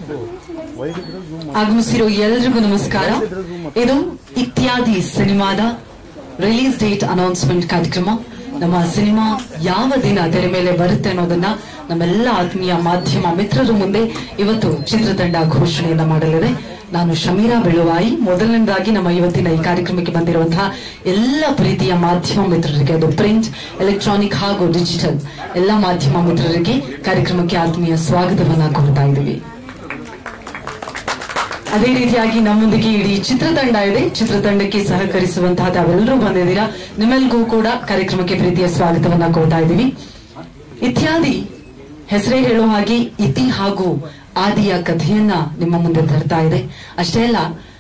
ಆಗಮಿಸಿರೋ ಎಲ್ರಿಗೂ ನಮಸ್ಕಾರ ಇದು ಇತ್ಯಾದಿ ಸಿನಿಮಾದ ರಿಲೀಸ್ ಡೇಟ್ ಅನೌನ್ಸ್ಮೆಂಟ್ ಕಾರ್ಯಕ್ರಮ ನಮ್ಮ ಸಿನಿಮಾ ಯಾವ ದಿನ ತೆರೆ ಮೇಲೆ ಬರುತ್ತೆ ಅನ್ನೋದನ್ನ ನಮ್ಮೆಲ್ಲ ಆತ್ಮೀಯ ಮಾಧ್ಯಮ ಮಿತ್ರರ ಮುಂದೆ ಇವತ್ತು ಚಿತ್ರತಂಡ ಘೋಷಣೆಯನ್ನ ಮಾಡಲಿದೆ ನಾನು ಶಮೀರಾ ಬೆಳುವಾಯಿ ಮೊದಲನೇದಾಗಿ ನಮ್ಮ ಇವತ್ತಿನ ಈ ಕಾರ್ಯಕ್ರಮಕ್ಕೆ ಬಂದಿರುವಂತಹ ಎಲ್ಲ ಪ್ರೀತಿಯ ಮಾಧ್ಯಮ ಮಿತ್ರರಿಗೆ ಅದು ಪ್ರಿಂಟ್ ಎಲೆಕ್ಟ್ರಾನಿಕ್ ಹಾಗೂ ಡಿಜಿಟಲ್ ಎಲ್ಲ ಮಾಧ್ಯಮ ಮಿತ್ರರಿಗೆ ಕಾರ್ಯಕ್ರಮಕ್ಕೆ ಆತ್ಮೀಯ ಸ್ವಾಗತವನ್ನ ಕೋರ್ತಾ ಇದ್ದೀವಿ ಅದೇ ರೀತಿಯಾಗಿ ನಮ್ಮೊಂದಿಗೆ ಇಡೀ ಚಿತ್ರತಂಡ ಇದೆ ಚಿತ್ರತಂಡಕ್ಕೆ ಸಹಕರಿಸುವಂತಹ ತಾವೆಲ್ಲರೂ ಬಂದಿದ್ದೀರಾ ನಿಮ್ಮೆಲ್ಗೂ ಕೂಡ ಕಾರ್ಯಕ್ರಮಕ್ಕೆ ಪ್ರೀತಿಯ ಸ್ವಾಗತವನ್ನ ಕೋರ್ತಾ ಇದ್ದೀವಿ ಇತ್ಯಾದಿ ಹೆಸರೇ ಹೇಳೋ ಹಾಗೆ ಇತಿ ಹಾಗೂ ಆದಿಯ ಕಥೆಯನ್ನ ನಿಮ್ಮ ಮುಂದೆ ತರ್ತಾ ಇದೆ ಅಷ್ಟೇ ಅಲ್ಲ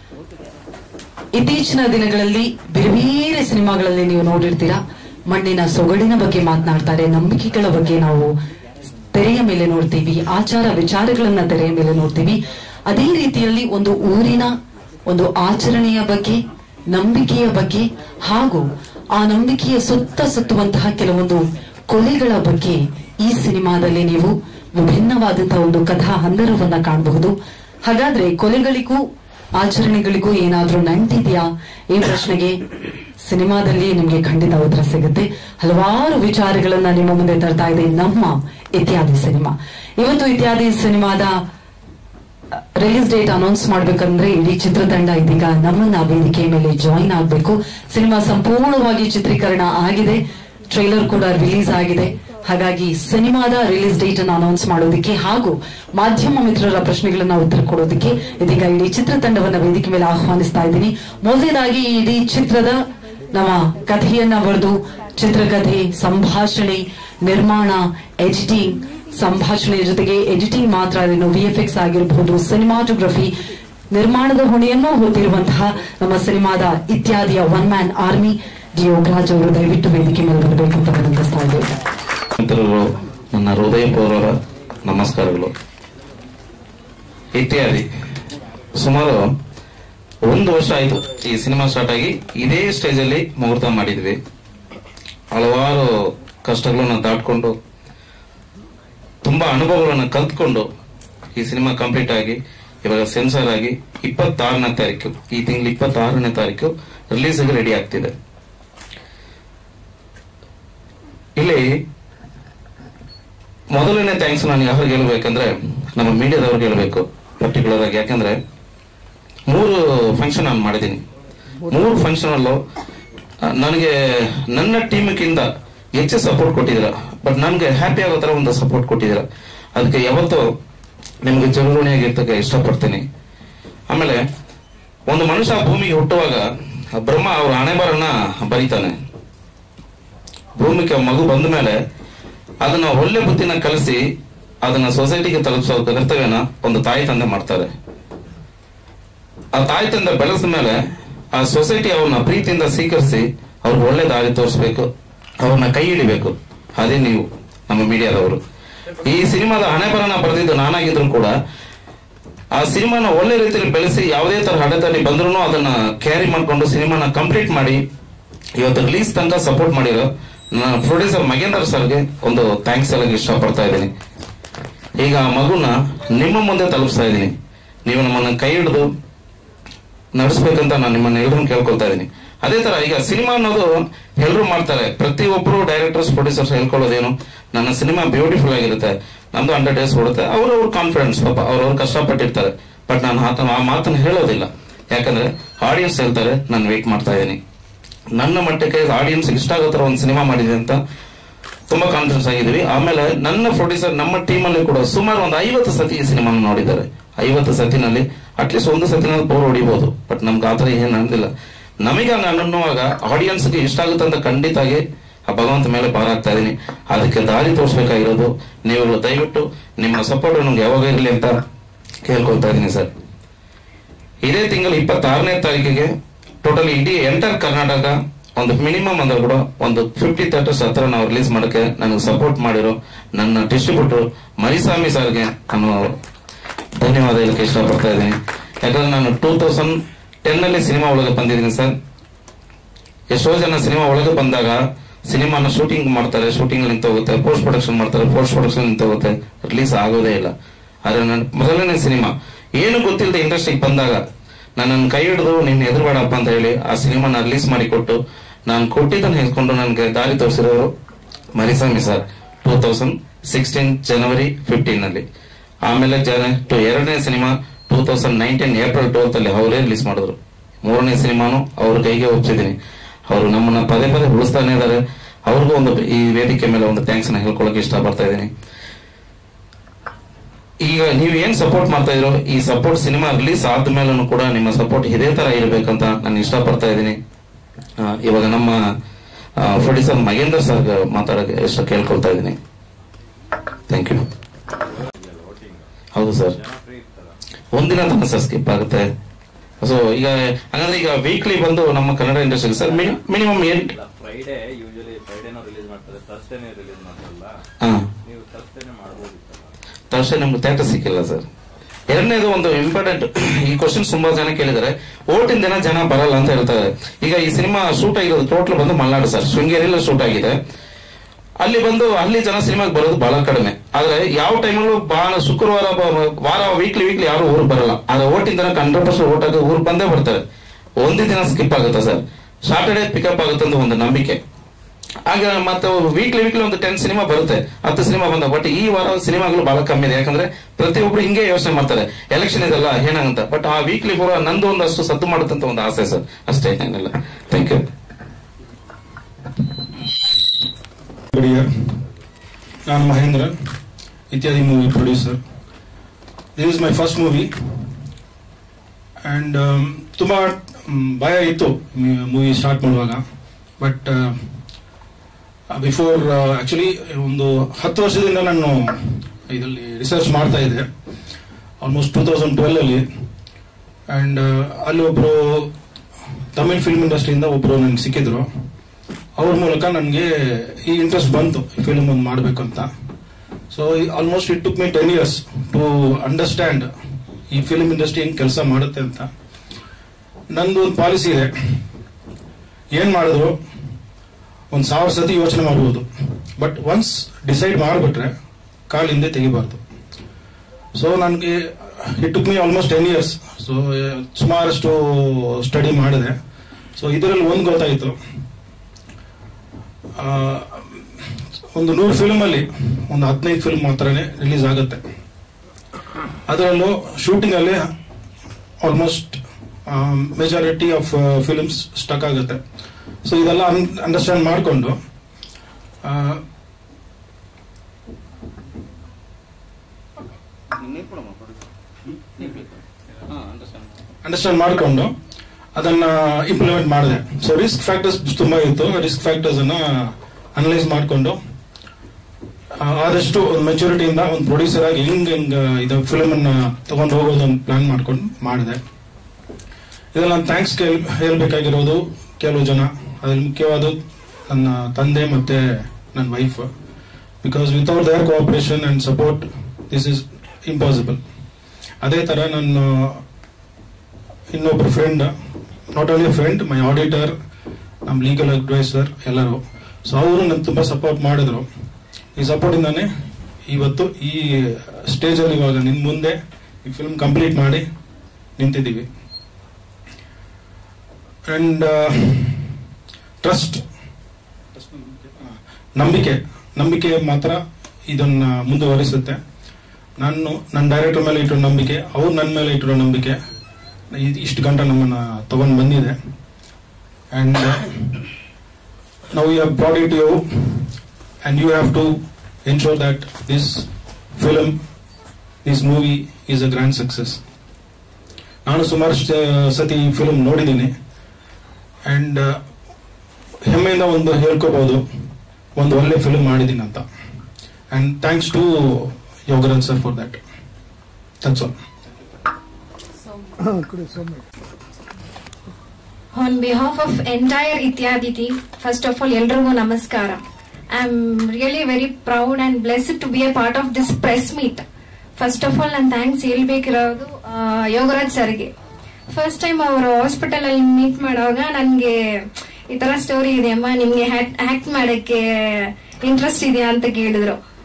ಇತ್ತೀಚಿನ ದಿನಗಳಲ್ಲಿ ಬೇರೆ ಬೇರೆ ಸಿನಿಮಾಗಳಲ್ಲಿ ನೀವು ನೋಡಿರ್ತೀರಾ ಮಣ್ಣಿನ ಸೊಗಡಿನ ಬಗ್ಗೆ ಮಾತನಾಡ್ತಾರೆ ನಂಬಿಕೆಗಳ ಬಗ್ಗೆ ನಾವು ತೆರೆಯ ಮೇಲೆ ನೋಡ್ತೀವಿ ಆಚಾರ ವಿಚಾರಗಳನ್ನ ತೆರೆಯ ಮೇಲೆ ನೋಡ್ತೀವಿ ಅದೇ ರೀತಿಯಲ್ಲಿ ಒಂದು ಊರಿನ ಒಂದು ಆಚರಣೆಯ ಬಗ್ಗೆ ನಂಬಿಕೆಯ ಬಗ್ಗೆ ಹಾಗೂ ಆ ನಂಬಿಕೆಯ ಸುತ್ತ ಸುತ್ತುವಂತಹ ಕೆಲವೊಂದು ಕೊಲೆಗಳ ಬಗ್ಗೆ ಈ ಸಿನಿಮಾದಲ್ಲಿ ನೀವು ವಿಭಿನ್ನವಾದಂತಹ ಒಂದು ಕಥಾ ಹಂದರವನ್ನ ಕಾಣಬಹುದು ಹಾಗಾದ್ರೆ ಕೊಲೆಗಳಿಗೂ ಆಚರಣೆಗಳಿಗೂ ಏನಾದ್ರೂ ನಂಟಿದೆಯಾ ಈ ಪ್ರಶ್ನೆಗೆ ಸಿನಿಮಾದಲ್ಲಿ ನಿಮ್ಗೆ ಖಂಡಿತ ಉತ್ತರ ಸಿಗುತ್ತೆ ಹಲವಾರು ವಿಚಾರಗಳನ್ನ ನಿಮ್ಮ ಮುಂದೆ ತರ್ತಾ ಇದೆ ನಮ್ಮ ಇತ್ಯಾದಿ ಸಿನಿಮಾ ಇವತ್ತು ಇತ್ಯಾದಿ ಸಿನಿಮಾದ ರಿಲೀಸ್ ಡೇಟ್ ಅನೌನ್ಸ್ ಮಾಡ್ಬೇಕಂದ್ರೆ ಇಡೀ ಚಿತ್ರತಂಡ ಇದೀಗ ನಮ್ಮನ್ನ ವೇದಿಕೆ ಮೇಲೆ ಜಾಯಿನ್ ಆಗ್ಬೇಕು ಸಿನಿಮಾ ಸಂಪೂರ್ಣವಾಗಿ ಚಿತ್ರೀಕರಣ ಆಗಿದೆ ಟ್ರೈಲರ್ ಕೂಡ ರಿಲೀಸ್ ಆಗಿದೆ ಹಾಗಾಗಿ ಸಿನಿಮಾದ ರಿಲೀಸ್ ಡೇಟ್ ಅನ್ನು ಅನೌನ್ಸ್ ಮಾಡೋದಕ್ಕೆ ಹಾಗೂ ಮಾಧ್ಯಮ ಮಿತ್ರರ ಪ್ರಶ್ನೆಗಳನ್ನ ಉತ್ತರ ಕೊಡೋದಕ್ಕೆ ಇದೀಗ ಇಡೀ ಚಿತ್ರತಂಡವನ್ನ ವೇದಿಕೆ ಮೇಲೆ ಆಹ್ವಾನಿಸ್ತಾ ಇದ್ದೀನಿ ಮೊದಲನೇದಾಗಿ ಈ ಇಡೀ ಚಿತ್ರದ ನಮ್ಮ ಕಥೆಯನ್ನ ಬರೆದು ಚಿತ್ರಕಥೆ ಸಂಭಾಷಣೆ ನಿರ್ಮಾಣ ಎಡಿಟಿಂಗ್ ಸಂಭಾಷಣೆಯ ಜೊತೆಗೆ ಎಡಿಟಿಂಗ್ ಮಾತ್ರ ಅದೇನು ವಿ ಎಫ್ ಎಕ್ಸ್ ಆಗಿರಬಹುದು ಸಿನಿಮಾಟೋಗ್ರಫಿ ನಿರ್ಮಾಣದ ಹೊಣೆಯನ್ನು ಹೊತ್ತಿರುವಂತಹ ನಮ್ಮ ಸಿನಿಮಾದ ಇತ್ಯಾದಿಯ one man army D Yogaraj ಅವರು ದಯವಿಟ್ಟು ವೇದಿಕೆ ಮೇಲೆ ಬರಬೇಕು ಅಂತ ವಿನಂತಿಸ್ತಾ ಇದ್ದೇವೆ ಮಿತ್ರರು ನನ್ನ ಹೃದಯಪೂರ್ವಕ ನಮಸ್ಕಾರಗಳು ಇತ್ಯಾದಿ ಸುಮಾರು ಒಂದು ವರ್ಷ ಆಯ್ತು ಈ ಸಿನಿಮಾ ಸ್ಟಾರ್ಟ್ ಆಗಿ ಇದೇ ಸ್ಟೇಜ್ ಅಲ್ಲಿ ಮುಹೂರ್ತ ಮಾಡಿದ್ವಿ ಹಲವಾರು ಕಷ್ಟಗಳನ್ನ ದಾಟ್ಕೊಂಡು ತುಂಬಾ ಅನುಭವಗಳನ್ನ ಕಲ್ತ್ಕೊಂಡು ಈ ಸಿನಿಮಾ ಕಂಪ್ಲೀಟ್ ಆಗಿ ಇವಾಗ ಸೆನ್ಸರ್ ಆಗಿ ಇಪ್ಪತ್ತಾರನೇ ತಾರೀಕು ಈ ತಿಂಗಳು ಇಪ್ಪತ್ತಾರನೇ ತಾರೀಕು ರಿಲೀಸ್ ರೆಡಿ ಆಗ್ತಿದೆ ಇಲ್ಲಿ ಮೊದಲನೇ ಥ್ಯಾಂಕ್ಸ್ ನಾನು ಯಾರಿಗೆ ಹೇಳ್ಬೇಕಂದ್ರೆ ನಮ್ಮ ಮೀಡಿಯಾದವ್ರಿಗೆ ಹೇಳ್ಬೇಕು ಪರ್ಟಿಕ್ಯುಲರ್ ಆಗಿ ಯಾಕಂದ್ರೆ ಮೂರು ಫಂಕ್ಷನ್ ನಾನು ಮಾಡಿದ್ದೀನಿ ಮೂರು ಫಂಕ್ಷನ್ ಅಲ್ಲೂ ಆ, ನನಗೆ ನನ್ನ ಟೀಮ್ಗಿಂತ ಹೆಚ್ಚು ಸಪೋರ್ಟ್ ಕೊಟ್ಟಿದ್ದೀರ ಬಟ್ ನನಗೆ ಹ್ಯಾಪಿ ಆಗೋ ತರ ಒಂದು ಸಪೋರ್ಟ್ ಕೊಟ್ಟಿದ್ದೀರ ಅದಕ್ಕೆ ಯಾವತ್ತೂ ನಿಮ್ಗೆ ಚಿರಋಣಿಯಾಗಿರ್ತಕ್ಕೆ ಇಷ್ಟಪಡ್ತೀನಿ ಆಮೇಲೆ ಒಂದು ಮನುಷ್ಯ ಭೂಮಿಗೆ ಹುಟ್ಟುವಾಗ ಆ ಬ್ರಹ್ಮ ಅವ್ರ ಹಣೆಬರನ್ನ ಬರೀತಾನೆ ಭೂಮಿಗೆ ಮಗು ಬಂದ ಮೇಲೆ ಅದನ್ನ ಒಳ್ಳೆ ಬುದ್ಧಿನ ಕಲಿಸಿ ಅದನ್ನ ಸೊಸೈಟಿಗೆ ತಲುಪಿಸೋ ಕರ್ತವ್ಯನ ಒಂದು ತಾಯಿ ತಂದೆ ಮಾಡ್ತಾರೆ ಆ ತಾಯಿ ತಂದೆ ಬೆಳೆದ ಮೇಲೆ ಆ ಸೊಸೈಟಿ ಅವ್ರನ್ನ ಪ್ರೀತಿಯಿಂದ ಸ್ವೀಕರಿಸಿ ಅವ್ರಿಗೆ ಒಳ್ಳೆ ದಾರಿ ತೋರಿಸ್ಬೇಕು ಅವ್ರನ್ನ ಕೈ ಹಿಡಿಬೇಕು ಅದೇ ನೀವು ನಮ್ಮ ಮೀಡಿಯಾದವರು ಈ ಸಿನಿಮಾದ ಹಣೆಬರನ ಬರೆದಿದ್ದು ನಾನಾಗಿದ್ರು ಕೂಡ ಆ ಸಿನಿಮಾನ ಒಳ್ಳೆ ರೀತಿಯಲ್ಲಿ ಬೆಳೆಸಿ ಯಾವುದೇ ತರ ಅಡೆತಡೆ ಬಂದ್ರು ಅದನ್ನ ಕ್ಯಾರಿ ಮಾಡ್ಕೊಂಡು ಸಿನಿಮಾನ ಕಂಪ್ಲೀಟ್ ಮಾಡಿ ಇವತ್ತು ರಿಲೀಸ್ ತನಕ ಸಪೋರ್ಟ್ ಮಾಡಿರೋ ನನ್ನ ಪ್ರೊಡ್ಯೂಸರ್ ಮಗೇಂದ್ರ ಸರ್ಗೆ ಒಂದು ಥ್ಯಾಂಕ್ಸ್ ಹೇಳಕ್ ಇಷ್ಟಪಡ್ತಾ ಇದ್ದೀನಿ ಈಗ ಆ ಮಗುನ ನಿಮ್ಮ ಮುಂದೆ ತಲುಪಿಸ್ತಾ ಇದ್ದೀನಿ ನೀವು ನಮ್ಮನ್ನ ಕೈ ಹಿಡಿದು ನಡೆಸ್ಬೇಕಂತ ನಾನು ನಿಮ್ಮನ್ನ ಎಲ್ಲರೂ ಕೇಳ್ಕೊಳ್ತಾ ಇದ್ದೀನಿ ಅದೇ ತರ ಈಗ ಸಿನಿಮಾ ಅನ್ನೋದು ಎಲ್ಲರೂ ಮಾಡ್ತಾರೆ ಪ್ರತಿಯೊಬ್ಬರು ಡೈರೆಕ್ಟರ್ಸ್ ಪ್ರೊಡ್ಯೂಸರ್ಸ್ ಹೇಳ್ಕೊಳ್ಳೋದೇನು ನನ್ನ ಸಿನಿಮಾ ಬ್ಯೂಟಿಫುಲ್ ಆಗಿರುತ್ತೆ ನಮ್ದು ಹಂಡ್ರೆಡ್ ಡೇಸ್ ಓಡುತ್ತೆ ಅವ್ರವ್ರ ಕಾನ್ಫಿಡೆನ್ಸ್ ಪಾಪ ಅವ್ರವ್ರು ಕಷ್ಟಪಟ್ಟಿರ್ತಾರೆ ಬಟ್ ನಾನು ಆತ- ಆ ಮಾತನ್ನ ಹೇಳೋದಿಲ್ಲ ಯಾಕಂದ್ರೆ ಆಡಿಯನ್ಸ್ ಹೇಳ್ತಾರೆ ನಾನು ವೇಟ್ ಮಾಡ್ತಾ ಇದ್ದೀನಿ ನನ್ನ ಮಟ್ಟಕ್ಕೆ ಆಡಿಯನ್ಸ್ ಇಷ್ಟ ಆಗೋ ತರ ಒಂದು ಸಿನಿಮಾ ಮಾಡಿದೆ ಅಂತ ತುಂಬಾ ಕಾನ್ಫಿಡೆನ್ಸ್ ಆಗಿದ್ದೀವಿ ಆಮೇಲೆ ನನ್ನ ಪ್ರೊಡ್ಯೂಸರ್ ನಮ್ಮ ಟೀಮ್ ಅಲ್ಲಿ ಕೂಡ ಸುಮಾರು ಒಂದು ಐವತ್ತು ಸತಿ ಈ ಸಿನಿಮಾ ನೋಡಿದ್ದಾರೆ ಐವತ್ತು ಸತಿನಲ್ಲಿ ಅಟ್ಲೀಸ್ಟ್ ಒಂದು ಸತಿನಲ್ಲಿ ಬೋರ್ ಹೊಡಿಬಹುದು ಬಟ್ ನಮ್ಗೆ ಆತರ ಏನು ಅಂದಿಲ್ಲ ನಮಗೆ ಹಂಗ ಅನ್ನುವಾಗ ಆಡಿಯನ್ಸ್ಗೆ ಇಷ್ಟ ಆಗುತ್ತೆ ಅಂತ ಖಂಡಿತಾಗಿ ಆ ಭಗವಂತ ಮೇಲೆ ಭಾರ ಆಗ್ತಾ ಇದೀನಿ ಅದಕ್ಕೆ ದಾರಿ ತೋರಿಸ್ಬೇಕಾಗಿರೋದು ನೀವು ದಯವಿಟ್ಟು ನಿಮ್ಮ ಸಪೋರ್ಟ್ ನಮ್ಗೆ ಯಾವಾಗ ಇರಲಿ ಅಂತ ಕೇಳ್ಕೊಳ್ತಾ ಇದೀನಿ ಸರ್ ಇದೇ ತಿಂಗಳು ಇಪ್ಪತ್ತಾರನೇ ತಾರೀಕಿಗೆ ಟೋಟಲ್ ಇಡೀ ಎಂಟರ್ ಕರ್ನಾಟಕ ಒಂದು ಮಿನಿಮಮ್ ಅಂದ್ರೆ ಕೂಡ ಒಂದು ಫಿಫ್ಟಿ ತರ್ಟಸ್ ಹತ್ರ ನಾವು ರಿಲೀಸ್ ಮಾಡಕ್ಕೆ ನನಗೆ ಸಪೋರ್ಟ್ ಮಾಡಿರೋ ನನ್ನ ಡಿಸ್ಟ್ರಿಬ್ಯೂಟರ್ ಮರಿಸ್ವಾಮಿ ಸರ್ಗೆ ನಾನು ಧನ್ಯವಾದ ಹೇಳಕ್ಕೆ ಇಷ್ಟಪಡ್ತಾ ಇದ್ದೀನಿ ಯಾಕಂದ್ರೆ ನಾನು ಟೂ ತೌಸಂಡ್ ಟೆನ್ ಅಲ್ಲಿ ಸಿನಿಮಾ ಒಳಗೆ ಬಂದಿದ್ದೀನಿ ಸರ್ ಎಷ್ಟೋ ಜನ ಸಿನಿಮಾ ಒಳಗೆ ಬಂದಾಗ ಸಿನಿಮಾನ ಶೂಟಿಂಗ್ ಮಾಡ್ತಾರೆ ಶೂಟಿಂಗ್ ನಿಂತೋಗುತ್ತೆ ಪೋಸ್ಟ್ ಪ್ರೊಡಕ್ಷನ್ ಮಾಡ್ತಾರೆ ಪೋಸ್ಟ್ ಪ್ರೊಡಕ್ಷನ್ ನಿಂತೋಗುತ್ತೆ ರಿಲೀಸ್ ಆಗೋದೇ ಇಲ್ಲ ಆದ್ರೆ ನನ್ನ ಮೊದಲನೇ ಸಿನಿಮಾ ಏನು ಗೊತ್ತಿಲ್ಲದೆ ಇಂಡಸ್ಟ್ರಿಗೆ ಬಂದಾಗ ನನ್ನನ್ನು ಕೈ ಹಿಡಿದು ನಿನ್ನ ಎದುರುಬೇಡಪ್ಪ ಅಂತ ಹೇಳಿ ಆ ಸಿನಿಮಾನ ರಿಲೀಸ್ ಮಾಡಿ ಕೊಟ್ಟು ನಾನು ಕೊಟ್ಟಿದ್ದನ್ನು ಹೇಳ್ಕೊಂಡು ನನಗೆ ದಾರಿ ತೋರಿಸಿರೋರು Mariswamy sir two thousand sixteen January fifteen ನಲ್ಲಿ ಆಮೇಲೆ ಜನ ಟು ಎರಡನೇ cinema two thousand nineteen April twelfth ಅಲ್ಲಿ ಅವರೇ ರಿಲೀಸ್ ಮಾಡಿದ್ರು ಮೂರನೇ ಸಿನಿಮಾನು ಅವ್ರ ಕೈಗೆ ಒಪ್ಸಿದ್ದೀನಿ ಅವರು ನಮ್ಮನ್ನ ಪದೇ ಪದೇ ಉಳಿಸ್ತಾನೆ ಇದ್ದಾರೆ ಅವ್ರಿಗೂ ಒಂದು ಈ ವೇದಿಕೆ ಮೇಲೆ ಒಂದು ಥ್ಯಾಂಕ್ಸ್ ನ ಹೇಳ್ಕೊಳಕ್ಕೆ ಇಷ್ಟಪಡ್ತಾ ಇದ್ದೀನಿ ಈಗ ನೀವು ಏನ್ ಸಪೋರ್ಟ್ ಮಾಡ್ತಾ ಇದ್ರು ಈ ಸಪೋರ್ಟ್ ಸಿನಿಮಾ ರಿಲೀಸ್ ಆದ್ಮೇಲೂ ಕೂಡ ನಿಮ್ಮ ಸಪೋರ್ಟ್ ಇದೇ ತರ ಇರ್ಬೇಕಂತ ನಾನು ಇಷ್ಟಪಡ್ತಾ ಇದ್ದೀನಿ ಆ, ಇವಾಗ ನಮ್ಮ ಪ್ರೊಡ್ಯೂಸರ್ ಮಗೇಂದ್ರ ಸರ್ ಮಾತಾಡಕ್ಕೆ ಎಷ್ಟು ಕೇಳ್ಕೊಳ್ತಾ ಇದ್ದೀನಿ ಥ್ಯಾಂಕ್ ಯು ಹೌದು ಸರ್ ಒಂದಿನ ತನಕ ಸರ್ ಸ್ಕಿಪ್ ಆಗುತ್ತೆ ಸೊ ಈಗ ಹಾಗಾದ್ರೆ ಈಗ ವೀಕ್ಲಿ ಬಂದು ನಮ್ಮ ಕನ್ನಡ ಇಂಡಸ್ಟ್ರಿ ಸರ್ ಮಿನಿಮಮ್ ಏನ್ ಫ್ರೈಡೆ ಯೂಶಲಿ ಫ್ರೈಡೇನೂ ರಿಲೀಸ್ ಮಾಡ್ತಾರೆ ಥರ್ಸ್ಡೇನೇ ರಿಲೀಸ್ ಮಾಡ್ತಾರಲ್ಲ ಹಾ ನೀವು ಥರ್ಸ್ಡೇನೆ ಮಾಡ್ಬೋದಿತ್ತಲ್ಲ ತಕ್ಷಣ ನಮ್ಗೆ ಥಿಯೇಟರ್ ಸಿಕ್ಕಿಲ್ಲ ಸರ್ ಎರಡನೇದು ಒಂದು ಇಂಪಾರ್ಟೆಂಟ್ ಈ ಕ್ವಶನ್ ತುಂಬಾ ಜನ ಕೇಳಿದ್ದಾರೆ ಓಟಿನ ದಿನ ಜನ ಬರಲ್ಲ ಅಂತ ಹೇಳ್ತಾರೆ ಈಗ ಈ ಸಿನಿಮಾ ಶೂಟ್ ಆಗಿರೋದು ಟೋಟಲ್ ಬಂದು ಮಲ್ನಾಡು ಸರ್ ಶೃಂಗೇರಿಯಲ್ಲಿ ಶೂಟ್ ಆಗಿದೆ ಅಲ್ಲಿ ಬಂದು ಅಲ್ಲಿ ಜನ ಸಿನಿಮಾಗೆ ಬರೋದು ಬಹಳ ಕಡಿಮೆ ಆದ್ರೆ ಯಾವ ಟೈಮಲ್ಲೂ ಬಹಳ ಶುಕ್ರವಾರ ಬ- ವಾರ ವೀಕ್ಲಿ ವೀಕ್ಲಿ ಯಾರು ಊರಿಗೆ ಬರಲ್ಲ ಆದ್ರೆ ಓಟಿನ ದಿನ ಹಂಡ್ರೆಡ್ ಪರ್ಸೆಂಟ್ ಓಟ್ ಆಗಿ ಊರಿಗೆ ಬಂದೇ ಬರ್ತಾರೆ ಒಂದೇ ದಿನ ಸ್ಕಿಪ್ ಆಗುತ್ತೆ ಸರ್ ಸಾಟರ್ಡೆ ಪಿಕಪ್ ಆಗುತ್ತೆ ಅಂತ ಒಂದು ನಂಬಿಕೆ ಆಗ ಮತ್ತೆ ವೀಕ್ಲಿ ವೀಕ್ಲಿ ಒಂದು ಟೆನ್ ಸಿನಿಮಾ ಬರುತ್ತೆ ಹತ್ತು ಸಿನಿಮಾ ಬಂದ ಬಟ್ ಈ ವಾರ ಸಿನಿಮಾಗಳು ಬಹಳ ಕಮ್ಮಿ ಇದೆ ಯಾಕಂದ್ರೆ ಪ್ರತಿಯೊಬ್ರು ಹಿಂಗೆ ಯೋಚನೆ ಮಾಡ್ತಾರೆ ಎಲೆಕ್ಷನ್ ಇದೆಲ್ಲ ಏನಾಗಂತ ಬಟ್ ಆ ವೀಕ್ಲಿ ಪೂರ ನಂದು ಒಂದಷ್ಟು ಸದ್ದು ಮಾಡುತ್ತೆ ಅಂತ ಒಂದು ಆಸೆ ಸರ್ ಅಷ್ಟೇ ಏನಿಲ್ಲ ಥ್ಯಾಂಕ್ ಯು ಹಿಯರ್ ನಾನು ಮಹೇಂದ್ರ ಇತ್ಯಾದಿ movie producer this is my first movie and ತುಂಬ ಭಯ ಇತ್ತು ಮೂವಿ ಸ್ಟಾರ್ಟ್ ಮಾಡುವಾಗ ಬಟ್ ಬಿಫೋರ್ ಆ್ಯಕ್ಚುಲಿ ಒಂದು ಹತ್ತು ವರ್ಷದಿಂದ ನಾನು ಇದರಲ್ಲಿ ರಿಸರ್ಚ್ ಮಾಡ್ತಾ ಇದ್ದೆ ಆಲ್ಮೋಸ್ಟ್ ಟೂ ತೌಸಂಡ್ ಟ್ವೆಲ್ಲಲ್ಲಿ ಆ್ಯಂಡ್ ಅಲ್ಲಿ ಒಬ್ಬರು ತಮಿಳ್ ಫಿಲ್ಮ್ ಇಂಡಸ್ಟ್ರಿಯಿಂದ ಒಬ್ಬರು ನನಗೆ ಸಿಕ್ಕಿದ್ರು ಅವ್ರ ಮೂಲಕ ನನಗೆ ಈ ಇಂಟ್ರೆಸ್ಟ್ ಬಂತು ಫಿಲ್ಮ್ ಒಂದು ಮಾಡಬೇಕು ಅಂತ so almost it took my ten years to understand ಈ ಫಿಲ್ಮ್ ಇಂಡಸ್ಟ್ರಿ ಹೆಂಗ್ ಕೆಲಸ ಮಾಡುತ್ತೆ ಅಂತ ನಂದು ಒಂದು ಪಾಲಿಸಿ ಇದೆ ಏನ್ ಮಾಡಿದ್ರು ಒಂದು ಸಾವಿರ ಸತಿ ಯೋಚನೆ ಮಾಡ್ಬೋದು ಬಟ್ ಒನ್ಸ್ ಡಿಸೈಡ್ ಮಾಡಿಬಿಟ್ರೆ ಕಾಲಿಂದೆ ತೆಗಿಬಾರ್ದು ಸೊ ನನಗೆ it took me almost ten years so ಸುಮಾರಷ್ಟು ಸ್ಟಡಿ ಮಾಡಿದೆ ಸೊ ಇದರಲ್ಲಿ ಒಂದು ಗೊತ್ತಾಯಿತು ಆ, ಒಂದು ನೂರು ಫಿಲ್ಮ್ ಅಲ್ಲಿ ಒಂದು ಹದಿನೈದು ಫಿಲ್ಮ್ ಮಾತ್ರನೇ ರಿಲೀಸ್ ಆಗುತ್ತೆ ಅದರಲ್ಲೂ ಶೂಟಿಂಗ್ ಅಲ್ಲಿ almost majority of films stuck ಆಗುತ್ತೆ ಸೊ ಇದೆಲ್ಲ ಅಂಡರ್ಸ್ಟ್ಯಾಂಡ್ ಮಾಡಿಕೊಂಡು ಅಂಡರ್ಸ್ಟ್ಯಾಂಡ್ ಮಾಡಿಕೊಂಡು ಅದನ್ನ ಇಂಪ್ಲಿಮೆಂಟ್ ಮಾಡಿದೆ ಸೊ ರಿಸ್ಕ್ ಫ್ಯಾಕ್ಟರ್ಸ್ ತುಂಬಾ ಇತ್ತು ರಿಸ್ಕ್ ಫ್ಯಾಕ್ಟರ್ಸ್ ಅನ್ನ ಅನಲೈಸ್ ಮಾಡಿಕೊಂಡು ಆದಷ್ಟು ಒಂದು ಮೆಚುರಿಟಿಯಿಂದ ಒಂದು ಪ್ರೊಡ್ಯೂಸರ್ ಆಗಿ ಹೆಂಗ್ ಹೆಂಗ್ ಇದು ಫಿಲ್ಮ್ ಅನ್ನ ತಗೊಂಡು ಹೋಗೋದು ಅಂತ ಪ್ಲಾನ್ ಮಾಡ್ಕೊಂಡು ಮಾಡಿದೆ ಇದ್ರಲ್ಲಿ ನಾನು ಥ್ಯಾಂಕ್ಸ್ ಕೇಳ್ ಹೇಳ್ಬೇಕಾಗಿರೋದು ಕೆಲವು ಜನ ಅದ್ರಲ್ಲಿ ಮುಖ್ಯವಾದ ನನ್ನ ತಂದೆ ಮತ್ತೆ ನನ್ನ wife because without their cooperation and support this is impossible ಅದೇ ತರ ನನ್ನ ಇನ್ನೊಬ್ರು friend not only friend my auditor ನಮ್ಮ ಲೀಗಲ್ ಅಡ್ವೈಸರ್ ಎಲ್ಲರೂ ಸೊ ಅವರು ನನ್ಗೆ ತುಂಬಾ ಸಪೋರ್ಟ್ ಮಾಡಿದ್ರು ಈ ಸಪೋರ್ಟ್ ಇಂದಾನೆ ಇವತ್ತು ಈ ಸ್ಟೇಜ್ ಅಲ್ಲಿ ಇವಾಗ ನಿನ್ ಮುಂದೆ ಈ ಫಿಲ್ಮ್ ಕಂಪ್ಲೀಟ್ ಮಾಡಿ ನಿಂತಿದ್ದೀವಿ ಅಂಡ್ ಟ್ರಸ್ಟ್ ನಂಬಿಕೆ ನಂಬಿಕೆ ಮಾತ್ರ ಇದನ್ನ ಮುಂದುವರಿಸುತ್ತೆ ನಾನು ನನ್ನ ಡೈರೆಕ್ಟರ್ ಮೇಲೆ ಇಟ್ಟಿರೋ ನಂಬಿಕೆ ಅವ್ರು ನನ್ನ ಮೇಲೆ ಇಟ್ಟಿರೋ ನಂಬಿಕೆ ಇದ್- ಇಷ್ಟು ಗಂಟ ನಮ್ಮನ್ನ ತಗೊಂಡ್ ಬಂದಿದೆ ಅಂಡ್ ನಾವು you have brought it you and you have to ensure that this film this movie is a grand success ನಾನು ಸುಮಾರು ಸತಿ ಈ ಫಿಲ್ಮ್ ನೋಡಿದ್ದೀನಿ ಅಂಡ್ ಹೆಮ್ಮೆಯಿಂದ ಒಂದು ಹೇಳ್ಕೋಬಹುದು ಒಂದು ಒಳ್ಳೆ ಫಿಲ್ಮ್ ಮಾಡಿದ್ದೀನಿ ಅಂತ and thanks to Yogaraj sir for that that's all On behalf of entire Ityaditi, first of all, ಎಲ್ರಿಗೂ ನಮಸ್ಕಾರ I am really very proud and blessed to be a part of this press meet first of all ನಾನು thanks ಹೇಳ್ಬೇಕಿರೋದು ಆ, ಯೋಗರಾಜ್ ಸರ್ಗೆ first time ಅವರು hospital ಅಲ್ಲಿ meet ಮಾಡುವಾಗ ನನಗೆ ಈ ತರ ಸ್ಟೋರಿ ಇದೆಯಮ್ಮ ನಿಮ್ಗೆ ಆಕ್ಟ್ ಮಾಡಕ್ಕೆ ಇಂಟ್ರೆಸ್ಟ್ ಇದೆಯಾ ಅಂತ ಕೇಳಿದ್ರು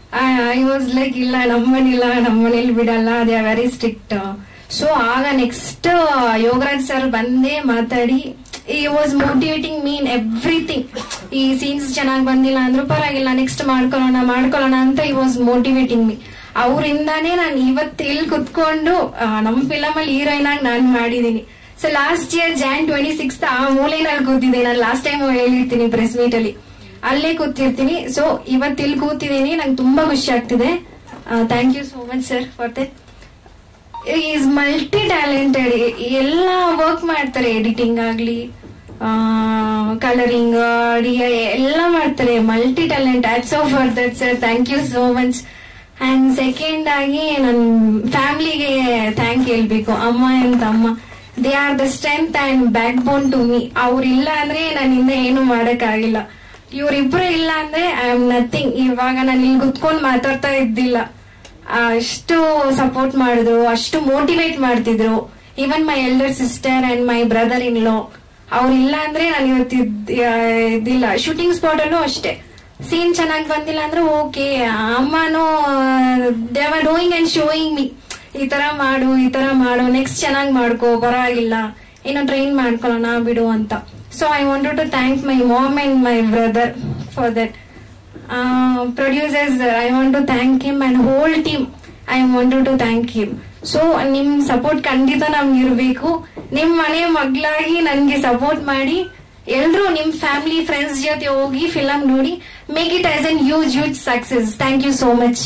ಐ ವಾಸ್ ಲೈಕ್ ಇಲ್ಲ ನಮ್ಮನಿಲ್ಲ ನಮ್ಮನೇಲಿ ಬಿಡಲ್ಲ they are very strict so ಆಗ ನೆಕ್ಸ್ಟ್ ಯೋಗರಾಜ್ ಸರ್ ಬಂದೇ ಮಾತಾಡಿ he was motivating mean everything ಈ ಸೀನ್ಸ್ ಚೆನ್ನಾಗಿ ಬಂದಿಲ್ಲ ಅಂದ್ರೂ ಪರವಾಗಿಲ್ಲ ನೆಕ್ಸ್ಟ್ ಮಾಡ್ಕೊಳ್ಳೋಣ ಮಾಡ್ಕೊಳ್ಳೋಣ ಅಂತ ಈ ವಾಸ್ ಮೋಟಿವೇಟಿಂಗ್ ಮೀ ಅವರಿಂದಾನೇ ನಾನು ಇವತ್ತು ಇಲ್ಲಿ ಕುತ್ಕೊಂಡು ಆ, ನಮ್ಮ ಫಿಲಮ್ ಅಲ್ಲಿ ಹೀರೋಯಿನ್ ಆಗಿ ನಾನು ಮಾಡಿದೀನಿ so last year Jan twenty six ಆ ಮೂಲೆನಲ್ಲಿ ಕೂತಿದ್ದೆ ನಾನು ಲಾಸ್ಟ್ ಟೈಮ್ ಹೇಳಿರ್ತೀನಿ ಪ್ರೆಸ್ ಮೀಟ್ ಅಲ್ಲಿ ಅಲ್ಲೇ ಕೂತಿರ್ತೀನಿ ಸೊ ಇವತ್ತು ಇಲ್ಲಿ ಕೂತಿದ್ದೀನಿ ನಂಗೆ ತುಂಬಾ ಖುಷಿ ಆಗ್ತಿದೆ thank you so much sir for that is multi talented ಎಲ್ಲ ವರ್ಕ್ ಮಾಡ್ತಾರೆ ಎಡಿಟಿಂಗ್ ಆಗ್ಲಿ ಕಲರಿಂಗ್ ಎಲ್ಲ ಮಾಡ್ತಾರೆ multi talent hats off for that sir thank you so much and second ಆಗಿ ನನ್ನ ಫ್ಯಾಮಿಲಿಗೆ ಥ್ಯಾಂಕ್ ಹೇಳ್ಬೇಕು ಅಮ್ಮ ಅಂಡ್ ತಮ್ಮ they are the strength and backbone to me ಅವ್ರಿಲ್ಲ ಅಂದ್ರೆ ನನ್ನಿಂದ ಏನು ಮಾಡಕ್ಕಾಗಿಲ್ಲ ಇವ್ರಿಬ್ರು ಇಲ್ಲ ಅಂದ್ರೆ ಐ ಆಮ್ ನಥಿಂಗ್ ಇವಾಗ ನಾನು ಇಲ್ಲಿ ಕುತ್ಕೊಂಡು ಮಾತಾಡ್ತಾ ಇದ್ದಿಲ್ಲ ಅಷ್ಟು ಸಪೋರ್ಟ್ ಮಾಡಿದ್ರು ಅಷ್ಟು ಮೋಟಿವೇಟ್ ಮಾಡ್ತಿದ್ರು even my elder sister and my brother in law ಅವ್ರಿಲ್ಲ ಅಂದ್ರೆ ನಾನು ಇವತ್ತು ಇದ್- ಆ, ಇದಿಲ್ಲ ಶೂಟಿಂಗ್ ಸ್ಪಾಟ್ ಅಲ್ಲೂ ಅಷ್ಟೇ ಸೀನ್ ಚೆನ್ನಾಗಿ ಬಂದಿಲ್ಲ ಅಂದ್ರೆ ಓಕೆ ಅಮ್ಮನೂ ದೇವರ್ ಡೂಯಿಂಗ್ ಅಂಡ್ ಶೋಯಿಂಗ್ ಮೀ ಈ ತರ ಮಾಡು ಈ ತರ ಮಾಡು ನೆಕ್ಸ್ಟ್ ಚೆನ್ನಾಗಿ ಮಾಡ್ಕೋ ಪರವಾಗಿಲ್ಲ ಏನೋ ಟ್ರೈನ್ ಮಾಡ್ಕೊಳ್ಳೋಣ ಬಿಡು ಅಂತ so I wanted to thank my mom and my brother for that producers I want to thank him and whole team I want to thank him so ನಿಮ್ ಸಪೋರ್ಟ್ ಖಂಡಿತ ನಮ್ಗೆ ಇರಬೇಕು ನಿಮ್ ಮನೆ ಮಗಳಾಗಿ ನನ್ಗೆ ಸಪೋರ್ಟ್ ಮಾಡಿ ಎಲ್ರು ನಿಮ್ ಫ್ಯಾಮಿಲಿ ಫ್ರೆಂಡ್ಸ್ ಜೊತೆ ಹೋಗಿ ಫಿಲಂ ನೋಡಿ make it as an huge huge success thank you so much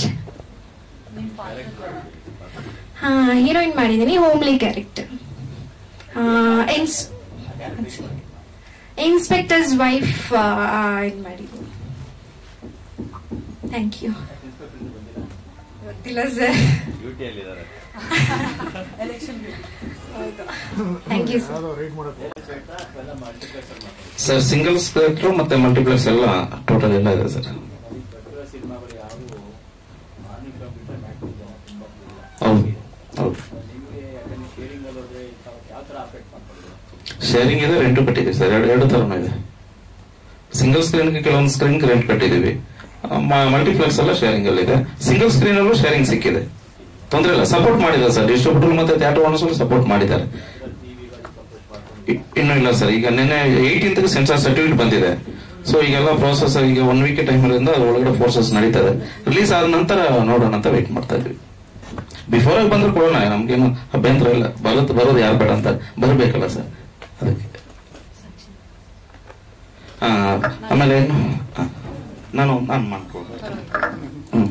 ಹಾ ಹೀರೋಯಿನ್ ಮಾಡಿದೀನಿ ಹೋಮ್ಲಿ ಕ್ಯಾರೆಕ್ಟರ್ ಇನ್ಸ್ಪೆಕ್ಟರ್ಸ್ ವೈಫ್ ಇದು ಮಾಡಿದ್ದೀನಿ ಥ್ಯಾಂಕ್ ಯು ಗೊತ್ತಿಲ್ಲ ಸರ್ ಡ್ಯೂಟಿಯಲ್ಲಿ ಇದ್ದಾರೆ thank you sir sir single ಸ್ಕ್ರಿಪ್ಟರ್ ಮತ್ತೆ ಮಲ್ಟಿಪ್ಲೆಕ್ಸ್ ಎಲ್ಲ ಟೋಟಲ್ ಎಲ್ಲ ಇದೆ ಸರ್ ಸಿನಿಮಾಗಳು ಯಾವುವು ಮಾರ್ನಿಂಗ್ ಕಂಪ್ಯೂಟರ್ ತುಂಬಾ ಹೌದು ಹೌದು ನಿಮಗೆ ಯಾಕಂದ್ರೆ ಶೇರಿಂಗ್ ಅಲ್ಲಿ ಹೋದ್ರೆ ಯಾವ ತರ ಅಫೆಕ್ಟ್ ಮಾಡ್ಕೊಳ್ಳೋದು ಶೇರಿಂಗ್ ಇದೆ ರೆಂಟ್ ಕಟ್ಟಿದ್ದೀವಿ ಸರ್ ಎರಡು ಎರಡು ತರನೂ ಇದೆ ಸಿಂಗಲ್ ಸ್ಕ್ರೀನ್ಗೆ ಕೆಲವೊಂದು ಸ್ಕ್ರೀನ್ ರೆಂಟ್ ಕಟ್ಟಿದ್ದೀವಿ ಮಲ್ಟಿಪ್ಲೆಕ್ಸ್ ಎಲ್ಲ ಶೇರಿಂಗ್ ಅಲ್ಲಿ ಇದೆ ಸಿಂಗಲ್ ಸ್ಕ್ರೀನ್ ಅಲ್ಲೂ ಶೇರಿಂಗ್ ಸಿಕ್ಕಿದೆ ತೊಂದರೆ ಇಲ್ಲ ಸಪೋರ್ಟ್ ಮಾಡಿದ್ದಾರೆ ಸರ್ ಡಿಸ್ಟ್ರಿಬ್ಯೂಟರ್ ಮತ್ತೆ ಥಿಯೇಟರ್ ಓನರ್ಸ್ ಸಪೋರ್ಟ್ ಮಾಡಿದ್ದಾರೆ ಇ- ಇನ್ನೂ ಇಲ್ಲ ಸರ್ ಈಗ ನಿನ್ನೆ ಏಯ್ಟೀನ್ತ್ ಸೆನ್ಸಾರ್ ಸರ್ಟಿಫಿಕೇಟ್ ಬಂದಿದೆ ಸೊ ಈಗೆಲ್ಲ ಪ್ರೋಸೆಸ್ ಈಗ ಒನ್ ವೀಕ್ ಟೈಮ್ ಇರೋದ್ರಿಂದ ಅದ್ರ ಒಳಗಡೆ ಫೋರ್ಸಸ್ ನಡೀತದೆ ರಿಲೀಸ್ ಆದ ನಂತರ ನೋಡೋಣ ಅಂತ ವೇಟ್ ಮಾಡ್ತಾ ಇದ್ವಿ ಬಿಫೋರ್ ಆಗಿ ಬಂದ್ರೆ ಕೊಡೋಣ ನಮ್ಗೇನು ಅಭ್ಯಂತರ ಇಲ್ಲ ಬರೋದು ಬರೋದು ಯಾರು ಬೇಡ ಅಂತ ಬರಬೇಕಲ್ಲ ಸರ್ ಅದಕ್ಕೆ ಆ, ಆಮೇಲೆ ಏನು? ಆ, ನಾನು ನಾನು ಮಾಡ್ಕೊಳ್ತೀನಿ ಹ್ಮ್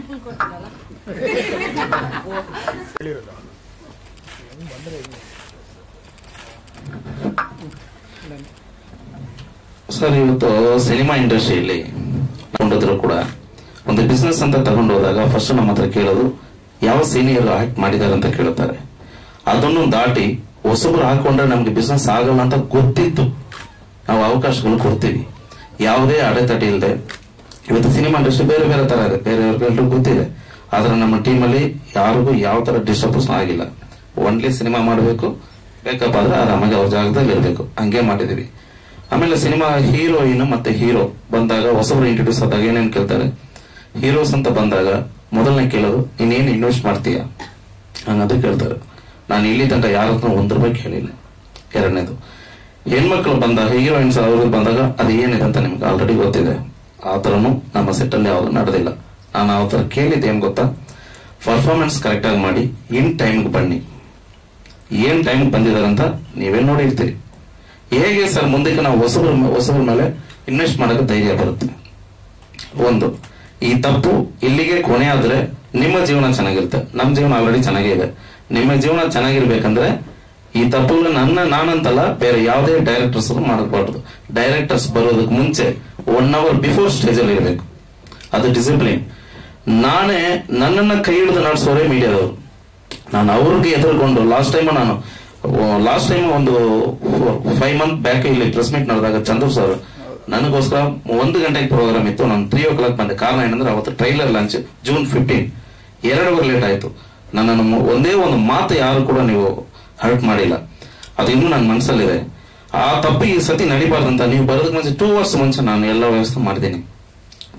ಸರ್ ಇವತ್ತು ಸಿನಿಮಾ ಇಂಡಸ್ಟ್ರಿಯಲ್ಲಿ ಕೊಂಡಿದ್ರು ಕೂಡ ಒಂದು ಬಿಸ್ನೆಸ್ ಅಂತ ತಗೊಂಡು ಹೋದಾಗ ಫಸ್ಟ್ ನಮ್ಮ ಹತ್ರ ಕೇಳೋದು ಯಾವ ಸೀನಿಯರ್ ಆಕ್ಟ್ ಮಾಡಿದ್ದಾರೆ ಅಂತ ಕೇಳುತ್ತಾರೆ ಅದನ್ನು ದಾಟಿ ಹೊಸಬ್ರು ಹಾಕೊಂಡ್ರೆ ನಮ್ಗೆ ಬಿಸ್ನೆಸ್ ಆಗಲ್ಲ ಅಂತ ಗೊತ್ತಿತ್ತು ನಾವು ಅವಕಾಶಗಳು ಕೊಡ್ತೀವಿ ಯಾವುದೇ ಅಡೆತಡೆ ಇಲ್ಲದೆ ಇವತ್ತು ಸಿನಿಮಾ ಇಂಡಸ್ಟ್ರಿ ಬೇರೆ ಬೇರೆ ತರ ಇದೆ ಬೇರೆ ಎಲ್ರಿಗೂ ಗೊತ್ತಿದೆ ಆದ್ರೆ ನಮ್ಮ ಟೀಮಲ್ಲಿ ಯಾರಿಗೂ ಯಾವ ತರ ಡಿಸ್ಟರ್ಬನ್ಸ್ ಆಗಿಲ್ಲ ಒನ್ಲಿ ಸಿನಿಮಾ ಮಾಡಬೇಕು ಬೇಕಪ್ಪ ಆದ್ರೆ ಆರಾಮಾಗಿ ಅವ್ರ ಜಾಗದಲ್ಲಿ ಇರಬೇಕು ಹಂಗೆ ಮಾಡಿದೀವಿ ಆಮೇಲೆ ಸಿನಿಮಾ ಹೀರೋಯಿನ್ ಮತ್ತೆ ಹೀರೋ ಬಂದಾಗ ಹೊಸಬ್ರು ಇಂಟ್ರೊಡ್ಯೂಸ್ ಆದಾಗ ಏನೇನ್ ಕೇಳ್ತಾರೆ ಹೀರೋಸ್ ಅಂತ ಬಂದಾಗ ಮೊದಲನೇ ಕೇಳೋದು ನೀನೇನು ಇನ್ವೆಸ್ಟ್ ಮಾಡ್ತೀಯ ಅನ್ನೋದು ಕೇಳ್ತಾರೆ ನಾನು ಇಲ್ಲಿ ತನಕ ಯಾರ ಹತ್ರ ಒಂದ್ ರೂಪಾಯಿ ಕೇಳಿಲ್ಲ ಎರಡನೇದು ಹೆಣ್ಮಕ್ಳು ಬಂದಾಗ ಹೀರೋಯಿನ್ಸ್ ಅವ್ರಿಗೆ ಬಂದಾಗ ಅದು ಏನಿದೆ ಅಂತ ನಿಮ್ಗೆ ಆಲ್ರೆಡಿ ಗೊತ್ತಿದೆ ಆ ಥರನು ನಮ್ಮ ಸೆಟ್ ಅಲ್ಲಿ ಯಾವುದು ನಡೆದಿಲ್ಲ ನಾನು ಆ ಥರ ಕೇಳಿದ್ದೆ ಏನ್ ಗೊತ್ತಾ ಪರ್ಫಾರ್ಮೆನ್ಸ್ ಕರೆಕ್ಟ್ ಆಗಿ ಮಾಡಿ ಇನ್ ಟೈಮ್ಗೆ ಬನ್ನಿ ಏನ್ ಟೈಮ್ ಬಂದಿದ್ದಾರೆ ಅಂತ ನೀವೇ ನೋಡಿರ್ತೀರಿ ಹೇಗೆ ಸರ್ ಮುಂದಕ್ಕೆ ನಾವು ಹೊಸಬ್ರ ಹೊಸಬ್ರ ಮೇಲೆ ಇನ್ವೆಸ್ಟ್ ಮಾಡೋಕೆ ಧೈರ್ಯ ಬರುತ್ತೆ ಒಂದು ಈ ತಪ್ಪು ಇಲ್ಲಿಗೆ ಕೊನೆ ಆದ್ರೆ ನಿಮ್ಮ ಜೀವನ ಚೆನ್ನಾಗಿರುತ್ತೆ ನಮ್ಮ ಜೀವನ ಆಲ್ರೆಡಿ ಚೆನ್ನಾಗೇ ಇದೆ ನಿಮ್ಮ ಜೀವನ ಚೆನ್ನಾಗಿರ್ಬೇಕಂದ್ರೆ ಈ ತಪ್ಪು ನನ್ನ ನಾನಂತಲ್ಲ ಬೇರೆ ಯಾವುದೇ ಡೈರೆಕ್ಟರ್ಸ್ ಮಾಡಬಾರ್ದು ಡೈರೆಕ್ಟರ್ಸ್ ಬರೋದಕ್ಕೆ ಮುಂಚೆ ಒನ್ ಅವರ್ ಬಿಫೋರ್ ಸ್ಟೇಜ್ ಅಲ್ಲಿ ಇರಬೇಕು ಅದು ಡಿಸಿಪ್ಲಿನ್ ನಾನೇ ನನ್ನನ್ನ ಕೈ ಹಿಡಿದು ನಡೆಸೋರೇ ಮೀಡಿಯಾದವರು ನಾನು ಅವ್ರಿಗೆ ಎದುರುಕೊಂಡು ಲಾಸ್ಟ್ ಟೈಮ್ ನಾನು ಲಾಸ್ಟ್ ಟೈಮ್ ಒಂದು ಫೈವ್ ಮಂತ್ ಬ್ಯಾಕ್ ಇಲ್ಲಿ ಪ್ರೆಸ್ ಮೀಟ್ ನಡೆದಾಗ ಚಂದ್ರು ಸರ್ ನನಗೋಸ್ಕರ ಒಂದು ಗಂಟೆಗೆ ಪ್ರೋಗ್ರಾಮ್ ಇತ್ತು ನಾನು ತ್ರೀ ಓ ಕ್ಲಾಕ್ ಬಂದೆ ಕಾರಣ ಏನಂದ್ರೆ ಅವತ್ತು ಟ್ರೈಲರ್ ಲಾಂಚ್ ಜೂನ್ ಫಿಫ್ಟೀನ್ ಎರಡು ಅವರ್ ಲೇಟ್ ಆಯ್ತು ನನ್ನನ್ನು ಮು- ಒಂದೇ ಒಂದು ಮಾತು ಯಾರು ಕೂಡ ನೀವು ಹರ್ಟ್ ಮಾಡಿಲ್ಲ ಅದು ಇನ್ನೂ ನನ್ನ ಮನಸ್ಸಲ್ಲಿದೆ ಆ ತಪ್ಪು ಈ ಸತಿ ನಡಿಬಾರ್ದಂತ ನೀವು ಬರೋದಕ್ಕೆ ಮುಂಚೆ ಟೂ ಅವರ್ಸ್ ಮುಂಚೆ ನಾನು ಎಲ್ಲ ವ್ಯವಸ್ಥೆ ಮಾಡಿದ್ದೀನಿ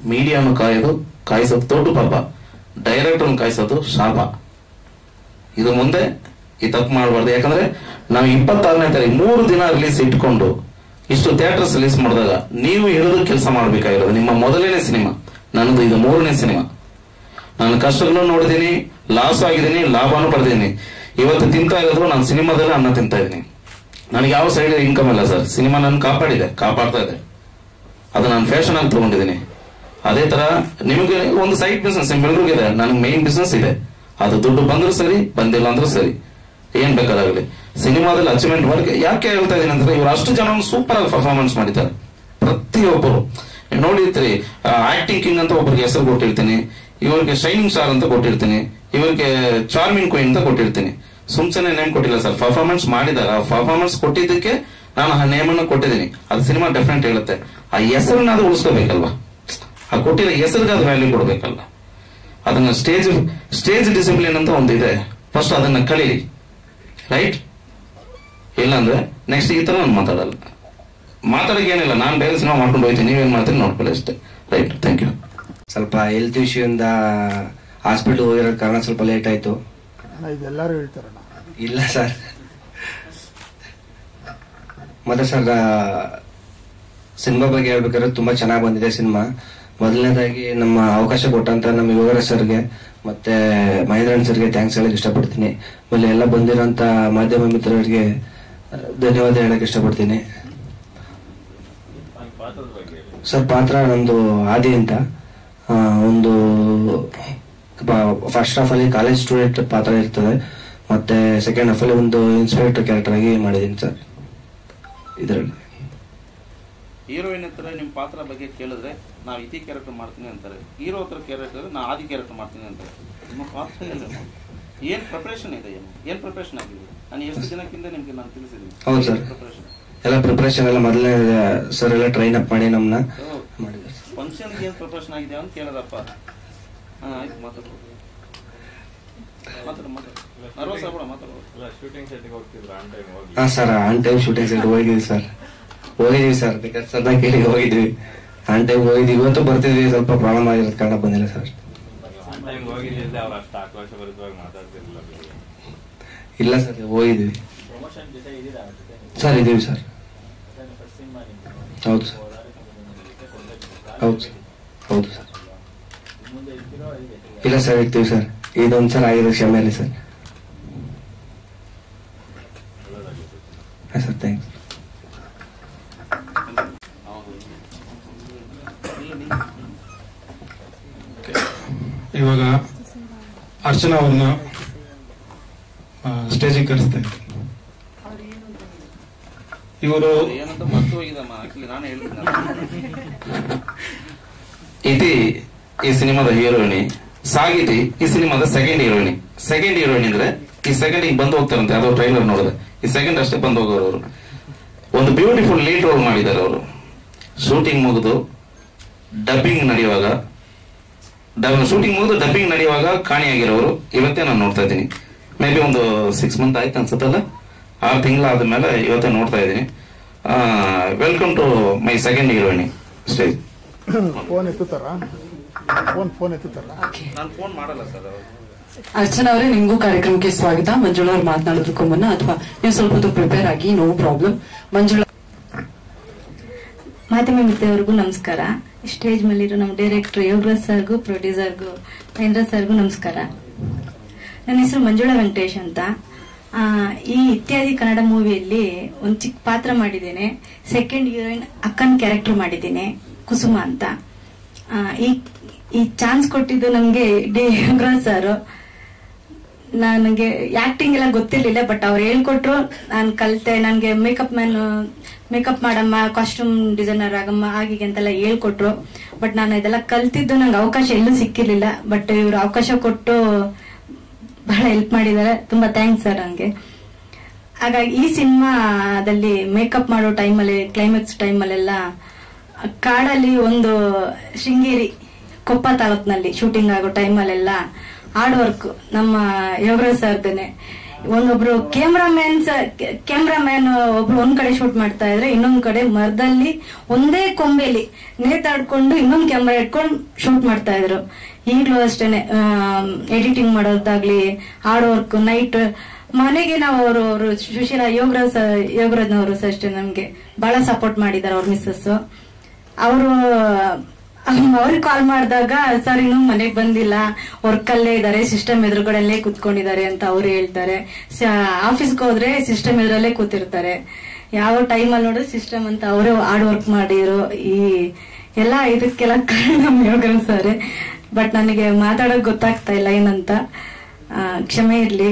ಮೀಡಿಯಾನು ಕಾಯೋದು ಕಾಯಿಸೋದು ದೊಡ್ಡ ಪಾಪ ಡೈರೆಕ್ಟರ್ನ ಕಾಯಿಸೋದು ಶಾಪ ಇದು ಮುಂದೆ ಈ ತಪ್ಪು ಮಾಡಬಾರ್ದು ಯಾಕಂದ್ರೆ ನಾವು ಇಪ್ಪತ್ತಾರನೇ ತಾರೀಕು ಮೂರು ದಿನ ರಿಲೀಸ್ ಇಟ್ಕೊಂಡು ಇಷ್ಟು ಥಿಯೇಟರ್ಸ್ ರಿಲೀಸ್ ಮಾಡಿದಾಗ ನೀವು ಹಿಡಿದು ಕೆಲಸ ಮಾಡಬೇಕಾಗಿರೋದು ನಿಮ್ಮ ಮೊದಲನೇ ಸಿನಿಮಾ ನನ್ನದು ಇದು ಮೂರನೇ ಸಿನಿಮಾ ನಾನು ಕಷ್ಟಗಳನ್ನು ನೋಡಿದ್ದೀನಿ ಲಾಸ್ ಆಗಿದ್ದೀನಿ ಲಾಭನೂ ಪಡೆದಿದ್ದೀನಿ ಇವತ್ತು ತಿಂತಾ ಇರೋದು ನಾನು ಸಿನಿಮಾದಲ್ಲೇ ಅನ್ನ ತಿಂತಾ ಇದ್ದೀನಿ ನನಗೆ ಯಾವ ಸೈಡ್ ಇನ್ಕಮ್ ಇಲ್ಲ ಸರ್ ಸಿನಿಮಾ ನನ್ನ ಕಾಪಾಡಿದೆ ಕಾಪಾಡ್ತಾ ಇದೆ ಅದು ನಾನು ಫ್ಯಾಷನ್ ಆಗಿ ತಗೊಂಡಿದ್ದೀನಿ ಅದೇ ತರ ನಿಮಗೆ ಒಂದು ಸೈಡ್ ಬಿಸ್ನೆಸ್ ನಿಮ್ಮೆಲ್ರಿಗೂ ಇದೆ ನನಗೆ ಮೈನ್ ಬಿಸ್ನೆಸ್ ಇದೆ ಅದು ದುಡ್ಡು ಬಂದ್ರು ಸರಿ ಬಂದಿಲ್ಲ ಅಂದ್ರೂ ಸರಿ ಏನ್ ಬೇಕಾದಾಗಲಿ ಸಿನಿಮಾದಲ್ಲಿ ಅಚೀವ್ಮೆಂಟ್ ವರ್ಕ್ ಯಾಕೆ ಹೇಳ್ತಾ ಇದೀನಿ ಅಂದ್ರೆ ಇವರು ಅಷ್ಟು ಜನ ಸೂಪರ್ ಆಗಿ ಪರ್ಫಾರ್ಮೆನ್ಸ್ ಮಾಡಿದ್ದಾರೆ ಪ್ರತಿಯೊಬ್ಬರು ನೀವ್ ನೋಡಿರ್ತೀರಿ ಆಕ್ಟಿಂಗ್ ಕಿಂಗ್ ಅಂತ ಒಬ್ಬರಿಗೆ ಹೆಸರು ಕೊಟ್ಟಿರ್ತೀನಿ ಇವರಿಗೆ ಶೈನಿಂಗ್ ಸ್ಟಾರ್ ಅಂತ ಕೊಟ್ಟಿರ್ತೀನಿ ಇವರಿಗೆ ಚಾರ್ಮಿಂಗ್ ಕ್ವೀನ್ ಅಂತ ಕೊಟ್ಟಿರ್ತೀನಿ ಸುಮ್ಸನೆ ನೇಮ್ ಕೊಟ್ಟಿಲ್ಲ ಸರ್ ಪರ್ಫಾರ್ಮೆನ್ಸ್ ಮಾಡಿದಾರೆ ಆ ಪರ್ಫಾರ್ಮೆನ್ಸ್ ಕೊಟ್ಟಿದ್ದಕ್ಕೆ ನಾನು ಆ ನೇಮ್ ಅನ್ನು ಕೊಟ್ಟಿದ್ದೀನಿ ಅದು ಸಿನಿಮಾ ಡೆಫಿನೆಟ್ ಹೇಳುತ್ತೆ ಆ ಹೆಸರನ್ನ ಅದು ಉಳಿಸ್ಕೋಬೇಕಲ್ವಾ ಆ ಕೊಟ್ಟಿರೋ ಹೆಸರಿಗೆ ಅದು ವ್ಯಾಲ್ಯೂ ಕೊಡ್ಬೇಕಲ್ಲ ಅದನ್ನ ಸ್ಟೇಜ್ ಸ್ಟೇಜ್ ಡಿಸಿಪ್ಲಿನ್ ಅಂತ ಒಂದಿದೆ ಫಸ್ಟ್ ಅದನ್ನ ಕಲೀರಿ ರೈಟ್ ಇಲ್ಲಾಂದ್ರೆ ನೆಕ್ಸ್ಟ್ ಈ ತರ ನಾನು ಮಾತಾಡಲ್ಲ ಮಾತಾಡಕ್ಕೆ ಏನಿಲ್ಲ ನಾನು ಬೇರೆ ಸಿನಿಮಾ ಮಾಡ್ಕೊಂಡು ಹೋಗ್ತೀನಿ ನೀವೇನ್ ಮಾಡ್ತೀನಿ ನೋಡ್ಕೊಳ್ಳಿ ಅಷ್ಟೇ ರೈಟ್ ಥ್ಯಾಂಕ್ ಯು ಸ್ವಲ್ಪ ಹೆಲ್ತ್ ಇಶ್ಯೂಯಿಂದ ಹಾಸ್ಪಿಟಲ್ ಹೋಗಿರೋ ಕಾರಣ ಸ್ವಲ್ಪ ಲೇಟ್ ಆಯ್ತು ಅಣ್ಣ ಇದೆಲ್ಲರೂ ಹೇಳ್ತಾರಣ್ಣ ಇಲ್ಲ ಸರ್ ಮತ್ತೆ ಸರ್ ಸಿನಿಮಾ ಬಗ್ಗೆ ಹೇಳ್ಬೇಕಾದ್ರೆ ತುಂಬಾ ಚೆನ್ನಾಗಿ ಬಂದಿದೆ ಸಿನಿಮಾ ಮೊದಲನೇದಾಗಿ ನಮ್ಮ ಅವಕಾಶ ಕೊಟ್ಟಂತ ನಮ್ಮ ಯುವರಾಜ್ ಸರ್ಗೆ ಮತ್ತೆ ಮಹೇಂದ್ರನ್ ಸರ್ಗೆ ಥ್ಯಾಂಕ್ಸ್ ಹೇಳಕ್ ಇಷ್ಟಪಡ್ತೀನಿ ಆಮೇಲೆ ಎಲ್ಲ ಬಂದಿರೋಂತ ಮಾಧ್ಯಮ ಮಿತ್ರರಿಗೆ ಆ, ಧನ್ಯವಾದ ಹೇಳಕ್ ಇಷ್ಟಪಡ್ತೀನಿ ನನ್ನ ಪಾತ್ರದ ಬಗ್ಗೆ ಹೇಳಿ. ಸರ್ ಪಾತ್ರ ನಂದು ಆದಿ ಅಂತ ಆ, ಒಂದು ಫಸ್ಟ್ ಹಾಫ್ ಅಲ್ಲಿ ಕಾಲೇಜ್ ಸ್ಟೂಡೆಂಟ್ ಪಾತ್ರ ಇರ್ತದೆ ಮತ್ತೆ ಸೆಕೆಂಡ್ ಹಾಫ್ ಅಲ್ಲಿ ಒಂದು ಇನ್ಸ್ಪೆಕ್ಟರ್ ಕ್ಯಾರೆಕ್ಟರ್ ಆಗಿ ಮಾಡಿದ್ದೀನಿ ಸರ್ ಇದರಲ್ಲಿ ಹೀರೋಯಿನ್ ಹತ್ರ ನಿಮ್ಮ ಪಾತ್ರ ಬಗ್ಗೆ ಕೇಳಿದ್ರೆ ನಾವು ಇತಿ ಕ್ಯಾರೆಕ್ಟರ್ ಮಾಡ್ತೀನಿ ಅಂತಾರೆ ಹೀರೋ ಹತ್ರ ಕ್ಯಾರೆಕ್ಟರ್ ನಾ ಆದಿ ಕ್ಯಾರೆಕ್ಟರ್ ಮಾಡ್ತೀನಿ ಅಂತಾರೆ ನಿಮ್ಮ ಪಾತ್ರ ಏನು ಏನ್ ಪ್ರಿಪರೇಷನ್ ಇದೆ ಏನು ಏನ್ ಪ್ರಿಪರೇಷನ್ ಆಗಿದೆ ನಾನು ಎಷ್ಟು ದಿನಕ್ಕಿಂತ ನಿಮ್ಗೆ ನಾನು ತಿಳಿಸಿದ್ದೀನಿ ಹೌದು ಸರ್. ಪ್ರಿಪರೇಷನ್ ಎಲ್ಲ ಪ್ರಿಪರೇಷನ್ ಎಲ್ಲ ಮೊದಲನೇ ಸರ್ ಎಲ್ಲ ಟ್ರೈನ್ ಅಪ್ ಮಾಡಿ ನಮ್ಮನ್ನ ಮಾಡಿದ್ದಾರೆ ಸರ್. ಫಂಕ್ಷನ್ಗೆ ಏನ್ ಪ್ರಿಪರೇಷನ್ ಆಗಿದೆ ಅಂತ ಕೇಳದಪ್ಪ ಹಾ ಆಯ್ತು ಮಾತಾಡು ಮಾತಾಡು ಮಾತಾಡು ನರ್ವಸ್ ಆಗ್ಬೇಡ ಮಾತಾಡು ಇಲ್ಲ ಶೂಟಿಂಗ್ ಸೆಟ್ಗೆ ಹೋಗ್ತಿದ್ರು ಆನ್ ಟೈಮ್ ಹೋಗಿ ಹಾ sir on time shooting set ಹೋಗಿದೀವಿ ಸರ್ ಹೋಗಿದೀವಿ ಸರ್ ಬೇಕಾದ್ರೆ ಸದಾ ಕೇಳಿ ಹೋಗಿದ್ವಿ ಆನ್ ಟೈಮ್ ಹೋಗಿದ್ವಿ ಇವತ್ತು ಬರ್ತಿದ್ವಿ ಸ್ವಲ್ಪ ಪ್ರಾಬ್ಲಮ್ ಆಗಿರೋದ್ ಕಾರಣ ಬಂದಿಲ್ಲ ಸರ್ ಆನ್ ಟೈಮ್ ಹೋಗಿದ್ದಿದ್ದೆ ಅವ್ರು ಅಷ್ಟು ಆಕ್ರೋಶ ಭರಿತವಾಗಿ ಮಾತಾಡ್ತಿರ್ಲಿಲ್ಲ ಬೇರೆ. ಇಲ್ಲ ಸರ್ ಹೋಗಿದ್ವಿ ಪ್ರಮೋಷನ್ ಜೊತೆ ಇದೀರಾ ಸರ್ ಇದೀವಿ ಸರ್ ಹೌದು ಸರ್ ಹೌದು ಸರ್ ಹೌದು ಸರ್ ಇಲ್ಲ ಸರ್ ಇರ್ತೀವಿ ಸರ್ ಇದೊಂದು ಸರ್ ಆಗಿದೆ ಕ್ಷಮೆ ಇರಲಿ ಸರ್ ಹಾಂ ಸರ್ ಥ್ಯಾಂಕ್ಸ್ ಇವಾಗ ಅರ್ಚನಾ ಅವ್ರನ್ನ ಸ್ಟೇಜಿಗೆ ಕರೆಸ್ತಾ ಇದ್ದೀನಿ ಇವರು ಏನಂತ ಮರ್ತು ಹೋಗಿದಮ್ಮ ಆಕ್ಚುಲಿ ನಾನು ಹೇಳ್ತೀನಿ ಇತಿ ಈ ಸಿನಿಮಾದ ಹೀರೋಯಿನಿ ಸಾಗಿತಿ ಈ ಸಿನಿಮಾದ ಸೆಕೆಂಡ್ ಹೀರೋಯಿನಿ ಸೆಕೆಂಡ್ ಹೀರೋಯಿನ್ ಅಂದ್ರೆ ಈ ಸೆಕೆಂಡ್ ಈಗ ಬಂದು ಹೋಗ್ತಾರಂತೆ ಅದು ಟ್ರೈಲರ್ ನೋಡಿದೆ ಈ ಸೆಕೆಂಡ್ ಅಷ್ಟೇ ಬಂದು ಹೋಗೋರು ಅವರು ಒಂದು ಬ್ಯೂಟಿಫುಲ್ ಲೀಡ್ ರೋಲ್ ಮಾಡಿದ್ದಾರೆ ಅವರು ಶೂಟಿಂಗ್ ಮುಗಿದು ಡಬ್ಬಿಂಗ್ ನಡೆಯುವಾಗ ಶೂಟಿಂಗ್ ಮುಗಿದು ಡಬ್ಬಿಂಗ್ ನಡೆಯುವಾಗ ಕಾಣಿಯಾಗಿರೋರು ಇವತ್ತೇ ನಾನು ನೋಡ್ತಾ ಇದ್ದೀನಿ ಮೇ ಬಿ ಒಂದು ಸಿಕ್ಸ್ ಮಂತ್ ಆಯ್ತು ಅನ್ಸುತ್ತಲ್ಲ ಆರು ತಿಂಗಳಾದ ಮೇಲೆ ಇವತ್ತೇ ನೋಡ್ತಾ ಇದ್ದೀನಿ ವೆಲ್ಕಮ್ ಟು ಮೈ ಸೆಕೆಂಡ್ ಹೀರೋಯಿನಿ ಸ್ಟೇಜ್ ಫೋನ್ ಎತ್ತುತ್ತಾರ ಫೋನ್ ಫೋನ್ ಎತ್ತುತ್ತಾರ ನಾನು ಫೋನ್ ಮಾಡಲ್ಲ ಸರ್ ಅರ್ಚನಾ ಅವರೇ ನಿಮ್ಗೂ ಕಾರ್ಯಕ್ರಮಕ್ಕೆ ಸ್ವಾಗತ ಮಂಜುಳಾ ಅವ್ರು ಮಾತನಾಡೋದಕ್ಕೂ ಮುನ್ನ ಅಥವಾ ನೀವು ಸ್ವಲ್ಪ ಹೊತ್ತು ಪ್ರಿಪೇರ್ ಆಗಿ ನೋ ಪ್ರಾಬ್ಲಮ್ ಮಂಜುಳಾ ಮಾಧ್ಯಮ ಮಿತ್ರರಿಗೂ ನಮಸ್ಕಾರ ಸ್ಟೇಜ್ ಮೇಲಿರೋ ನಮ್ಮ ಡೈರೆಕ್ಟರ್ ಯೋಗರಾಜ್ ಸರ್ಗೂ ಪ್ರೊಡ್ಯೂಸರ್ಗೂ ಮಹೇಂದ್ರ ಸರ್ಗೂ ನಮಸ್ಕಾರ ನನ್ನ ಹೆಸರು ಮಂಜುಳಾ ವೆಂಕಟೇಶ್ ಅಂತ ಆ, ಈ ಇತ್ಯಾದಿ ಕನ್ನಡ ಮೂವಿಯಲ್ಲಿ ಒಂದು ಚಿಕ್ಕ ಪಾತ್ರ ಮಾಡಿದ್ದೇನೆ ಸೆಕೆಂಡ್ ಹೀರೋಯಿನ್ ಅಕ್ಕನ್ ಕ್ಯಾರೆಕ್ಟರ್ ಮಾಡಿದ್ದೇನೆ ಕುಸುಮ ಅಂತ ಆ, ಈ ಈ ಚಾನ್ಸ್ ಕೊಟ್ಟಿದ್ದು ನಮ್ಗೆ ಡಿ ಯೋಗರಾಜ್ ಸರ್ ನನಗೆ ಆಕ್ಟಿಂಗ್ ಎಲ್ಲ ಗೊತ್ತಿರ್ಲಿಲ್ಲ ಬಟ್ ಅವ್ರು ಹೇಳ್ಕೊಟ್ರು ನಾನು ಕಲಿತೆ ನನಗೆ ಮೇಕಪ್ ಮ್ಯಾನ್ ಮೇಕಪ್ ಮಾಡಮ್ಮ ಕಾಸ್ಟ್ಯೂಮ್ ಡಿಸೈನರ್ ಆಗಮ್ಮ ಹಾಗೆ ಅಂತೆಲ್ಲ ಹೇಳ್ಕೊಟ್ರು ಬಟ್ ನಾನು ಇದೆಲ್ಲ ಕಲ್ತಿದ್ದು ನಂಗೆ ಅವಕಾಶ ಎಲ್ಲೂ ಸಿಕ್ಕಿರ್ಲಿಲ್ಲ ಬಟ್ ಇವರು ಅವಕಾಶ ಕೊಟ್ಟು ಬಹಳ ಹೆಲ್ಪ್ ಮಾಡಿದ್ದಾರೆ ತುಂಬಾ ಥ್ಯಾಂಕ್ಸ್ ಸರ್ ನನಗೆ ಹಾಗಾಗಿ ಈ ಸಿನಿಮಾದಲ್ಲಿ ಮೇಕಪ್ ಮಾಡೋ ಟೈಮಲ್ಲಿ ಕ್ಲೈಮ್ಯಾಕ್ಸ್ ಟೈಮಲ್ಲೆಲ್ಲ ಕಾಡಲ್ಲಿ ಒಂದು ಶೃಂಗೇರಿ ಕೊಪ್ಪ ತಾಲೂಕ್ನಲ್ಲಿ ಶೂಟಿಂಗ್ ಆಗೋ ಟೈಮಲ್ಲೆಲ್ಲ ಹಾರ್ಡ್ ವರ್ಕ್ ನಮ್ಮ ಯೋಗರಾಜ್ ಸರ್ದೇನೆ ಒಂದೊಬ್ರು ಕ್ಯಾಮ್ರಾಮ್ಯಾನ್ಸ್ ಕ್ಯಾಮ್ರಾಮ್ಯಾನ್ ಒಬ್ರು ಒಂದ್ ಕಡೆ ಶೂಟ್ ಮಾಡ್ತಾ ಇದ್ರೆ ಇನ್ನೊಂದ್ ಕಡೆ ಮರದಲ್ಲಿ ಒಂದೇ ಕೊಂಬೆಲಿ ನೇತಾಡ್ಕೊಂಡು ಇನ್ನೊಂದ್ ಕ್ಯಾಮ್ರಾ ಇಟ್ಕೊಂಡು ಶೂಟ್ ಮಾಡ್ತಾ ಇದ್ರು ಈಗ್ಲೂ ಅಷ್ಟೇನೆ ಎಡಿಟಿಂಗ್ ಮಾಡೋದಾಗ್ಲಿ ಹಾರ್ಡ್ ವರ್ಕ್ ನೈಟ್ ಮನೆಗೆ ನಾವು ಅವರು ಅವರು ಸುಶೀಲಾ ಯೋಗರಾಜ್ ಯೋಗರಾಜ್ನವರು ಸಹ ಅಷ್ಟೇ ನಮ್ಗೆ ಬಹಳ ಸಪೋರ್ಟ್ ಮಾಡಿದ್ದಾರೆ ಅವ್ರ ಮಿಸ್ಸಸ್ ಅವರು ಅವ್ರಿಗೆ ಕಾಲ್ ಮಾಡಿದಾಗ ಸರ್ ಇನ್ನು ಮನೆಗೆ ಬಂದಿಲ್ಲ ವರ್ಕ್ ಅಲ್ಲೇ ಇದಾರೆ ಸಿಸ್ಟಮ್ ಎದುರುಗಡೆಲ್ಲೇ ಕೂತ್ಕೊಂಡಿದ್ದಾರೆ ಅಂತ ಅವ್ರು ಹೇಳ್ತಾರೆ ಆಫೀಸ್ಗೆ ಹೋದ್ರೆ ಸಿಸ್ಟಮ್ ಎದುರಲ್ಲೇ ಕೂತಿರ್ತಾರೆ ಯಾವ ಟೈಮಲ್ಲಿ ನೋಡಿದ್ರೆ ಸಿಸ್ಟಮ್ ಅಂತ ಅವರೇ ಹಾರ್ಡ್ ವರ್ಕ್ ಮಾಡಿದ್ರು ಈ ಎಲ್ಲ ಇದಕ್ಕೆಲ್ಲ ಕಾರಣ ನಮ್ಮ ಯೋಗರಾಜ್ ಸರ್ ಬಟ್ ನನಗೆ ಮಾತಾಡೋಕ್ ಗೊತ್ತಾಗ್ತಾ ಇಲ್ಲ ಏನಂತ ಆ, ಕ್ಷಮೆ ಇರ್ಲಿ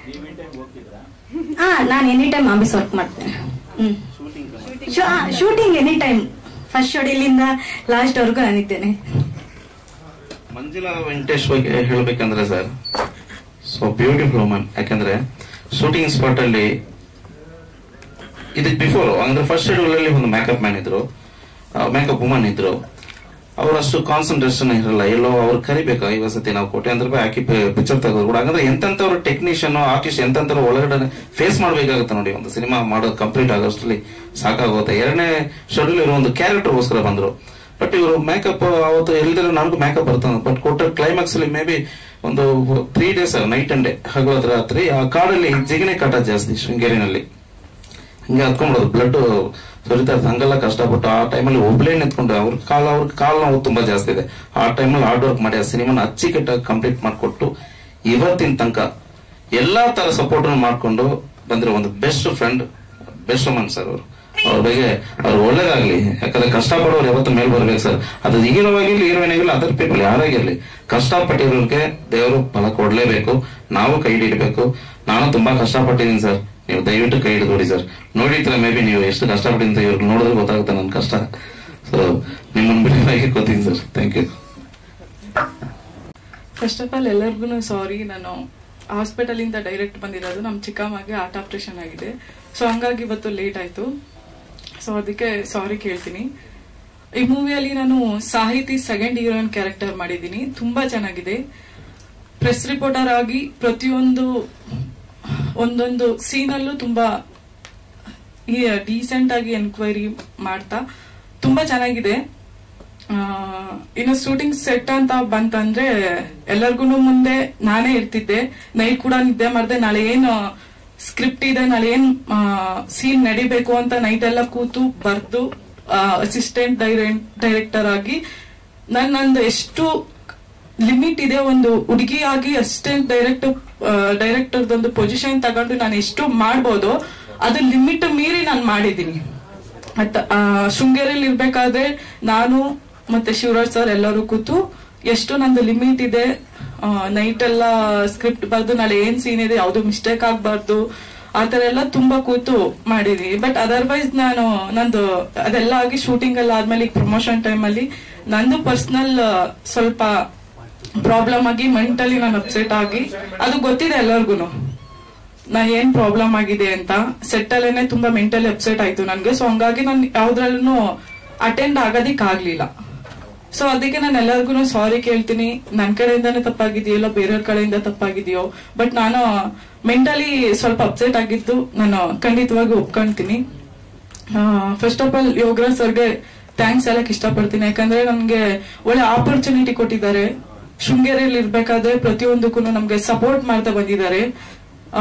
ಹಾ ನಾನು ಎನಿ ಟೈಮ್ ಆಫೀಸ್ ವರ್ಕ್ ಮಾಡ್ತೇನೆ hmm shooting any time first ಶೆಡ್ಯೂಲಿಂದ ಲಾಸ್ಟ್ ವರ್ಗು ನಾನಿದ್ದೇನೆ ಮಂಜುಳಾ ವೆಂಕಟೇಶ್ ಬಗ್ಗೆ ಹೇಳ್ಬೇಕಂದ್ರೆ ಸರ್ ಸೊ ಬ್ಯೂಟಿಫುಲ್ ವುಮನ್ ಯಾಕಂದ್ರೆ ಶೂಟಿಂಗ್ ಸ್ಪಾಟ್ ಅಲ್ಲಿ ಇದಕ್ಕೆ ಬಿಫೋರ್ ಅಂದ್ರೆ ಫಸ್ಟ್ ಶೆಡ್ಯೂಲ್ ಅಲ್ಲಿ ಒಂದು ಮೇಕಪ್ ಮ್ಯಾನ್ ಇದ್ರು ಮೇಕಪ್ ವುಮನ್ ಇದ್ರು ಅವರಷ್ಟು ಕಾನ್ಸಂಟ್ರೇಷನ್ ಇರಲ್ಲ ಎಲ್ಲೋ ಅವ್ರು ಕರಿಬೇಕು ಐವತ್ತು ಸತಿ ನಾವು ಕೋಟ್ಯಾಂತರ ರೂಪಾಯಿ ಹಾಕಿ ಪಿಕ್ಚರ್ ತೆಗೆದ್ರು ಕೂಡ ಹಾಗಾದ್ರೆ ಎಂತೆಂತವ್ರು ಟೆಕ್ನಿಷಿಯನ್ ಆರ್ಟಿಸ್ಟ್ ಎಂತೆಂತವ್ರು ಒಳಗಡೆ ಫೇಸ್ ಮಾಡ್ಬೇಕಾಗುತ್ತೆ ನೋಡಿ ಒಂದು ಸಿನಿಮಾ ಮಾಡೋದು ಕಂಪ್ಲೀಟ್ ಆಗೋಷ್ಟರಲ್ಲಿ ಸಾಕಾಗುತ್ತೆ ಎರಡನೇ ಶೆಡ್ಯೂಲ್ ಇರೋ ಒಂದು ಕ್ಯಾರೆಕ್ಟರ್ಗೋಸ್ಕರ ಬಂದ್ರು ಬಟ್ ಇವರು ಮೇಕಪ್ ಅವತ್ತು ಎಲ್ದಿರೋ ನನಗೂ ಮೇಕಪ್ ಬರ್ತದೆ ಬಟ್ ಕೊಟ್ಟ ಕ್ಲೈಮ್ಯಾಕ್ಸ್ ಅಲ್ಲಿ ಮೇ ಬಿ ಒಂದು three days night and day ಹಗಲದ ರಾತ್ರಿ ಆ ಕಾಡಲ್ಲಿ ಜಿಗಣೆ ಕಾಟ ಜಾಸ್ತಿ ಶೃಂಗೇರಿನಲ್ಲಿ ಹಿಂಗೆ ಹತ್ಕೊಂಡ್ಬಿಡೋದು ಬ್ಲಡ್ ಸುರಿತಾ ಇರ್ತದೆ ಹಂಗೆಲ್ಲ ಕಷ್ಟಪಟ್ಟು ಆ ಟೈಮಲ್ಲಿ ಒಬ್ಳೇ ನಿಂತ್ಕೊಂಡು ಅವ್ರ ಕಾಲ ಅವ್ರ ಕಾಲ ನೋವು ತುಂಬಾ ಜಾಸ್ತಿ ಇದೆ ಆ ಟೈಮಲ್ಲಿ ಹಾರ್ಡ್ ವರ್ಕ್ ಮಾಡಿ ಆ ಸಿನಿಮಾನ ಅಚ್ಚಿಕಟ್ಟಾಗಿ ಕಂಪ್ಲೀಟ್ ಮಾಡಿಕೊಟ್ಟು ಇವತ್ತಿನ ತನಕ ಎಲ್ಲಾ ತರ ಸಪೋರ್ಟ್ ಮಾಡ್ಕೊಂಡು ಬಂದಿರೋ ಒಂದು best friend best man sir ಅವರು ಅವ್ರ ಬಗ್ಗೆ ಅವ್ರು ಒಳ್ಳೇದಾಗ್ಲಿ ಯಾಕಂದ್ರೆ ಕಷ್ಟಪಡೋರು ಯಾವತ್ತು ಮೇಲ್ ಬರ್ಬೇಕು ಸರ್ ಅದು ಹೀರೋ ಆಗಿರ್ಲಿ ಹೀರೋಯಿನ್ ಆಗಿರ್ಲಿ ಅದರ್ ಪೀಪಲ್ ಯಾರಾಗಿರ್ಲಿ ಕಷ್ಟಪಟ್ಟಿರೋರ್ಗೆ ದೇವರು ಫಲ ಕೊಡ್ಲೇಬೇಕು ನಾವು ಕೈ ಹಿಡಿಬೇಕು ನಾನು ತುಂಬಾ ಕಷ್ಟಪಟ್ಟಿದ್ದೀನಿ ಸರ್ ನೀವು ದಯವಿಟ್ಟು ಕೈ ಹಿಡಿದು ನೋಡಿ ಸರ್ ನೋಡಿದ್ರೆ ಮೇ ಬಿ ನೀವು ಎಷ್ಟು ಕಷ್ಟಪಟ್ಟಿದ್ದೀನಿ ಅಂತ ಇವ್ರಿಗೆ ನೋಡಿದ್ರೆ ಗೊತ್ತಾಗುತ್ತೆ ನನ್ನ ಕಷ್ಟ ಸೊ ನಿಮ್ಮನ್ನು ಬಿಡಲಾಗಿ ಗೊತ್ತೀನಿ sir thank you first of all ಎಲ್ಲರಿಗೂ ಸಾರಿ ನಾನು ಹಾಸ್ಪಿಟಲ್ ಇಂದ ಡೈರೆಕ್ಟ್ ಬಂದಿರೋದು ನಮ್ಮ ಚಿಕ್ಕಮ್ಮಗೆ ಹಾರ್ಟ್ ಆಪರೇಷನ್ ಆಗಿದೆ ಸೊ ಹಂಗಾಗಿ ಇವತ್ತು ಲೇಟ್ ಆಯ್ತು ಸೊ ಅದಕ್ಕೆ ಸಾರಿ ಕೇಳ್ತೀನಿ ಈ ಮೂವಿಯಲ್ಲಿ ನಾನು ಸಾಹಿತಿ ಸೆಕೆಂಡ್ ಹೀರೋಯಿನ್ ಕ್ಯಾರೆಕ್ಟರ್ ಮಾಡಿದ್ದೀನಿ ತುಂಬಾ ಚೆನ್ನಾಗಿದೆ ಪ್ರೆಸ್ ರಿಪೋರ್ಟರ್ ಆಗಿ ಪ್ರತಿಯೊಂದು ಒಂದೊಂದು ಸೀನಲ್ಲೂ ತುಂಬಾ ಡೀಸೆಂಟ್ ಆಗಿ ಎನ್ಕ್ವೈರಿ ಮಾಡ್ತಾ ತುಂಬಾ ಚೆನ್ನಾಗಿದೆ ಆ, ಇನ್ನು ಶೂಟಿಂಗ್ ಸೆಟ್ ಅಂತ ಬಂತಂದ್ರೆ ಎಲ್ಲರಿಗೂ ಮುಂದೆ ನಾನೇ ಇರ್ತಿದ್ದೆ ನೈಟ್ ಕೂಡ ನಿದ್ದೆ ಮಾಡ್ದೆ ನಾಳೆ ಏನು ಸ್ಕ್ರಿಪ್ಟ್ ಇದೆ ನಾಳೆ ಏನ್ ಸೀನ್ ನಡಿಬೇಕು ಅಂತ ನೈಟ್ ಎಲ್ಲ ಕೂತು ಬರ್ದು ಅಸಿಸ್ಟೆಂಟ್ ಡೈರೆಕ್ಟರ್ ಆಗಿ ನನ್ ನಂದು ಎಷ್ಟು ಲಿಮಿಟ್ ಇದೆ ಒಂದು ಹುಡುಗಿಯಾಗಿ ಅಸಿಸ್ಟೆಂಟ್ ಡೈರೆಕ್ಟರ್ ಡೈರೆಕ್ಟರ್ದೊಂದು ಪೊಸಿಷನ್ ತಗೊಂಡು ನಾನು ಎಷ್ಟು ಮಾಡ್ಬೋದು ಅದು ಲಿಮಿಟ್ ಮೀರಿ ನಾನು ಮಾಡಿದ್ದೀನಿ ಮತ್ತ ಆ, ಶೃಂಗೇರಿಯಲ್ಲಿ ಇರ್ಬೇಕಾದ್ರೆ ನಾನು ಮತ್ತೆ ಶಿವರಾಜ್ ಸರ್ ಎಲ್ಲರೂ ಕೂತು ಎಷ್ಟು ನಂದು ಲಿಮಿಟ್ ಇದೆ ನೈಟ್ ಎಲ್ಲ ಸ್ಕ್ರಿಪ್ಟ್ ಬರ್ದು ನಾಳೆ ಏನ್ ಸೀನ್ ಇದೆ ಯಾವ್ದು ಮಿಸ್ಟೇಕ್ ಆಗ್ಬಾರ್ದು ಆತರ ಎಲ್ಲ ತುಂಬಾ ಕೂತು ಮಾಡಿದೀನಿ ಬಟ್ ಅದರ್ವೈಸ್ ನಾನು ನಂದು ಅದೆಲ್ಲ ಆಗಿ ಶೂಟಿಂಗ್ ಎಲ್ಲ ಆದ್ಮೇಲೆ ಈಗ ಪ್ರಮೋಷನ್ ಟೈಮ್ ಅಲ್ಲಿ ನಂದು ಪರ್ಸನಲ್ ಸ್ವಲ್ಪ ಪ್ರಾಬ್ಲಮ್ ಆಗಿ ಮೆಂಟಲಿ ನಾನು ಅಪ್ಸೆಟ್ ಆಗಿ ಅದು ಗೊತ್ತಿದೆ ಎಲ್ಲರಿಗೂ ನಾ ಏನ್ ಪ್ರಾಬ್ಲಮ್ ಆಗಿದೆ ಅಂತ ಸೆಟ್ ಅಲ್ಲೇನೆ ತುಂಬಾ ಮೆಂಟಲಿ ಅಪ್ಸೆಟ್ ಆಯ್ತು ನನ್ಗೆ ಸೊ ಹಂಗಾಗಿ ನಾನು ಯಾವ್ದ್ರಲ್ಲೂ ಅಟೆಂಡ್ ಆಗೋದಿಕ್ ಆಗ್ಲಿಲ್ಲ ಸೊ ಅದಕ್ಕೆ ನಾನು ಎಲ್ಲರಿಗೂ ಸಾರಿ ಕೇಳ್ತೀನಿ ನನ್ ಕಡೆಯಿಂದಾನೇ ತಪ್ಪಾಗಿದೆಯೋ ಇಲ್ಲ ಬೇರೆಯವ್ರ ಕಡೆಯಿಂದ ತಪ್ಪಾಗಿದೆಯೋ ಬಟ್ ನಾನು ಮೆಂಟಲಿ ಸ್ವಲ್ಪ ಅಪ್ಸೆಟ್ ಆಗಿದ್ದು ನಾನು ಖಂಡಿತವಾಗಿ ಒಪ್ಕೊಂತೀನಿ ಫಸ್ಟ್ ಆಫ್ ಆಲ್ ಯೋಗರಾಜ್ ಸರ್ಗೆ ಥ್ಯಾಂಕ್ಸ್ ಹೇಳಕ್ ಇಷ್ಟಪಡ್ತೀನಿ ಯಾಕಂದ್ರೆ ನನ್ಗೆ ಒಳ್ಳೆ ಆಪರ್ಚುನಿಟಿ ಕೊಟ್ಟಿದ್ದಾರೆ ಶೃಂಗೇರಿಯಲ್ಲಿ ಇರ್ಬೇಕಾದ್ರೆ ಪ್ರತಿಯೊಂದಕ್ಕೂ ನಮ್ಗೆ ಸಪೋರ್ಟ್ ಮಾಡ್ತಾ ಬಂದಿದ್ದಾರೆ ಆ,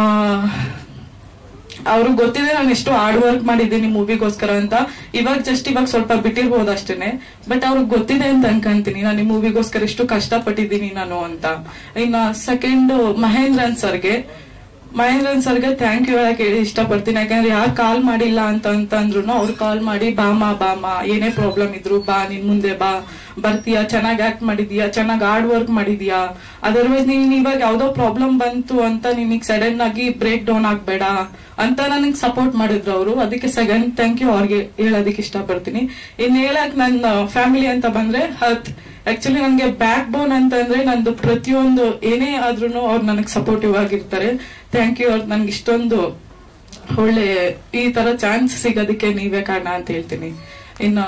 ಅವ್ರಿಗೆ ಗೊತ್ತಿದೆ ನಾನು ಎಷ್ಟು ಹಾರ್ಡ್ ವರ್ಕ್ ಮಾಡಿದ್ದೀನಿ ಮೂವಿಗೋಸ್ಕರ ಅಂತ ಇವಾಗ ಜಸ್ಟ್ ಇವಾಗ ಸ್ವಲ್ಪ ಬಿಟ್ಟಿರ್ಬೋದು ಅಷ್ಟೇನೆ ಬಟ್ ಅವ್ರಿಗೆ ಗೊತ್ತಿದೆ ಅಂತ ಅನ್ಕೊಂತೀನಿ ನಾನು ಈ ಮೂವಿಗೋಸ್ಕರ ಎಷ್ಟು ಕಷ್ಟಪಟ್ಟಿದ್ದೀನಿ ನಾನು ಅಂತ ಇನ್ನ ಸೆಕೆಂಡ್ ಮಹೇಂದ್ರನ್ ಸರ್ಗೆ ಮಹೇಂದ್ರನ್ ಸರ್ಗೆ ಥ್ಯಾಂಕ್ ಯು ಹೇಳಕ್ ಹೇಳಿ ಇಷ್ಟಪಡ್ತೀನಿ ಯಾಕಂದ್ರೆ ಯಾರು ಕಾಲ್ ಮಾಡಿಲ್ಲ ಅಂತ ಅಂತಂದ್ರು ಅವ್ರು ಕಾಲ್ ಮಾಡಿ ಬಾಮ ಬಾಮ ಏನೇ ಪ್ರಾಬ್ಲಮ್ ಇದ್ರು ಬಾ ನಿನ್ ಮುಂದೆ ಬಾ ಬರ್ತೀಯಾ ಚೆನ್ನಾಗಿ ಆಕ್ಟ್ ಮಾಡಿದೀಯಾ ಚೆನ್ನಾಗಿ ಹಾರ್ಡ್ ವರ್ಕ್ ಮಾಡಿದೀಯಾ ಅದರ್ವೈಸ್ ನೀನ್ ಇವಾಗ ಯಾವ್ದೋ ಪ್ರಾಬ್ಲಮ್ ಬಂತು ಅಂತ ನಿನಗ್ ಸಡನ್ ಆಗಿ ಬ್ರೇಕ್ ಡೌನ್ ಆಗ್ಬೇಡ ಅಂತ ನನಗೆ ಸಪೋರ್ಟ್ ಮಾಡಿದ್ರು ಅವರು ಅದಕ್ಕೆ ಸೆಕೆಂಡ್ ಥ್ಯಾಂಕ್ ಯು ಅವ್ರಿಗೆ ಹೇಳೋದಕ್ಕೆ ಇಷ್ಟಪಡ್ತೀನಿ ಇನ್ ಹೇಳಕ್ ನನ್ನ ಫ್ಯಾಮಿಲಿ ಅಂತ ಬಂದ್ರೆ ಹತ್ ಆಕ್ಚುಲಿ ನನ್ಗೆ ಬ್ಯಾಕ್ ಬೋನ್ ಅಂತಂದ್ರೆ ನಂದು ಪ್ರತಿಯೊಂದು ಏನೇ ಆದ್ರೂ ಅವ್ರು ನನಗೆ ಸಪೋರ್ಟಿವ್ ಆಗಿರ್ತಾರೆ ಥ್ಯಾಂಕ್ ಯು ಅವ್ರು ನನ್ಗೆ ಇಷ್ಟೊಂದು ಒಳ್ಳೆ ಈ ತರ ಚಾನ್ಸ್ ಸಿಗೋದಕ್ಕೆ ನೀವೇ ಕಾರಣ ಅಂತ ಹೇಳ್ತೀನಿ ಇನ್ನು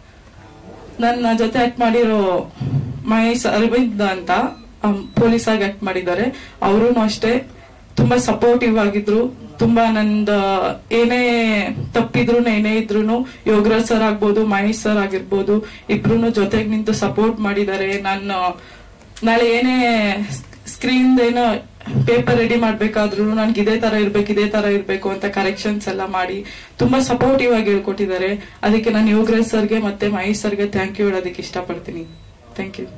ನನ್ನ ಜೊತೆ ಆಕ್ಟ್ ಮಾಡಿರೋ ಮಹೇಶ್ ಅರವಿಂದ್ ಅಂತ ಪೊಲೀಸ್ ಆಗಿ ಆಕ್ಟ್ ಮಾಡಿದ್ದಾರೆ ಅವರು ಅಷ್ಟೇ ತುಂಬಾ ಸಪೋರ್ಟಿವ್ ಆಗಿದ್ರು ತುಂಬಾ ನಂದ ಏನೇ ತಪ್ಪಿದ್ರು ಏನೇ ಇದ್ರು ಯೋಗರಾಜ್ ಸರ್ ಆಗ್ಬೋದು ಮಹೇಶ್ ಸರ್ ಆಗಿರ್ಬೋದು ಇಬ್ರು ಜೊತೆಗೆ ನಿಂತು ಸಪೋರ್ಟ್ ಮಾಡಿದ್ದಾರೆ ನಾನು ನಾಳೆ ಏನೇ ಸ್ಕ್ರೀನ್ ಏನೋ ಪೇಪರ್ ರೆಡಿ ಮಾಡ್ಬೇಕಾದ್ರೂ ನನ್ಗೆ ಇದೇ ತರ ಇರ್ಬೇಕು ಇದೇ ತರ ಇರ್ಬೇಕು ಅಂತ ಕರೆಕ್ಷನ್ಸ್ ಎಲ್ಲ ಮಾಡಿ ತುಂಬಾ ಸಪೋರ್ಟಿವ್ ಆಗಿ ಹೇಳ್ಕೊಟ್ಟಿದ್ದಾರೆ ಅದಕ್ಕೆ ನಾನು ಯೋಗರಾಜ್ ಸರ್ಗೆ ಮತ್ತೆ ಮಹೇಶ್ ಸರ್ಗೆ ಥ್ಯಾಂಕ್ ಯು ಹೇಳೋದಕ್ಕೆ ಇಷ್ಟಪಡ್ತೀನಿ ಥ್ಯಾಂಕ್ ಯು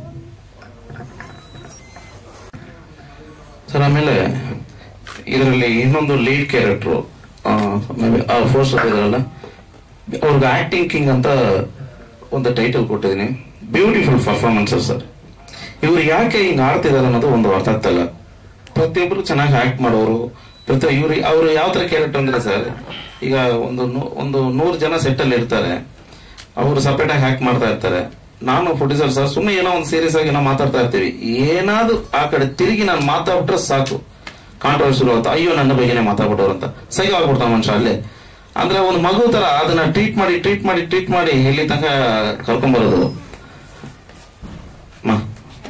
ಸರ್ ಆಮೇಲೆ ಇದರಲ್ಲಿ ಇನ್ನೊಂದು ಲೀಡ್ ಕ್ಯಾರೆಕ್ಟರ್ ಫೋರ್ಸ್ ಇದಾರಲ್ಲ ಅವ್ರಿಗೆ ಆಕ್ಟಿಂಗ್ ಕಿಂಗ್ ಅಂತ ಒಂದು ಟೈಟಲ್ ಕೊಟ್ಟಿದ್ದೀನಿ ಬ್ಯೂಟಿಫುಲ್ ಪರ್ಫಾರ್ಮೆನ್ಸಸ್ ಸರ್ ಇವ್ರು ಯಾಕೆ ಹಿಂಗ್ ಆಡ್ತಿದಾರೆ ಅನ್ನೋದು ಒಂದು ಅರ್ಥ ಆಗ್ತಾ ಇಲ್ಲ ಪ್ರತಿಯೊಬ್ರು ಚೆನ್ನಾಗಿ ಆಕ್ಟ್ ಮಾಡೋರು ಪ್ರತಿ ಇವ್ರು ಅವ್ರು ಯಾವ ತರ ಕ್ಯಾರೆಕ್ಟರ್ ಅಂದ್ರೆ ಸರ್ ಈಗ ಒಂದು ನೂ- ಒಂದು ನೂರು ಜನ ಸೆಟ್ ಅಲ್ಲಿ ಇರ್ತಾರೆ ಅವರು ಸಪರೇಟ್ ಆಗಿ ಆಕ್ಟ್ ಮಾಡ್ತಾ ಇರ್ತಾರೆ ನಾನು ಪ್ರೊಡ್ಯೂಸರ್ ಸರ್ ಸುಮ್ಮನೆ ಏನೋ ಒಂದು ಸೀರಿಯಸ್ ಆಗಿ ನಾವು ಮಾತಾಡ್ತಾ ಇರ್ತೀವಿ ಏನಾದ್ರು ಆ ಕಡೆ ತಿರುಗಿ ನಾನು ಮಾತಾಡ್ಬಿಟ್ರೆ ಸಾಕು ಕಾಂಟ್ರವರ್ಸಿಲ್ ಅಂತ ಅಯ್ಯೋ ನನ್ನ ಬಗ್ಗೆನೇ ಮಾತಾಡ್ಬಿಟ್ಟವ್ರು ಅಂತ ಸೈಕ ಆಗ್ಬಿಡ್ತಾವ ಮನುಷ್ಯ ಅಲ್ಲೇ ಅಂದ್ರೆ ಒಂದು ಮಗು ತರ ಅದನ್ನ ಟ್ರೀಟ್ ಮಾಡಿ ಟ್ರೀಟ್ ಮಾಡಿ ಟ್ರೀಟ್ ಮಾಡಿ ಇಲ್ಲಿ ತನಕ ಕರ್ಕೊಂಡ್ಬರೋದು ಮಾ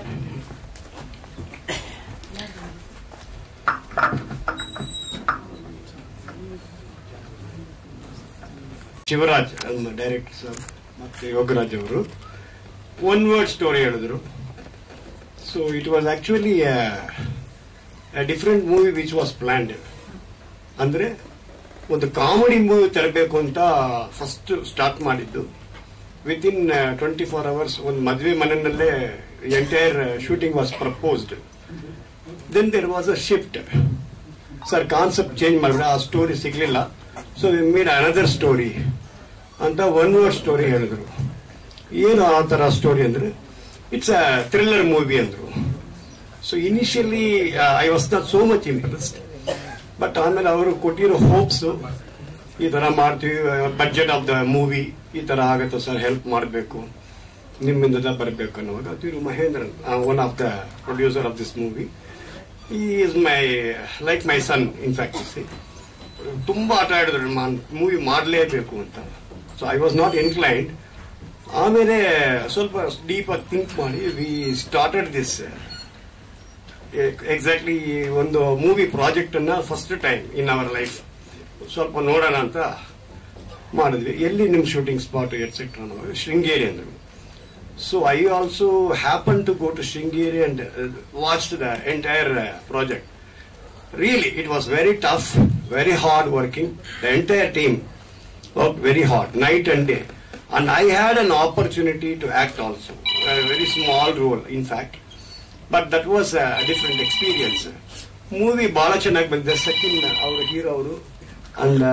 ಶಿವರಾಜ್ ನಮ್ಮ ಡೈರೆಕ್ಟರ್ ಸರ್ ಮತ್ತು ಯೋಗರಾಜ್ ಅವರು ಒನ್ ವರ್ಡ್ ಸ್ಟೋರಿ ಹೇಳಿದ್ರು so it was actually different movie which was planned ಅಂದ್ರೆ ಒಂದು ಕಾಮಿಡಿ ಮೂವಿ ತರಬೇಕು ಅಂತ ಫಸ್ಟ್ ಸ್ಟಾರ್ಟ್ ಮಾಡಿದ್ದು with in twenty four hours ಒಂದು ಮದುವೆ ಮನೆಯಲ್ಲೇ entire shooting was proposed then there was a shift sir concept change ಮಾಡಿಬಿಡ ಆ ಸ್ಟೋರಿ ಸಿಗ್ಲಿಲ್ಲ so we made another story ಅಂತ ಒನ್ ವರ್ಡ್ ಸ್ಟೋರಿ ಹೇಳಿದ್ರು ಏನು ಆ ತರ ಸ್ಟೋರಿ ಅಂದ್ರೆ ಇಟ್ಸ್ ಅ ಥ್ರಿಲ್ಲರ್ ಮೂವಿ ಅಂದ್ರು so initially I was not so much interest but ಆಮೇಲೆ ಅವರು ಕೊಟ್ಟಿರೋ ಹೋಪ್ಸ್ ಈ ತರ ಮಾಡ್ತೀವಿ ಬಡ್ಜೆಟ್ ಆಫ್ ದ ಮೂವಿ ಈ ತರ ಆಗುತ್ತೆ ಸರ್ ಹೆಲ್ಪ್ ಮಾಡಬೇಕು ನಿಮ್ಮಿಂದ ಬರಬೇಕು ಅನ್ನುವಾಗ Thiru Mahendran one of the producer of this movie he is my like my son in fact ಸಿ ತುಂಬಾ ಆಟ ಆಡಿದ್ರು ಮೂವಿ ಮಾಡಲೇಬೇಕು ಅಂತ so I was not inclined ಆಮೇಲೆ ಸ್ವಲ್ಪ ಡೀಪ್ ಆಗಿ ಥಿಂಕ್ ಮಾಡಿ ವಿ ಸ್ಟಾರ್ಟೆಡ್ ದಿಸ್ ಎಕ್ಸಾಕ್ಟ್ಲಿ ಒಂದು ಮೂವಿ ಪ್ರಾಜೆಕ್ಟ್ ಅನ್ನ first time in our life ಸ್ವಲ್ಪ ನೋಡೋಣ ಅಂತ ಮಾಡಿದ್ವಿ ಎಲ್ಲಿ ನಿಮ್ ಶೂಟಿಂಗ್ ಸ್ಪಾಟ್ ಎಟ್ಸೆಟ್ರಾ ಶೃಂಗೇರಿ ಅಂದ್ರು so I also happen to go to Sringeri and watch the entire project really it was very tough very hard working the entire team worked very hard night and day and i had an opportunity to act also a very small role in fact but that was a different experience movie ಬಹಳ ಚೆನ್ನಾಗಿ ಬಂದಿದೆ second ಅವರ hero ಅವರು and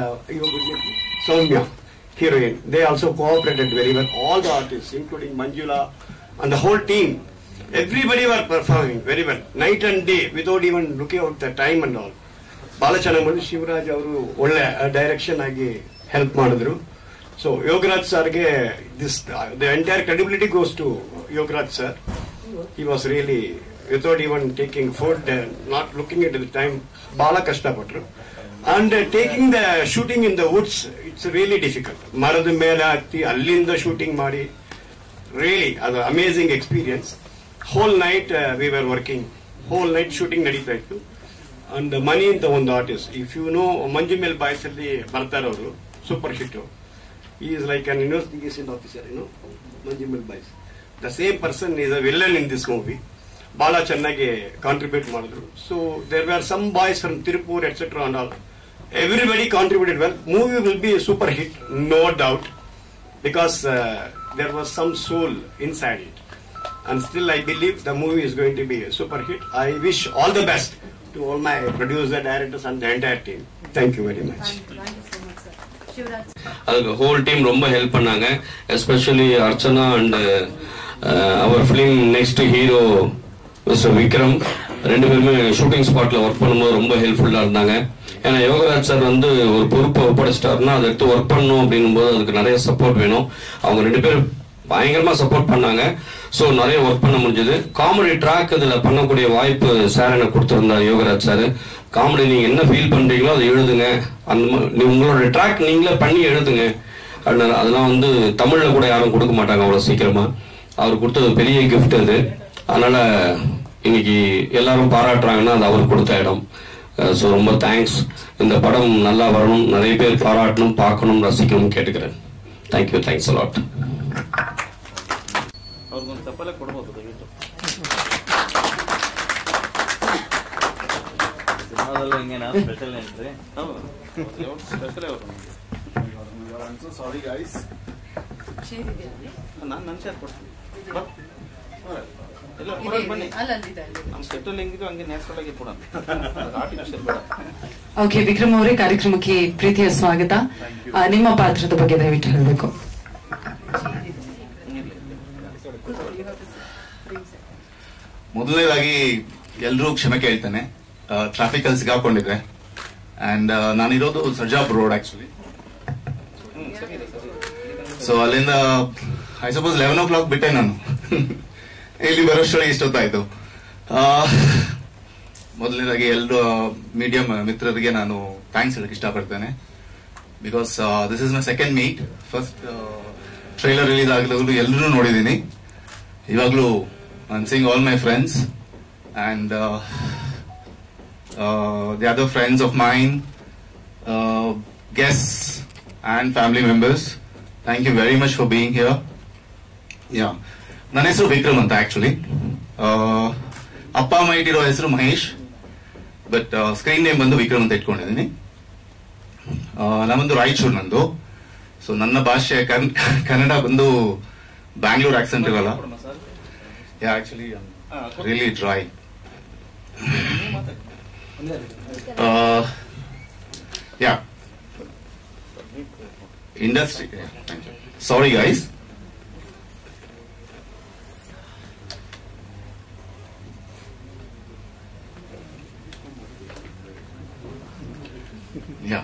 Soumya heroine they also cooperated very well all the artist including Manjula and the whole team everybody are performing very well night and day without even looking out the time and all ಬಹಳ ಚೆನ್ನಾಗಿ ಮಾಡಿ ಶಿವರಾಜ್ ಅವರು ಒಳ್ಳೆ direction ಆಗಿ help ಮಾಡಿದ್ರು so Yogaraj ಸರ್ಗೆ this the entire credibility goes to Yogaraj sir he was really without even taking food uh, not looking at the time ಬಹಳ ಕಷ್ಟಪಟ್ರು and taking the shooting in the woods it's really difficult ಮರದ ಮೇಲೆ ಹತ್ತಿ ಅಲ್ಲಿಂದ shooting ಮಾಡಿ really ಅದು amazing experience whole night we were working whole night shooting ನಡೀತಾ ಇತ್ತು ಅಂಡ್ ಮನಿ ಅಂತ ಒಂದು artist if you know Manjummel boys ಅಲ್ಲಿ ಬರ್ತಾರೆ ಅವರು super hit is like an investigation officer ಏನು Manjummel boys the same person is a villain in this movie ಬಹಳ ಚೆನ್ನಾಗಿ ಕಾಂಟ್ರಿಬ್ಯೂಟ್ ಮಾಡಿದ್ರು so there are some boys from Tiruppur etcetera and all everybody contributed well movie will be super hit no doubt because uh, there was some soul inside it. And still, I believe the movie is going to be a super hit. I wish all the best to all my producer, directors, and the entire team. Thank you very much. அதுக்கு whole team ரொம்ப help பண்ணாங்க especially Archana and அவர் film next hero mister Vikram ரெண்டு பேருமே shooting ஸ்பாட்ல work பண்ணும்போது ரொம்ப ஹெல்ப்ஃபுல்லா இருந்தாங்க ஏன்னா யோகராஜ் சார் வந்து ஒரு பொறுப்பை ஒப்படைச்சிட்டாருன்னா அதை எடுத்து ஒர்க் பண்ணணும் அப்படின்னும் போது அதுக்கு நிறைய சப்போர்ட் வேணும் அவங்க ரெண்டு பேரும் பயங்கரமா சப்போர்ட் பண்ணாங்க ஸோ நிறைய ஒர்க் பண்ண முடிஞ்சது காமெடி ட்ராக் இதுல பண்ணக்கூடிய வாய்ப்பு சார் எனக்கு கொடுத்திருந்தார் யோகராஜ் சார் காமெடி நீங்க என்ன ஃபீல் பண்றீங்களோ அதை எழுதுங்க அந்த மா- நீ உங்களோட ட்ராக் நீங்களே பண்ணி எழுதுங்க அதனால அதெல்லாம் வந்து தமிழ்ல கூட யாரும் கொடுக்க மாட்டாங்க அவ்வளவு சீக்கிரமா அவர் கொடுத்தது பெரிய கிஃப்ட் அது அதனால இன்னைக்கு எல்லாரும் பாராட்டுறாங்கன்னா அது அவர் கொடுத்த இடம் ஸோ ரொம்ப தேங்க்ஸ் இந்த படம் நல்லா வரணும் நிறைய பேர் பாராட்டணும் பார்க்கணும் ரசிக்கணும் கேட்டுக்கிறேன் தேங்க்யூ தேங்க்ஸ் அலாட் ಅವ್ರಿಗೊಂದು ಚಪ್ಪಲೆ ಕೊಡ್ಬೋದು ದಯವಿಟ್ಟು ಸಿನಿಮಾದಲ್ಲಿ ಹಿಂಗೇನಾ ಸ್ಪೆಷಲ್ ಎಂಟ್ರಿ ಸ್ಪೆಷಲ್ ಅವರು ಸಾರಿ ಗೈಸ್ ನಾನು ನನ್ನ ಶೇರ್ ಕೊಡ್ತೀನಿ ಬಾ. ಎಲ್ಲ ಹೊರಗೆ ಬನ್ನಿ ನಮ್ಮ ಸೆಟ್ಟಲ್ಲಿ ಹೆಂಗಿದ್ರು ಹಂಗೆ ನ್ಯಾಚುರಲ್ ಆಗಿ ಕೊಡೋಣ ಆರ್ಟಿಫಿಷಿಯಲ್ ಬೇಡ ಓಕೆ ವಿಕ್ರಮ್ ಅವರೇ ಕಾರ್ಯಕ್ರಮಕ್ಕೆ ಪ್ರೀತಿಯ ಸ್ವಾಗತ ಆ, ನಿಮ್ಮ ಪಾತ್ರದ ಬಗ್ಗೆ ದಯವಿಟ್ಟು ಹೇಳಬೇಕು ಮೊದಲನೇದಾಗಿ ಎಲ್ಲರೂ ಕ್ಷಮೆ ಕೇಳ್ತೇನೆ ಟ್ರಾಫಿಕ್ ಅಲ್ಲಿ ಸಿಗಾಕೊಂಡಿದ್ದೆ ಅಂಡ್ ನಾನಿರೋದು ಸರ್ಜಾಪುರ್ ರೋಡ್ ಆಕ್ಚುಲಿ ಸೊ ಅಲ್ಲಿಂದ I suppose eleven o'clock ಬಿಟ್ಟೆ ನಾನು ಇಲ್ಲಿ ಬರೋಷ್ಟೊಳಗೆ ಇಷ್ಟೊತ್ತಾಯ್ತು ಆ, ಮೊದಲನೇದಾಗಿ ಎಲ್ಲರೂ ಮೀಡಿಯಂ ಮಿತ್ರರಿಗೆ ನಾನು ಥ್ಯಾಂಕ್ಸ್ ಹೇಳಕ್ ಇಷ್ಟಪಡ್ತೇನೆ because this is my second meet first trailer release ಆಗಲು ಎಲ್ಲರೂ ನೋಡಿದ್ದೀನಿ ಇವಾಗಲೂ I'm seeing all my friends and uh, uh, the other friends of mine, uh, guests and family members. Thank you very much for being here. Yeah. ನನ್ನ ಹೆಸರು ವಿಕ್ರಮ್ ಅಂತ actually ಅಪ್ಪ ಅಮ್ಮ ಇಟ್ಟಿರೋ ಹೆಸರು ಮಹೇಶ್ ಬಟ್ ಸ್ಕ್ರೀನ್ ನೇಮ್ ಬಂದು ವಿಕ್ರಮ್ ಅಂತ ಇಟ್ಕೊಂಡಿದ್ದೀನಿ ನಾನೊಂದು ರಾಯಚೂರು ನಂದು ಸೊ ನನ್ನ ಭಾಷೆ ಕನ್- ಕನ್ನಡ ಬಂದು ಬ್ಯಾಂಗ್ಳೂರ್ ಆಕ್ಸೆಂಟ್ ಇರಲ್ಲ Yeah, actually, I'm really dry. Uh, yeah. Industry. yeah, thank you. Sorry, guys. Yeah.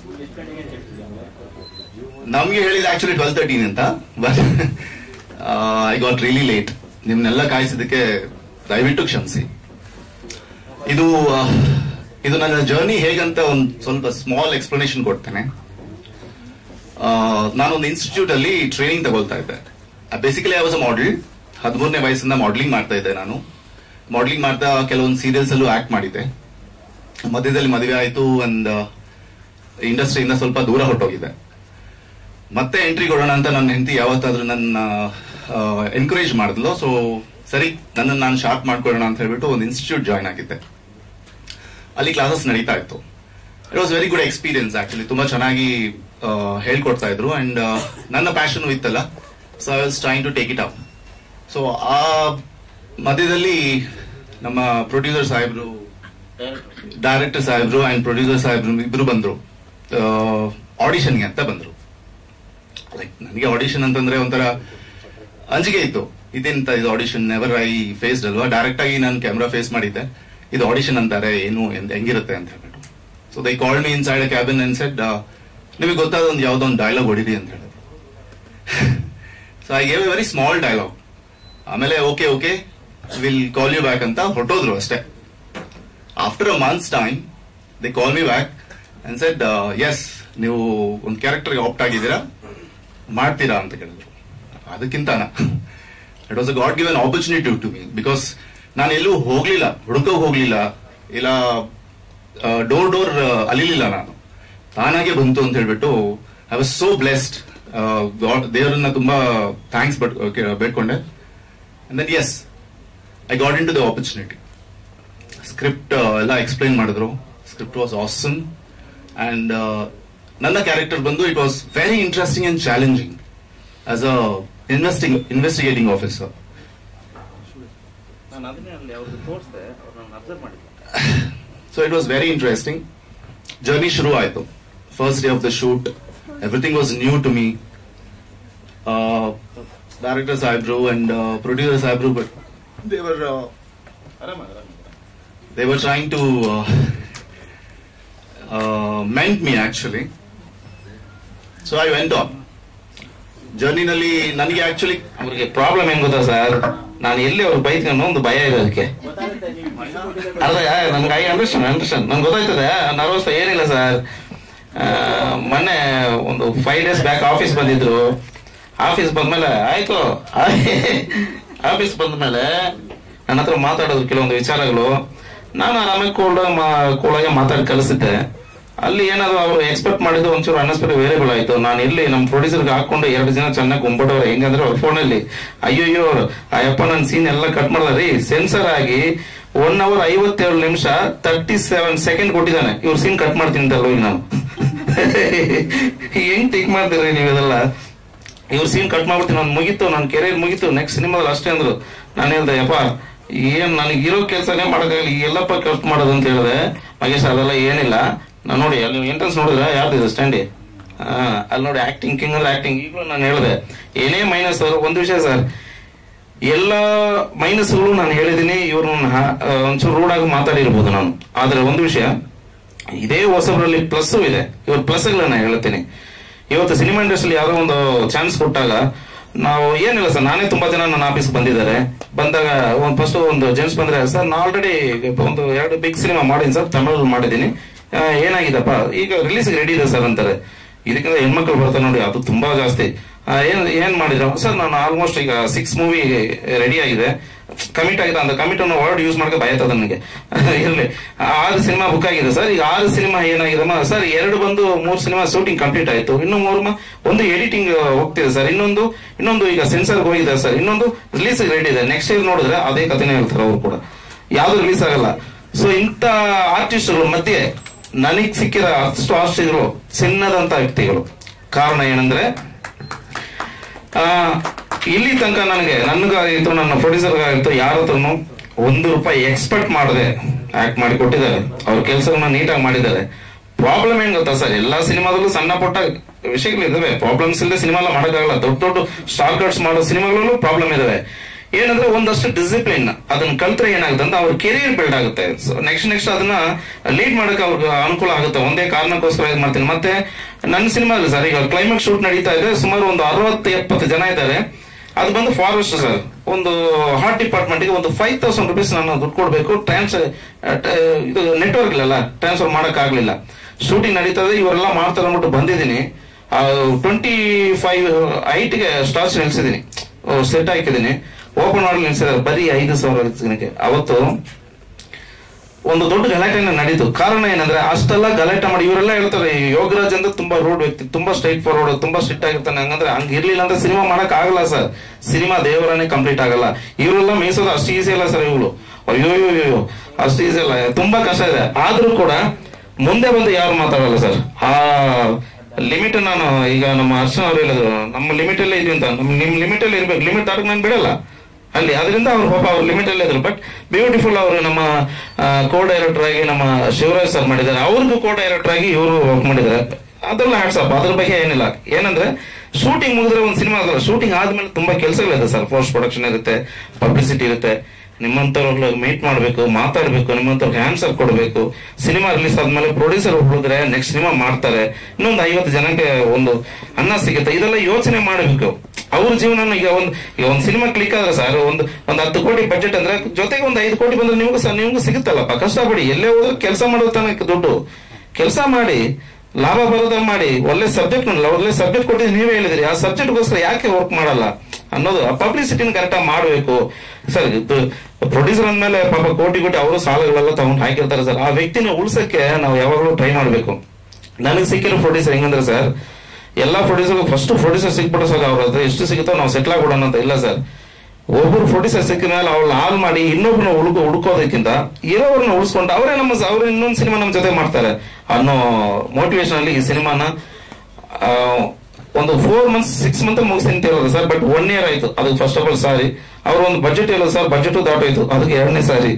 ನಮ್ಗೆ ಹೇಳಿದ ಆಕ್ಚುಲಿ ಟ್ವೆಲ್ ತರ್ಟೀನ್ ಅಂತ but I got really late ನಿಮ್ನೆಲ್ಲ ಕಾಯಿಸಿದಕ್ಕೆ ದಯವಿಟ್ಟು ಕ್ಷಮಿಸಿ ಇದು ಆ, ಇದು ನನ್ನ ಜರ್ನಿ ಹೇಗಂತ ಒಂದು ಸ್ವಲ್ಪ ಸ್ಮಾಲ್ ಎಕ್ಸ್ಪ್ಲನೇಷನ್ ಕೊಡ್ತೇನೆ ಆ, ನಾನೊಂದು ಇನ್ಸ್ಟಿಟ್ಯೂಟ್ ಅಲ್ಲಿ ಟ್ರೈನಿಂಗ್ ತಗೊಳ್ತಾ ಇದ್ದೆ basically I was a model ಹದಿಮೂರನೇ ವಯಸ್ಸಿಂದ ಮಾಡಲಿಂಗ್ ಮಾಡ್ತಾ ಇದ್ದೆ ನಾನು ಮಾಡಲಿಂಗ್ ಮಾಡ್ತಾ ಕೆಲವೊಂದು ಸೀರಿಯಲ್ಸ್ ಅಲ್ಲೂ ಆಕ್ಟ್ ಮಾಡಿದ್ದೆ ಮಧ್ಯದಲ್ಲಿ ಮದುವೆ ಆಯ್ತು ಒಂದು ಇಂಡಸ್ಟ್ರಿಯಿಂದ ಸ್ವಲ್ಪ ದೂರ ಹೊರಟೋಗಿದೆ ಮತ್ತೆ ಎಂಟ್ರಿ ಕೊಡೋಣ ಅಂತ ನನ್ನ ಹೆಂಡತಿ ಯಾವತ್ತಾದ್ರೂ ನನ್ನ ಎನ್ಕರೇಜ್ ಮಾಡಿದ್ಲು ಸೊ ಸರಿ ನನ್ನನ್ನು ನಾನು ಶಾರ್ಪ್ ಮಾಡ್ಕೊಳ್ಳೋಣ ಅಂತ ಹೇಳ್ಬಿಟ್ಟು ಒಂದು ಇನ್ಸ್ಟಿಟ್ಯೂಟ್ ಜಾಯ್ನ್ ಆಗಿದ್ದೆ ಅಲ್ಲಿ ಕ್ಲಾಸಸ್ ನಡೀತಾ ಇತ್ತು it was very good experience actually ತುಂಬಾ ಚೆನ್ನಾಗಿ ಆ, ಹೇಳ್ಕೊಡ್ತಾ ಇದ್ರು ಅಂಡ್ ನನ್ನ ಪ್ಯಾಷನ್ ಇತ್ತಲ್ಲ so I was trying to take it up so ಆ ಮಧ್ಯದಲ್ಲಿ ನಮ್ಮ ಪ್ರೊಡ್ಯೂಸರ್ ಸಾಹೇಬ್ರು ಡೈರೆಕ್ಟರ್ ಸಾಹೇಬ್ರು ಅಂಡ್ ಪ್ರೊಡ್ಯೂಸರ್ ಸಾಹೇಬ್ರು ಇಬ್ರು ಬಂದ್ರು ಆಡಿಷನ್ಗೆ ಅಂತ ಬಂದ್ರು ಲೈಕ್ ನನಗೆ ಆಡಿಷನ್ ಅಂತಂದ್ರೆ ಒಂಥರ ಅಂಜಿಕೆ ಇತ್ತು ಇದೆಂತ ಇದು ಆಡಿಷನ್ ನೆವರ್ ಐ ಫೇಸ್ಡ್ ಅಲ್ವಾ ಡೈರೆಕ್ಟ್ ಆಗಿ ನಾನು ಕ್ಯಾಮ್ರಾ ಫೇಸ್ ಮಾಡಿದ್ದೆ ಇದು ಆಡಿಷನ್ ಅಂತಾರೆ ಏನು ಎಂತ- ಹೆಂಗಿರುತ್ತೆ ಅಂತ ಹೇಳ್ಬಿಟ್ಟು so they called me inside cabin and said ನಿಮಗೆ ಗೊತ್ತಾದ ಒಂದು ಯಾವ್ದೋ ಒಂದು ಡೈಲಾಗ್ ಹೊಡಿರಿ ಅಂತ ಹೇಳಿದ್ರು so I gave a very small dialogue ಆಮೇಲೆ okay okay will call you back ಅಂತ ಹೊರಟೋದ್ರು ಅಷ್ಟೇ after a months time they call me back and said yes ನೀವು ಒಂದು ಕ್ಯಾರೆಕ್ಟರ್ಗೆ ಆಪ್ಟ್ ಆಗಿದ್ದೀರಾ ಮಾಡ್ತೀರಾ ಅಂತ ಕೇಳಿದ್ರು ಅದಕ್ಕಿಂತ it was a god given opportunity to me because ನಾನು ಎಲ್ಲೂ ಹೋಗ್ಲಿಲ್ಲ ಹುಡುಕ ಹೋಗ್ಲಿಲ್ಲ ಇಲ್ಲ ಡೋರ್ ಡೋರ್ ಅಲಿಲಿಲ್ಲ ನಾನು ತಾನಾಗೆ ಬಂತು ಅಂತ ಹೇಳ್ಬಿಟ್ಟು ಐ ವಾಸ್ ಸೋ ಬ್ಲೆಸ್ಡ್ ದೇವರನ್ನ ತುಂಬಾ ಥ್ಯಾಂಕ್ಸ್ ಬಟ್ ಬೇಡ್ಕೊಂಡೆ and then yes I got into the opportunity script ಎಲ್ಲ ಎಕ್ಸ್ಪ್ಲೈನ್ ಮಾಡಿದ್ರು ಸ್ಕ್ರಿಪ್ಟ್ ವಾಸ್ ಆಸಮ್ ಅಂಡ್ ನನ್ನ ಕ್ಯಾರೆಕ್ಟರ್ ಬಂದು it was very interesting and challenging as a investing investigating officer ನಾನು ಅದನ್ನೇ ಅಲ್ಲಿ ಅವ್ರಿಗೆ ತೋರಿಸ್ದೆ ಅವ್ರು ನಾನು ಅಬ್ಸರ್ವ್ ಮಾಡಿದ್ದೆ so it was very interesting journey ಶುರು ಆಯ್ತು first day of the shoot everything was new to me director ಸಾಹೇಬ್ರು ಅಂಡ್ ಪ್ರೊಡ್ಯೂಸರ್ ಸಾಹೇಬ್ರು ಬಟ್ ದೇವರ್ ಆರಾಮ ಆರಾಮ they were trying to uh, uh, mend me actually. So I went on. ಜರ್ನಿನಲ್ಲಿ ನನಗೆ actually ಅವ್ರಿಗೆ problem ಏನ್ ಗೊತ್ತಾ ಸರ್ ನಾನು ಎಲ್ಲಿ ಅವ್ರು ಬೈತ್ಕೊಂಡು ಒಂದು ಭಯ ಇದೆ ಅದಕ್ಕೆ ಅಲ್ಲ ನಮ್ಗೆ ಐ ಅಂಡರ್ಸ್ಟ್ಯಾಂಡ್ ಅಂಡರ್ಸ್ಟ್ಯಾಂಡ್ ನಮ್ಗೆ ಗೊತ್ತಾಯ್ತದೆ ನರ್ವಸ್ ಏನಿಲ್ಲ ಸರ್ ಮೊನ್ನೆ ಒಂದು ಫೈವ್ ಡೇಸ್ ಬ್ಯಾಕ್ ಆಫೀಸ್ ಬಂದಿದ್ರು ಆಫೀಸ್ ಬಂದ್ಮೇಲೆ ಆಯ್ತು ಆಫೀಸ್ ಬಂದ್ಮೇಲೆ ನನ್ನ ಹತ್ರ ಮಾತಾಡೋದು ಕೆಲವೊಂದು ವಿಚಾರಗಳು ನಾನು ಆರಾಮಾಗಿ ಕೂಲ್ ಕೂಲಾಗೆ ಮಾತಾಡಿ ಕಳಿಸಿದ್ದೆ ಅಲ್ಲಿ ಏನಾದ್ರು ಅವರು ಎಕ್ಸ್ಪೆಕ್ಟ್ ಮಾಡಿದ್ದು ಒಂಚೂರು ಅನ್ಎಕ್ಸ್ಪೆಕ್ಟ್ ವೇರಿಯಬಲ್ ಆಯ್ತು ನಾನು ಇಲ್ಲಿ ನಮ್ಮ ಪ್ರೊಡ್ಯೂಸರ್ಗೆ ಹಾಕೊಂಡು ಎರಡು ಜನ ಚೆನ್ನಾಗಿ ಗುಂಬಿಟ್ಟವ್ರೆ ಹೆಂಗಂದ್ರೆ ಅವ್ರ ಫೋನಲ್ಲಿ ಅಯ್ಯಯ್ಯೋ ಅಯ್ಯಪ್ಪ ನನ್ನ ಸೀನ್ ಎಲ್ಲ ಕಟ್ ಮಾಡ್ದ ರೀ ಸೆನ್ಸರ್ ಆಗಿ ಒನ್ ಅವರ್ ಐವತ್ತೇಳು ನಿಮಿಷ ತರ್ಟಿ ಸೆವೆನ್ ಸೆಕೆಂಡ್ ಕೊಟ್ಟಿದ್ದಾನೆ ಇವ್ರ ಸೀನ್ ಕಟ್ ಮಾಡ್ತೀನಿ ಅಂತ ಅಲ್ವ ಈಗ ನಾನು ಹೆಂಗ್ ಥಿಂಕ್ ಮಾಡ್ತೀರಿ ನೀವು ಇದೆಲ್ಲ ಇವ್ರ ಸೀನ್ ಕಟ್ ಮಾಡ್ಬಿಡ್ತೀನಿ ನಾನು ಮುಗೀತು ನನ್ನ ಕೆರಿಯರ್ ಮುಗೀತು ನೆಕ್ಸ್ಟ್ ಸಿನಿಮಾದಲ್ಲಿ ಅಷ್ಟೇ ಅಂದ್ರು ನಾನು ಹೇಳ್ದೆ ಯಪ್ಪ ಏನ್ ನನಗೆ ಇರೋ ಕೆಲಸನೇ ಮಾಡೋಕ್ಕಾಗಲಿ ಎಲ್ಲಪ್ಪ ಕಟ್ ಮಾಡೋದು ಅಂತ ಹೇಳಿದೆ ಮಗೇಶ್ ಅದೆಲ್ಲ ಏನಿಲ್ಲ ನಾನು ನೋಡಿ ಅಲ್ಲಿ ಎಂಟ್ರೆನ್ಸ್ ನೋಡಿದ್ರೆ ಯಾವ್ದು ಸ್ಟ್ಯಾಂಡಿ ಅಲ್ಲಿ ನೋಡಿ ಆಕ್ಟಿಂಗ್ ಕಿಂಗ್ ಅಂದ್ರೆ ಆಕ್ಟಿಂಗ್ ಈಗಲೂ ನಾನು ಹೇಳಿದೆ ಏನೇ ಮೈನಸ್ ಒಂದು ವಿಷಯ ಸರ್ ಎಲ್ಲ ಮೈನಸ್ಗಳು ನಾನು ಹೇಳಿದ್ದೀನಿ ಇವ್ರನ್ನ ಹ- ಆ, ಒಂಚೂರು ರೂಡ್ ಆಗಿ ಮಾತಾಡಿರ್ಬೋದು ನಾನು ಆದ್ರೆ ಒಂದು ವಿಷಯ ಇದೇ ಹೊಸಬರಲ್ಲಿ ಪ್ಲಸ್ ಇದೆ ಇವ್ರ ಪ್ಲಸ್ಗಳನ್ನ ಹೇಳ್ತೀನಿ ಇವತ್ತು ಸಿನಿಮಾ ಇಂಡಸ್ಟ್ರಿ ಯಾವ್ದೋ ಒಂದು ಚಾನ್ಸ್ ಕೊಟ್ಟಾಗ ನಾವು ಏನಿಲ್ಲ ಸರ್ ನಾನೇ ತುಂಬಾ ಜನ ನನ್ನ ಆಫೀಸ್ ಬಂದಿದ್ದಾರೆ ಬಂದಾಗ ಒಂದು ಫಸ್ಟ್ ಒಂದು ಜೆಂಟ್ಸ್ ಬಂದ್ರೆ ಸರ್ ನಾ ಆಲ್ರೆಡಿ ಒಂದು ಎರಡು ಬಿಗ್ ಸಿನಿಮಾ ಮಾಡೀನಿ ಸರ್ ತಮಿಳ್ ಮಾಡಿದ್ದೀನಿ ಆ, ಏನಾಗಿದಪ್ಪ ಈಗ ರಿಲೀಸ್ ರೆಡಿ ಇದೆ ಸರ್ ಅಂತಾರೆ ಇದಕ್ಕಿಂತ ಹೆಣ್ಮಕ್ಳು ಬರ್ತಾರೆ ನೋಡಿ ಅದು ತುಂಬಾ ಜಾಸ್ತಿ ಆ, ಏನ್ ಏನ್ ಮಾಡಿದ್ರು ಸರ್ ನಾನು ಆಲ್ಮೋಸ್ಟ್ ಈಗ ಸಿಕ್ಸ್ ಮೂವಿ ರೆಡಿ ಆಗಿದೆ ಕಮಿಟ್ ಆಗಿದೆ ಅಂತ ಕಮಿಟ್ ಅನ್ನೋ ವರ್ಡ್ ಯೂಸ್ ಮಾಡಕ್ಕೆ ಭಯ ಆಯ್ತದ ನನಗೆ ಇರ್ಲಿ ಆರು ಸಿನಿಮಾ ಬುಕ್ ಆಗಿದೆ ಸರ್ ಈಗ ಆರು ಸಿನಿಮಾ ಏನಾಗಿದೆ ಸರ್ ಎರಡು ಬಂದು ಮೂರು ಸಿನಿಮಾ ಶೂಟಿಂಗ್ ಕಂಪ್ಲೀಟ್ ಆಯ್ತು ಇನ್ನು ಮೂರು ಮ- ಒಂದು ಎಡಿಟಿಂಗ್ ಹೋಗ್ತಿದೆ ಸರ್ ಇನ್ನೊಂದು ಇನ್ನೊಂದು ಈಗ ಸೆನ್ಸರ್ ಹೋಗಿದೆ ಸರ್ ಇನ್ನೊಂದು ರಿಲೀಸ್ ರೆಡಿ ಇದೆ ನೆಕ್ಸ್ಟ್ ಇಯರ್ ನೋಡಿದ್ರೆ ಅದೇ ಕಥೆನೇ ಹೇಳ್ತಾರೆ ಅವ್ರು ಕೂಡ ಯಾವ್ದು ರಿಲೀಸ್ ಆಗಲ್ಲ ಸೊ ಇಂಥ ಆರ್ಟಿಸ್ಟ್ಗಳ ಮಧ್ಯೆ ನನಗ್ ಸಿಕ್ಕಿರೋ ಅಷ್ಟು ಆರ್ಟಿಸ್ಟ್ಗಳು ಚಿನ್ನದಂತ ವ್ಯಕ್ತಿಗಳು ಕಾರಣ ಏನಂದ್ರೆ ಆ, ಇಲ್ಲಿ ತನಕ ನನಗೆ ನನಗಾಗಿತ್ತು ನನ್ನ ಪ್ರೊಡ್ಯೂಸರ್ಗಾಗಿತ್ತು ಯಾರ ಹತ್ರನು ಒಂದು ರೂಪಾಯಿ ಎಕ್ಸ್ಪೆಕ್ಟ್ ಮಾಡದೆ ಆಕ್ಟ್ ಮಾಡಿ ಕೊಟ್ಟಿದ್ದಾರೆ ಅವ್ರ ಕೆಲಸಗಳನ್ನ ನೀಟಾಗಿ ಮಾಡಿದ್ದಾರೆ ಪ್ರಾಬ್ಲಮ್ ಏನ್ ಗೊತ್ತಾ ಸರ್ ಎಲ್ಲಾ ಸಿನಿಮಾದಲ್ಲೂ ಸಣ್ಣ ಪುಟ್ಟ ವಿಷಯಗಳಿದಾವೆ ಪ್ರಾಬ್ಲಮ್ಸ್ ಇಲ್ಲದೆ ಸಿನಿಮಾ ಎಲ್ಲ ಮಾಡಕ್ಕಾಗಲ್ಲ ದೊಡ್ಡ ದೊಡ್ಡ ಸ್ಟಾರ್ ಕಟ್ಸ್ ಮಾಡೋ ಸಿನಿಮಾಗಳಲ್ಲೂ ಪ್ರಾಬ್ಲಮ್ ಇದಾವೆ ಏನಂದ್ರೆ ಒಂದಷ್ಟು ಡಿಸಿಪ್ಲಿನ್ ಅದನ್ನ ಕಲ್ತ್ರೆ ಏನಾಗುತ್ತೆ ಅಂತ ಅವ್ರ ಕೆರಿಯರ್ ಬಿಲ್ಡ್ ಆಗುತ್ತೆ ನೆಕ್ಸ್ಟ್ ನೆಕ್ಸ್ಟ್ ಅದನ್ನ ಲೀಡ್ ಮಾಡಕ್ಕೆ ಅವ್ರಿಗೆ ಅನುಕೂಲ ಆಗುತ್ತೆ ಒಂದೇ ಕಾರಣಕ್ಕೋಸ್ಕರ ಇದು ಮಾಡ್ತೀನಿ ಮತ್ತೆ ನನ್ನ ಸಿನಿಮಾದಲ್ಲಿ ಸರ್ ಈಗ ಕ್ಲೈಮ್ಯಾಕ್ಸ್ ಶೂಟ್ ನಡೀತಾ ಇದೆ ಸುಮಾರು ಒಂದು ಅರವತ್ತು ಎಪ್ಪತ್ತು ಜನ ಇದ್ದಾರೆ ಅದು ಬಂದು ಫಾರೆಸ್ಟ್ ಸರ್ ಒಂದು ಹಾರ್ಟ್ ಡಿಪಾರ್ಟ್ಮೆಂಟ್ ಗೆ ಒಂದು ಫೈವ್ ತೌಸಂಡ್ ರುಪೀಸ್ ನಾನು ದುಡ್ಡು ಕೊಡಬೇಕು ಟ್ರಾನ್ಸ್ ಇದು ನೆಟ್ವರ್ಕ್ ಇಲ್ಲಲ್ಲ ಟ್ರಾನ್ಸ್ಫರ್ ಮಾಡಕ್ ಆಗ್ಲಿಲ್ಲ ಶೂಟಿಂಗ್ ನಡೀತಾ ಇದೆ ಇವರೆಲ್ಲ ಮಾಡ್ತಾರೆ ಅಂದ್ಬಿಟ್ಟು ಬಂದಿದ್ದೀನಿ ಟ್ವೆಂಟಿ ಫೈವ್ ಗೆ ಸ್ಟಾರ್ಸ್ ನಿಲ್ಸಿದ್ದೀನಿ ಸೆಟ್ ಹಾಕಿದ್ದೀನಿ ಓಪನ್ ಮಾಡಲ್ ನಿಲ್ಸಿದ್ದಾರೆ ಬರೀ ಐದು ಸಾವಿರ ಜನಕ್ಕೆ ಅವತ್ತು ಒಂದು ದೊಡ್ಡ ಗಲಾಟೆನ ನಡೀತು ಕಾರಣ ಏನಂದ್ರೆ ಅಷ್ಟೆಲ್ಲ ಗಲಾಟೆ ಮಾಡಿ ಇವರೆಲ್ಲ ಹೇಳ್ತಾರೆ ಈ ಯೋಗರಾಜ್ ಅಂದ್ರೆ ತುಂಬಾ ರೂಡ್ ವ್ಯಕ್ತಿ ತುಂಬಾ ಸ್ಟ್ರೈಟ್ ಫಾರ್ವರ್ಡ್ ತುಂಬಾ ಸ್ಟ್ರಿಕ್ಟ್ ಆಗಿರ್ತಾನೆ ಹಂಗಂದ್ರೆ ಹಂಗ ಇರ್ಲಿಲ್ಲ ಅಂದ್ರೆ ಸಿನಿಮಾ ಮಾಡಕ್ ಆಗಲ್ಲ ಸರ್ ಸಿನಿಮಾ ದೇವರನ್ನೇ ಕಂಪ್ಲೀಟ್ ಆಗಲ್ಲ ಇವರೆಲ್ಲ ಮೀಸೋದು ಅಷ್ಟು ಈಸಿ ಅಲ್ಲ ಸರ್ ಇವ್ರು ಅಯ್ಯೋ ಅಯ್ಯೋ ಅಯ್ಯೋ ಅಷ್ಟು ಈಸಿ ಅಲ್ಲ ತುಂಬಾ ಕಷ್ಟ ಇದೆ ಆದ್ರೂ ಕೂಡ ಮುಂದೆ ಬಂದು ಯಾರು ಮಾತಾಡಲ್ಲ ಸರ್ ಆ ಲಿಮಿಟ್ ನಾನು ಈಗ ನಮ್ಮ ಅರ್ಚನ ಅವ್ರು ಹೇಳಿದ್ರು ನಮ್ಮ ಲಿಮಿಟ್ ಅಲ್ಲೇ ಇದೀವಿ ಅಂತ ನಮ್ ನಿಮ್ ಲಿಮಿಟ್ ಅಲ್ಲಿ ಇರ್ಬೇಕು ಲಿಮಿಟ್ ದಾಟಕ್ ನಾನು ಬಿಡಲ್ಲ ಅಲ್ಲಿ ಅದರಿಂದ ಅವ್ರು ಪಾಪ ಅವ್ರ ಲಿಮಿಟ್ ಅಲ್ಲೇ ಇದ್ರು ಬಟ್ ಬ್ಯೂಟಿಫುಲ್ ಅವರು ನಮ್ಮ ಕೋ ಡೈರೆಕ್ಟರ್ ಆಗಿ ನಮ್ಮ ಶಿವರಾಜ್ ಸರ್ ಮಾಡಿದ್ದಾರೆ ಅವ್ರಿಗೂ ಕೋ ಡೈರೆಕ್ಟರ್ ಆಗಿ ಇವರು ವರ್ಕ್ ಮಾಡಿದ್ದಾರೆ ಅದೆಲ್ಲ ಹ್ಯಾಟ್ಸಪ್ ಅದ್ರ ಬಗ್ಗೆ ಏನಿಲ್ಲ ಏನಂದ್ರೆ ಶೂಟಿಂಗ್ ಮುಗಿದ್ರೆ ಒಂದು ಸಿನಿಮಾ ಆಗಲ್ಲ ಶೂಟಿಂಗ್ ಆದ್ಮೇಲೆ ತುಂಬಾ ಕೆಲಸಗಳಿದೆ ಸರ್ ಪೋಸ್ಟ್ ಪ್ರೊಡಕ್ಷನ್ ಇರುತ್ತೆ ಪಬ್ಲಿಸಿಟಿ ಇರುತ್ತೆ ನಿಮ್ಮಂತವ್ರು ಮೀಟ್ ಮಾಡಬೇಕು ಮಾತಾಡಬೇಕು ನಿಮ್ಮಂತವ್ರಿಗೆ ಆನ್ಸರ್ ಕೊಡಬೇಕು ಸಿನಿಮಾ ರಿಲೀಸ್ ಆದ್ಮೇಲೆ ಪ್ರೊಡ್ಯೂಸರ್ ಹುಡುಗ್ರೆ ನೆಕ್ಸ್ಟ್ ಸಿನಿಮಾ ಮಾಡ್ತಾರೆ ಇನ್ನೊಂದು ಐವತ್ತು ಜನಕ್ಕೆ ಒಂದು ಅನ್ನ ಸಿಗುತ್ತೆ ಇದೆಲ್ಲ ಯೋಚನೆ ಮಾಡಬೇಕು ಅವ್ರ ಜೀವನ ಈಗ ಒಂದು ಈಗ ಒಂದು ಸಿನಿಮಾ ಕ್ಲಿಕ್ ಆದ್ರೆ ಸರ್ ಒಂದು ಒಂದು ಹತ್ತು ಕೋಟಿ ಬಜೆಟ್ ಅಂದ್ರೆ ಜೊತೆಗೆ ಒಂದು ಐದು ಕೋಟಿ ಬಂದ್ರೆ ನಿಮಗೂ ಸರ್ ನಿಮಗೂ ಸಿಗುತ್ತಲ್ಲಪ್ಪ ಕಷ್ಟಪಡಿ ಎಲ್ಲೇ ಹೋದ್ರು ಕೆಲಸ ಮಾಡೋ ತನಕ ದುಡ್ಡು ಕೆಲಸ ಮಾಡಿ ಲಾಭ ಬರೋದಂಗ್ ಮಾಡಿ ಒಳ್ಳೆ ಸಬ್ಜೆಕ್ಟ್ ಒಳ್ಳೆ ಸಬ್ಜೆಕ್ಟ್ ಕೊಟ್ಟಿದ್ದು ನೀವೇ ಹೇಳಿದ್ರಿ ಆ ಸಬ್ಜೆಕ್ಟ್ಗೋಸ್ಕರ ಯಾಕೆ ವರ್ಕ್ ಮಾಡಲ್ಲ ಅನ್ನೋದು ಆ ಪಬ್ಲಿಸಿಟಿನ ಕರೆಕ್ಟಾಗಿ ಮಾಡಬೇಕು ಸರ್ ಇದು ಪ್ರೊಡ್ಯೂಸರ್ ಅಂದ್ಮೇಲೆ ಪಾಪ ಕೋಟಿ ಕೋಟಿ ಅವರು ಸಾಲಗಳೆಲ್ಲ ತಗೊಂಡು ಹಾಕಿರ್ತಾರೆ ಸರ್ ಆ ವ್ಯಕ್ತಿನ ಉಳ್ಸಕ್ಕೆ ನಾವು ಯಾವಾಗಲೂ ಟ್ರೈ ಮಾಡಬೇಕು ನನಗೆ ಸಿಕ್ಕಿರೋ ಪ್ರೊಡ್ಯೂಸರ್ ಹೆಂಗಂದ್ರೆ ಸರ್ ಎಲ್ಲಾ ಪ್ರೊಡ್ಯೂಸರ್ ಫಸ್ಟ್ ಪ್ರೊಡ್ಯೂಸರ್ ಸಿಕ್ಬಿಟ್ರೆ ಸರ್ ಅವ್ರ ಹತ್ರ ಎಷ್ಟು ಸಿಗುತ್ತೋ ನಾವು ಸೆಟ್ಲ್ ಆಗ್ಬಿಡೋಣ ಅಂತ ಇಲ್ಲ ಸರ್ ಒಬ್ಬರು ಪ್ರೊಡ್ಯೂಸರ್ ಸಿಕ್ಕಿದ ಮೇಲೆ ಅವ್ಳನ್ನ ಹಾಲ್ ಮಾಡಿ ಇನ್ನೊಬ್ರನ್ನ ಹುಡುಕ ಹುಡುಕೋದಕ್ಕಿಂತ ಇರೋವ್ರನ್ನ ಉಳಿಸ್ಕೊಂಡು ಅವರೇ ನಮ್ಮ ಅವ್ರ ಇನ್ನೊಂದು ಸಿನಿಮಾ ನಮ್ಮ ಜೊತೆ ಮಾಡ್ತಾರೆ ಅನ್ನೋ ಮೋಟಿವೇಶನ್ ಅಲ್ಲಿ ಈ ಸಿನಿಮಾನ ಆ, ಒಂದು ಫೋರ್ ಮಂತ್ಸ್ ಸಿಕ್ಸ್ ಮಂತ್ ಮುಗಿಸ್ತೀನಿ ಅಂತ ಹೇಳೋದು ಸರ್ ಬಟ್ ಒನ್ ಇಯರ್ ಆಯ್ತು ಅದಕ್ಕೆ ಫಸ್ಟ್ ಆಫ್ ಆಲ್ ಸಾರಿ ಅವ್ರ ಒಂದು ಬಜೆಟ್ ಹೇಳೋದು ಸರ್ ಬಜೆಟ್ ದಾಟೋಯ್ತು ಅದಕ್ಕೆ ಎರಡನೇ ಸಾರಿ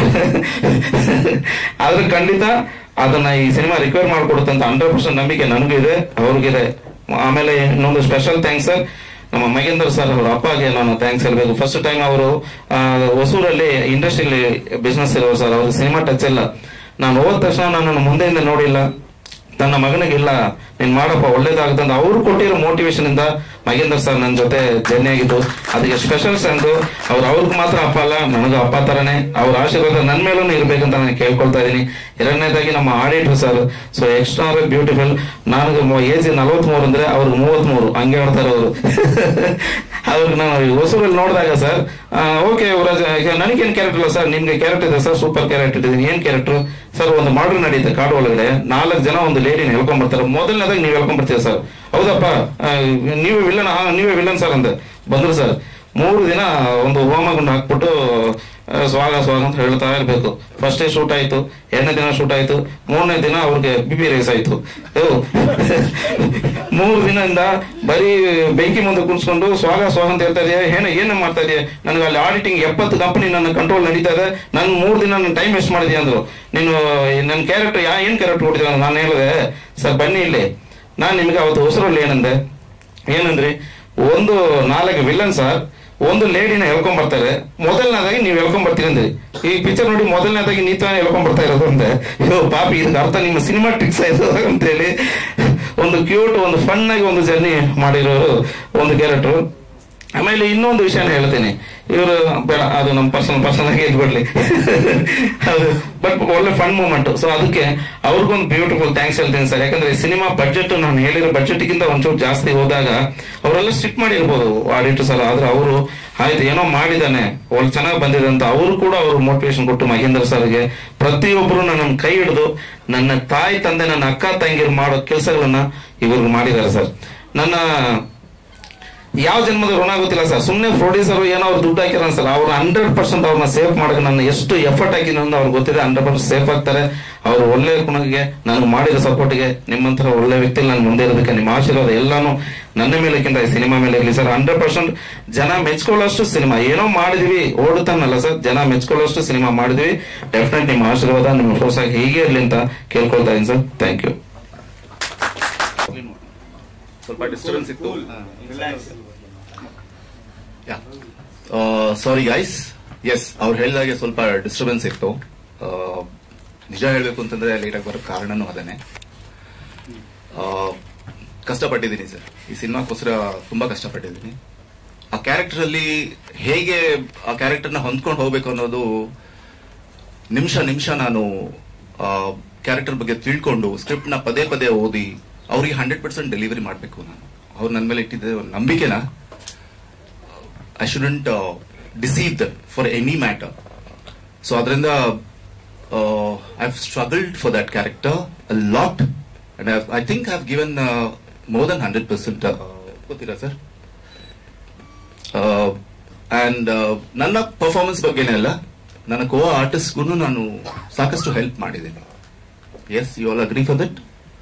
ಆದ್ರೆ ಖಂಡಿತ ಅದನ್ನ ಈ ಸಿನಿಮಾ ರಿಕ್ವೈರ್ ಮಾಡಿಕೊಡುತ್ತೆ ಅಂತ ಹಂಡ್ರೆಡ್ ಪರ್ಸೆಂಟ್ ನಂಬಿಕೆ ನನಗೂ ಇದೆ ಅವ್ರಿಗಿದೆ ಆಮೇಲೆ ಇನ್ನೊಂದು ಸ್ಪೆಷಲ್ ಥ್ಯಾಂಕ್ಸ್ ಸರ್ ನಮ್ಮ ಮಗೇಂದರ್ ಸರ್ ಅವರ ಅಪ್ಪಗೆ ನಾನು ಥ್ಯಾಂಕ್ಸ್ ಹೇಳ್ಬೇಕು ಫಸ್ಟ್ ಟೈಮ್ ಅವರು ಹೊಸೂರಲ್ಲಿ ಇಂಡಸ್ಟ್ರಿಯಲ್ಲಿ ಬಿಸ್ನೆಸ್ ಇರೋರು ಸರ್ ಅವ್ರಿಗೆ ಸಿನಿಮಾ ಟಚ್ ಇಲ್ಲ ನಾನು ಹೋದ ತಕ್ಷಣ ನನ್ನನ್ನು ಮುಂದೆಯಿಂದ ನೋಡಿಲ್ಲ ತನ್ನ ಮಗನಿಗಿಲ್ಲ ನೀನ್ ಮಾಡಪ್ಪ ಒಳ್ಳೇದಾಗುತ್ತೆ ಅಂತ ಅವ್ರು ಕೊಟ್ಟಿರೋ ಮೋಟಿವೇಶನ್ ಇಂದ ಮಹೇಂದ್ರ ಸರ್ ನನ್ನ ಜೊತೆ ಜರ್ನಿ ಆಗಿದ್ದು ಅದಕ್ಕೆ ಸ್ಪೆಷಲ್ ಸಂದು ಅವ್ರು ಅವ್ರಿಗೆ ಮಾತ್ರ ಅಪ್ಪ ಅಲ್ಲ ನನಗೂ ಅಪ್ಪ ತರನೇ ಅವ್ರ ಆಶೀರ್ವಾದ ನನ್ನ ಮೇಲೂ ಇರ್ಬೇಕಂತ ನಾನು ಕೇಳ್ಕೊಳ್ತಾ ಇದ್ದೀನಿ ಎರಡನೇದಾಗಿ ನಮ್ಮ auditor sir so extra beautiful ನನಗೆ ಏಜ್ ನಲವತ್ಮೂರು ಅಂದ್ರೆ ಅವ್ರಿಗೆ ಮೂವತ್ಮೂರು ಹಂಗೆ ಹೇಳ್ತಾರೆ ಅವರು ಅವ್ರಿಗೆ ನಾನು ಹೊಸೂರಲ್ಲಿ ನೋಡಿದಾಗ ಸರ್ ಓಕೆ ಯುವರಾಜ್ ಈಗ ನನಗೇನು ಕ್ಯಾರೆಕ್ಟರ್ ಇಲ್ಲ ಸರ್ ನಿಮ್ಗೆ ಕ್ಯಾರೆಕ್ಟರ್ ಇದೆ ಸರ್ ಸೂಪರ್ ಕ್ಯಾರೆಕ್ಟರ್ ಇದೆ ಏನ್ ಕ್ಯಾರೆಕ್ಟರ್ ಸರ್ ಒಂದು ಮಾಡ್ರ್ ನಡೀತೆ ಕಾಡು ಒಳಗಡೆ ನಾಲ್ಕು ಜನ ಒಂದು ಲೇಡಿನ ಹೇಳ್ಕೊಂಡ್ ಬರ್ತಾರೆ ಮೊದಲನೇದಾಗಿ ನೀವು ಹೇಳ್ಕೊಂಡ್ ಬರ್ತೀವಿ ಸರ್ ಹೌದಪ್ಪ ಆ, ನೀವೇ ವಿಲ್ಲನ್ ಹಾ ನೀವೇ ವಿಲ್ಲನ್ ಸರ್ ಅಂತ ಬಂದ್ರು ಸರ್ ಮೂರು ದಿನ ಒಂದು ಹೋಮಗುಂಡ ಹಾಕ್ಬಿಟ್ಟು ಆ, ಸ್ವಾಗ ಸ್ವಾಗ ಅಂತ ಹೇಳ್ತಾ ಇರ್ಬೇಕು ಫಸ್ಟ್ ಡೇ ಶೂಟ್ ಆಯ್ತು ಎರಡನೇ ದಿನ ಶೂಟ್ ಆಯ್ತು ಮೂರನೇ ದಿನ ಅವ್ರಿಗೆ ಬಿ ಪಿ ರೇಸ್ ಆಯ್ತು ಯೋ, ಮೂರು ದಿನದಿಂದ ಬರೀ ಬೆಂಕಿ ಮುಂದೆ ಕುಣಿಸ್ಕೊಂಡು ಸ್ವಾಗ ಸ್ವಾಗ ಅಂತ ಹೇಳ್ತಾ ಇದೆಯಾ ಏನ ಏನ ಮಾಡ್ತಾ ಇದೆಯಾ ನನಗೆ ಅಲ್ಲಿ ಆಡಿಟಿಂಗ್ ಎಪ್ಪತ್ತು ಕಂಪನಿ ನನ್ನ ಕಂಟ್ರೋಲ್ ನಡೀತಾ ಇದೆ ನನ್ ಮೂರು ದಿನ ನನ್ನ ಟೈಮ್ ವೇಸ್ಟ್ ಮಾಡಿದ್ಯಾ ಅಂದ್ರು ನೀನು ನನ್ನ ಕ್ಯಾರೆಕ್ಟರ್ ಯಾ ಏನ್ ಕ್ಯಾರೆಕ್ಟರ್ ಕೊಟ್ಟಿದ್ದ ನಾನು ಹೇಳಿದೆ ಸರ್ ಬನ್ನಿ ಇಲ್ಲಿ ನಾನು ನಿಮ್ಗೆ ಅವತ್ತು ಹೊಸರಲ್ಲಿ ಏನಂದೆ ಏನಂದ್ರಿ ಒಂದು ನಾಲ್ಕು ವಿಲನ್ ಸರ್ ಒಂದು ಲೇಡಿನ ಹೇಳ್ಕೊಂಡ್ ಬರ್ತಾರೆ ಮೊದಲನೇದಾಗಿ ನೀವು ಹೇಳ್ಕೊಂಡ್ ಬರ್ತೀರಿ ಅಂದ್ರಿ ಈ ಪಿಕ್ಚರ್ ನೋಡಿ ಮೊದಲನೇದಾಗಿ ನೀತಾನೆ ಹೇಳ್ಕೊಂಡ್ ಬರ್ತಾ ಇರೋದು ಅಂದೆ ಅಯ್ಯೋ ಪಾಪಿ ಇದಕ್ಕೆ ಅರ್ಥ ನಿಮ್ಮ ಸಿನಿಮಾ ಟ್ರಿಕ್ಸ್ ಆಯ್ತು ಅಂತ ಹೇಳಿ ಒಂದು ಕ್ಯೂಟ್ ಒಂದು ಫನ್ ಆಗಿ ಒಂದು ಜರ್ನಿ ಮಾಡಿರೋರು ಒಂದು ಕ್ಯಾರೆಕ್ಟರ್ ಆಮೇಲೆ ಇನ್ನೊಂದು ವಿಷಯನ ಹೇಳ್ತೀನಿ ಇವರು ಬೇಡ ಅದು ನಮ್ಮ ಪರ್ಸನಲ್ ಪರ್ಸನಲ್ ಆಗಿ ಇದ್ಬಿಡ್ಲಿ ಅದು ಬಟ್ ಒಳ್ಳೆ ಫನ್ ಮೂಮೆಂಟ್ ಸೊ ಅದಕ್ಕೆ ಅವ್ರಿಗೊಂದು ಬ್ಯೂಟಿಫುಲ್ ಥ್ಯಾಂಕ್ಸ್ ಹೇಳ್ತೀನಿ ಸರ್ ಯಾಕಂದ್ರೆ ಸಿನಿಮಾ ಬಡ್ಜೆಟ್ ನಾನು ಹೇಳಿರೋ ಬಡ್ಜೆಟ್ ಗಿಂತ ಒಂಚೂರು ಜಾಸ್ತಿ ಹೋದಾಗ ಅವರೆಲ್ಲ ಸ್ಟ್ರಿಕ್ ಮಾಡಿರ್ಬೋದು ಆಡಿಟರ್ ಸರ್ ಆದ್ರೆ ಅವರು ಆಯ್ತು ಏನೋ ಮಾಡಿದಾನೆ ಒಳ್ಳೆ ಚೆನ್ನಾಗಿ ಬಂದಿದೆ ಅಂತ ಅವರು ಕೂಡ ಅವರು ಮೋಟಿವೇಶನ್ ಕೊಟ್ಟು ಮಹೇಂದ್ರ ಸರ್ಗೆ ಪ್ರತಿಯೊಬ್ಬರು ನನ್ನ ಕೈ ಹಿಡಿದು ನನ್ನ ತಾಯಿ ತಂದೆ ನನ್ನ ಅಕ್ಕ ತಂಗಿರು ಮಾಡೋ ಕೆಲಸಗಳನ್ನ ಇವ್ರಿಗೆ ಮಾಡಿದ್ದಾರೆ ಸರ್ ನನ್ನ ಯಾವ ಜನ್ಮದ ಋಣ ಗೊತ್ತಿಲ್ಲ ಸರ್ ಸುಮ್ಮನೆ ಪ್ರೊಡ್ಯೂಸರ್ ಏನೋ ಅವ್ರು ದುಡ್ಡು ಹಾಕಿರ ಸರ್ ಅವ್ರು ಹಂಡ್ರೆಡ್ ಪರ್ಸೆಂಟ್ ಅವ್ರನ್ನ ಸೇಫ್ ಮಾಡಕ್ಕೆ ನಾನು ಎಷ್ಟು ಎಫರ್ಟ್ ಹಾಕಿನ ಅಂತ ಅವ್ರಿಗೆ ಗೊತ್ತಿದೆ ಹಂಡ್ರೆಡ್ ಪರ್ಸೆಂಟ್ ಸೇಫ್ ಆಗ್ತಾರೆ ಅವ್ರು ಒಳ್ಳೆ ಗುಣಕ್ಕೆ ನನಗೆ ಮಾಡಿರೋ ಸಪೋರ್ಟ್ಗೆ ನಿಮ್ಮಂತರ ಒಳ್ಳೆ ವ್ಯಕ್ತಿ ನಾನು ಮುಂದೆ ಇರೋದಕ್ಕೆ ನಿಮ್ಮ ಆಶೀರ್ವಾದ ಎಲ್ಲಾನು ನನ್ನ ಮೇಲಕ್ಕಿಂತ ಈ ಸಿನಿಮಾ ಮೇಲೆ ಇರಲಿ ಸರ್ ಹಂಡ್ರೆಡ್ ಪರ್ಸೆಂಟ್ ಜನ ಮೆಚ್ಕೊಳ್ಳೋಷ್ಟು ಸಿನಿಮಾ ಏನೋ ಮಾಡಿದ್ವಿ ಓಡುತ್ತಾನಲ್ಲ ಸರ್ ಜನ ಮೆಚ್ಕೊಳ್ಳೋಷ್ಟು ಸಿನಿಮಾ ಮಾಡಿದ್ವಿ ಡೆಫಿನೆಟ್ ನಿಮ್ಮ ಆಶೀರ್ವಾದ ನಿಮ್ಮ ಪ್ರೋತ್ಸಾಹ ಹೀಗೆ ಇರಲಿ ಅಂತ ಕೇಳ್ಕೊಳ್ತಾ ಇದ್ದೀನಿ ಸರ್ ಥ್ಯಾಂಕ್ ಯು ಸ್ವಲ್ಪ ಡಿಸ್ಟರ್ಬೆನ್ಸ್ ಇತ್ತು ಸಾರಿ ಗೈಸ್ ಎಸ್ ಅವ್ರು ಹೇಳಿದಾಗೆ ಸ್ವಲ್ಪ ಡಿಸ್ಟರ್ಬೆನ್ಸ್ ಇತ್ತು ಆ, ನಿಜ ಹೇಳಬೇಕು ಅಂತಂದ್ರೆ ಲೇಟಾಗಿ ಬರೋ ಕಾರಣನೂ ಅದನ್ನೇ ಆ, ಕಷ್ಟಪಟ್ಟಿದ್ದೀನಿ ಸರ್ ಈ ಸಿನಿಮಾಕ್ಕೋಸ್ಕರ ತುಂಬಾ ಕಷ್ಟಪಟ್ಟಿದ್ದೀನಿ ಆ ಕ್ಯಾರೆಕ್ಟರ್ ಅಲ್ಲಿ ಹೇಗೆ ಆ ಕ್ಯಾರೆಕ್ಟರ್ನ ಹೊಂದ್ಕೊಂಡು ಹೋಗ್ಬೇಕು ಅನ್ನೋದು ನಿಮಿಷ ನಿಮಿಷ ನಾನು ಕ್ಯಾರೆಕ್ಟರ್ ಬಗ್ಗೆ ತಿಳ್ಕೊಂಡು ಸ್ಕ್ರಿಪ್ಟ್ ನ ಪದೇ ಪದೇ ಓದಿ ಅವ್ರಿಗೆ ಹಂಡ್ರೆಡ್ ಪರ್ಸೆಂಟ್ ಡೆಲಿವರಿ ಮಾಡಬೇಕು ನಾನು ಅವ್ರು ನನ್ನ ಮೇಲೆ ಇಟ್ಟಿದ್ದ ಒಂದು ನಂಬಿಕೆನ I shouldn't deceive the for any matter so ಅದರಿಂದ I have struggled for that character a lot and I think I have given more than hundred percent ಗೊತ್ತಿಲ್ಲ ಸರ್ ಅಂಡ್ ನನ್ನ ಪರ್ಫಾರ್ಮೆನ್ಸ್ ಬಗ್ಗೆನೇ ಅಲ್ಲ ನನ್ನ ಕೋ ಆರ್ಟಿಸ್ಟ್ಗೂ ನಾನು ಸಾಕಷ್ಟು ಹೆಲ್ಪ್ ಮಾಡಿದ್ದೀನಿ yes you all agree for that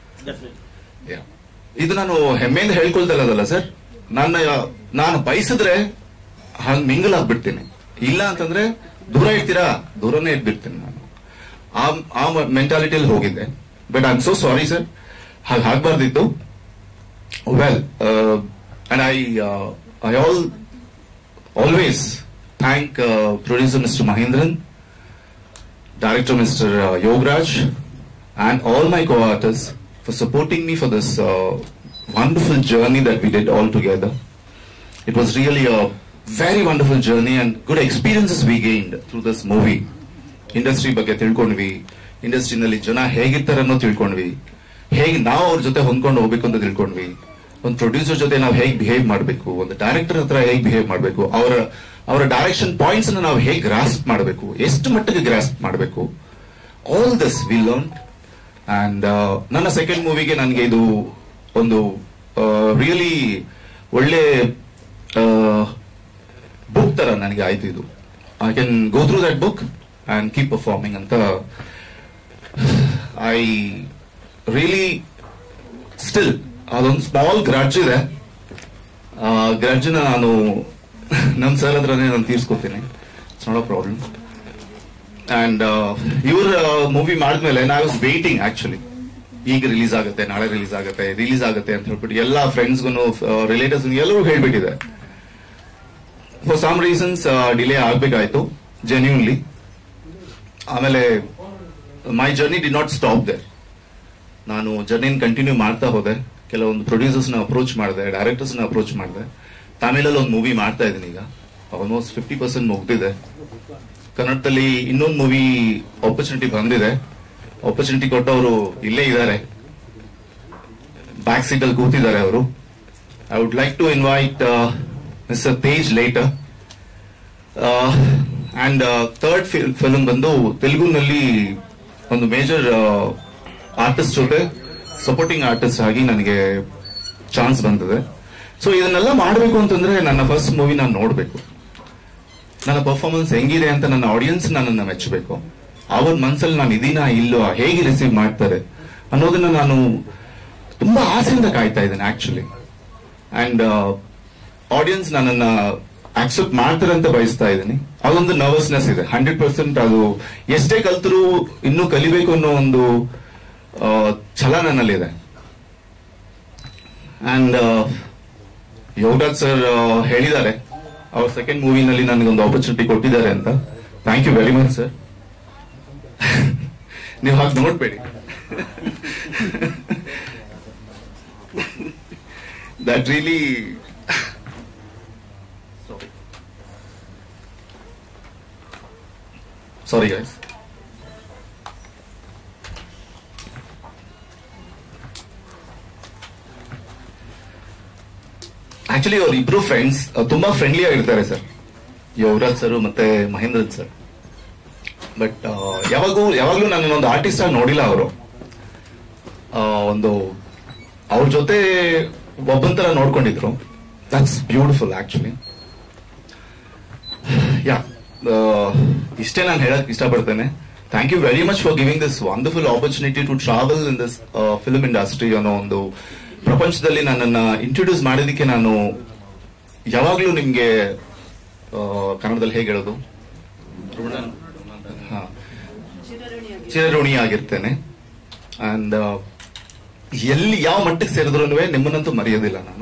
ಇದು ನಾನು ಹೆಮ್ಮೆಯಿಂದ ಹೇಳ್ಕೊಳ್ತಲ್ಲ ಸರ್ ನನ್ನ ನಾನು ಬಯಸಿದ್ರೆ ಹಂಗ್ ಮಿಂಗಲ್ ಆಗ್ಬಿಡ್ತೀನಿ ಇಲ್ಲ ಅಂತಂದ್ರೆ ದೂರ ಇರ್ತೀರಾ ದೂರನೇ ಇದ್ಬಿಡ್ತೀನಿ ನಾನು ಆ ಆ ಮೆಂಟಾಲಿಟಿಯಲ್ಲಿ ಹೋಗಿದ್ದೆ but I am so sorry sir ಹಾಗೆ ಆಗ್ಬಾರ್ದಿತ್ತು well and I I all always thank uh, producer Mr. Mahindran, director Mr. Uh, Yograj, and all my co-artists for supporting me for this uh, wonderful journey that we did all together. It was really a very wonderful journey and good experiences we gained through this movie. Industry ಬಗ್ಗೆ ತಿಳ್ಕೊಂಡ್ವಿ ಇಂಡಸ್ಟ್ರಿನಲ್ಲಿ ಜನ ಹೇಗಿರ್ತಾರೆ ಅನ್ನೋ ತಿಳ್ಕೊಂಡ್ವಿ ಹೇಗೆ ನಾವು ಅವ್ರ ಜೊತೆ ಹೊಂದ್ಕೊಂಡು ಹೋಗ್ಬೇಕು ಅಂತ ತಿಳ್ಕೊಂಡ್ವಿ ಒಂದು ಪ್ರೊಡ್ಯೂಸರ್ ಜೊತೆ ನಾವು ಹೇಗೆ ಬಿಹೇವ್ ಮಾಡಬೇಕು ಒಂದು ಡೈರೆಕ್ಟರ್ ಹತ್ರ ಹೇಗೆ ಬಿಹೇವ್ ಮಾಡಬೇಕು ಅವರ ಅವರ ಡೈರೆಕ್ಷನ್ ಪಾಯಿಂಟ್ಸ್ ಅನ್ನು ನಾವು ಹೇಗೆ ಗ್ರಾಸ್ಪ್ ಮಾಡಬೇಕು ಎಷ್ಟು ಮಟ್ಟಿಗೆ ಗ್ರಾಸ್ಪ್ ಮಾಡಬೇಕು all this we learn and ನನ್ನ ಸೆಕೆಂಡ್ ಮೂವಿಗೆ ನನಗೆ ಇದು ಒಂದು ರಿಯಲಿ ಒಳ್ಳೆ ಬುಕ್ ತರ ನನಗೆ ಆಯ್ತು ಇದು I can go through that book and keep performing ಅಂತ ಐ ರಿಯಲಿ ಸ್ಟಿಲ್ ಅದೊಂದು ಸ್ಮಾಲ್ ಗ್ರಾಡ್ಜ್ ಇದೆ ಆ ಗ್ರಾಡ್ಜ್ನ ನಾನು ನಮ್ಮ ಸರ್ ಹತ್ರನೇ ನಾನು ತೀರ್ಸ್ಕೊತೀನಿ it's not a problem and ಇವ್ರ ಮೂವಿ ಮಾಡಿದ್ಮೇಲೆ ನಾ ವಾಸ್ ವೇಟಿಂಗ್ ಆಕ್ಚುಲಿ ಈಗ ರಿಲೀಸ್ ಆಗುತ್ತೆ ನಾಳೆ ರಿಲೀಸ್ ಆಗುತ್ತೆ ರಿಲೀಸ್ ಆಗುತ್ತೆ ಅಂತ ಹೇಳ್ಬಿಟ್ಟು ಎಲ್ಲ ಫ್ರೆಂಡ್ಸ್ಗೂ ರಿಲೇಟಿವ್ಸ್ ಎಲ್ಲರೂ ಹೇಳ್ಬಿಟ್ಟಿದೆ ಫಾರ್ ಸಮ್ ರೀಸನ್ಸ್ ಡಿಲೇ ಆಗ್ಬೇಕಾಯ್ತು ಜೆನ್ಯೂನ್ಲಿ ಆಮೇಲೆ my journey did not stop there ನಾನು ಜರ್ನಿನ ಕಂಟಿನ್ಯೂ ಮಾಡ್ತಾ ಹೋದೆ ಕೆಲವೊಂದು ಪ್ರೊಡ್ಯೂಸರ್ಸ್ನ ಅಪ್ರೋಚ್ ಮಾಡಿದೆ ಡೈರೆಕ್ಟರ್ಸ್ನ ಅಪ್ರೋಚ್ ಮಾಡಿದೆ ತಮಿಳಲ್ಲಿ ಒಂದು ಮೂವಿ ಮಾಡ್ತಾ ಇದ್ದೀನಿ ಈಗ ಆಲ್ಮೋಸ್ಟ್ ಫಿಫ್ಟಿ ಪರ್ಸೆಂಟ್ ಮುಗ್ದಿದೆ ಕನ್ನಡದಲ್ಲಿ ಇನ್ನೊಂದು ಮೂವಿ ಆಪರ್ಚುನಿಟಿ ಬಂದಿದೆ ಆಪರ್ಚುನಿಟಿ ಕೊಟ್ಟವರು ಇಲ್ಲೇ ಇದ್ದಾರೆ ಬ್ಯಾಕ್ ಸೀಟ್ ಅಲ್ಲಿ ಕೂತಿದ್ದಾರೆ ಅವರು I would like to invite mister Tej later and third film ಬಂದು ತೆಲುಗುನಲ್ಲಿ ಒಂದು ಮೇಜರ್ ಆರ್ಟಿಸ್ಟ್ ಜೊತೆ ಸಪೋರ್ಟಿಂಗ್ ಆರ್ಟಿಸ್ಟ್ ಆಗಿ ನನಗೆ ಚಾನ್ಸ್ ಬಂದಿದೆ ಸೊ ಇದನ್ನೆಲ್ಲ ಮಾಡಬೇಕು ಅಂತಂದ್ರೆ ನನ್ನ ಫಸ್ಟ್ ಮೂವಿ ನಾನು ನೋಡಬೇಕು ನನ್ನ ಪರ್ಫಾರ್ಮೆನ್ಸ್ ಹೆಂಗಿದೆ ಅಂತ ನನ್ನ ಆಡಿಯನ್ಸ್ ನನ್ನನ್ನು ಮೆಚ್ಚಬೇಕು ಅವ್ರ ಮನ್ಸಲ್ಲಿ ನಾನು ಇದೀನಾ ಇಲ್ಲೋ ಹೇಗೆ ರಿಸೀವ್ ಮಾಡ್ತಾರೆ ಅನ್ನೋದನ್ನ ನಾನು ತುಂಬಾ ಆಸೆಯಿಂದ ಕಾಯ್ತಾ ಇದ್ದೇನೆ ಆಕ್ಚುಲಿ ಅಂಡ್ ಆಡಿಯನ್ಸ್ ನನ್ನನ್ನ ಆಕ್ಸೆಪ್ಟ್ ಮಾಡ್ತಾರೆ ಅಂತ ಬಯಸ್ತಾ ಇದ್ದೀನಿ ಅದೊಂದು ನರ್ವಸ್ನೆಸ್ ಇದೆ ಹಂಡ್ರೆಡ್ ಪರ್ಸೆಂಟ್ ಅದು ಎಷ್ಟೇ ಕಲ್ತರೂ ಇನ್ನೂ ಕಲಿಬೇಕು ಅನ್ನೋ ಒಂದು ಆ, ಛಲ ನನ್ನಲ್ಲಿದೆ ಅಂಡ್ ಯೋಗರಾಜ್ ಸರ್ ಹೇಳಿದ್ದಾರೆ ಅವ್ರ ಸೆಕೆಂಡ್ ಮೂವಿನಲ್ಲಿ ನನಗೊಂದು ಆಪರ್ಚುನಿಟಿ ಕೊಟ್ಟಿದ್ದಾರೆ ಅಂತ thank you very much sir ನೀವು ಹಾಗೆ ನೋಡ್ಬೇಡಿ that really sorry guys actually ಅವ್ರ ಇಬ್ರು ಫ್ರೆಂಡ್ಸ್ ತುಂಬಾ ಫ್ರೆಂಡ್ಲಿ ಆಗಿರ್ತಾರೆ ಸರ್ ಯುವರಾಜ್ ಸರ್ ಮತ್ತೆ ಮಹೇಂದ್ರನ್ ಸರ್ ಬಟ್ ಯಾವಾಗೂ ಯಾವಾಗ್ಲೂ ನಾನು ಒಂದು ಆರ್ಟಿಸ್ಟ್ ಆಗಿ ನೋಡಿಲ್ಲ ಅವರು ಒಂದು ಅವ್ರ ಜೊತೆ ಒಬ್ಬನ್ ತರ ನೋಡ್ಕೊಂಡಿದ್ರು ದಟ್ಸ್ ಬ್ಯೂಟಿಫುಲ್ ಆಕ್ಚುಲಿ ಯಾ ಇಷ್ಟೇ ನಾನು ಹೇಳಕ್ ಇಷ್ಟಪಡ್ತೇನೆ thank you very much for giving this wonderful opportunity to travel in this film industry ಅನ್ನೋ ಒಂದು ಪ್ರಪಂಚದಲ್ಲಿ ನನ್ನನ್ನ ಇಂಟ್ರೊಡ್ಯೂಸ್ ಮಾಡೋದಕ್ಕೆ ನಾನು ಯಾವಾಗ್ಲೂ ನಿಮ್ಗೆ ಆ, ಕನ್ನಡದಲ್ಲಿ ಹೇಗೆ ಹೇಳೋದು ಹಾ ಚಿರಋಣಿ ಆಗಿರ್ತೇನೆ ಅಂಡ್ ಎಲ್ಲಿ ಯಾವ ಮಟ್ಟಕ್ಕೆ ಸೇರಿದ್ರು ನಿಮ್ಮನ್ನಂತೂ ಮರೆಯೋದಿಲ್ಲ ನಾನು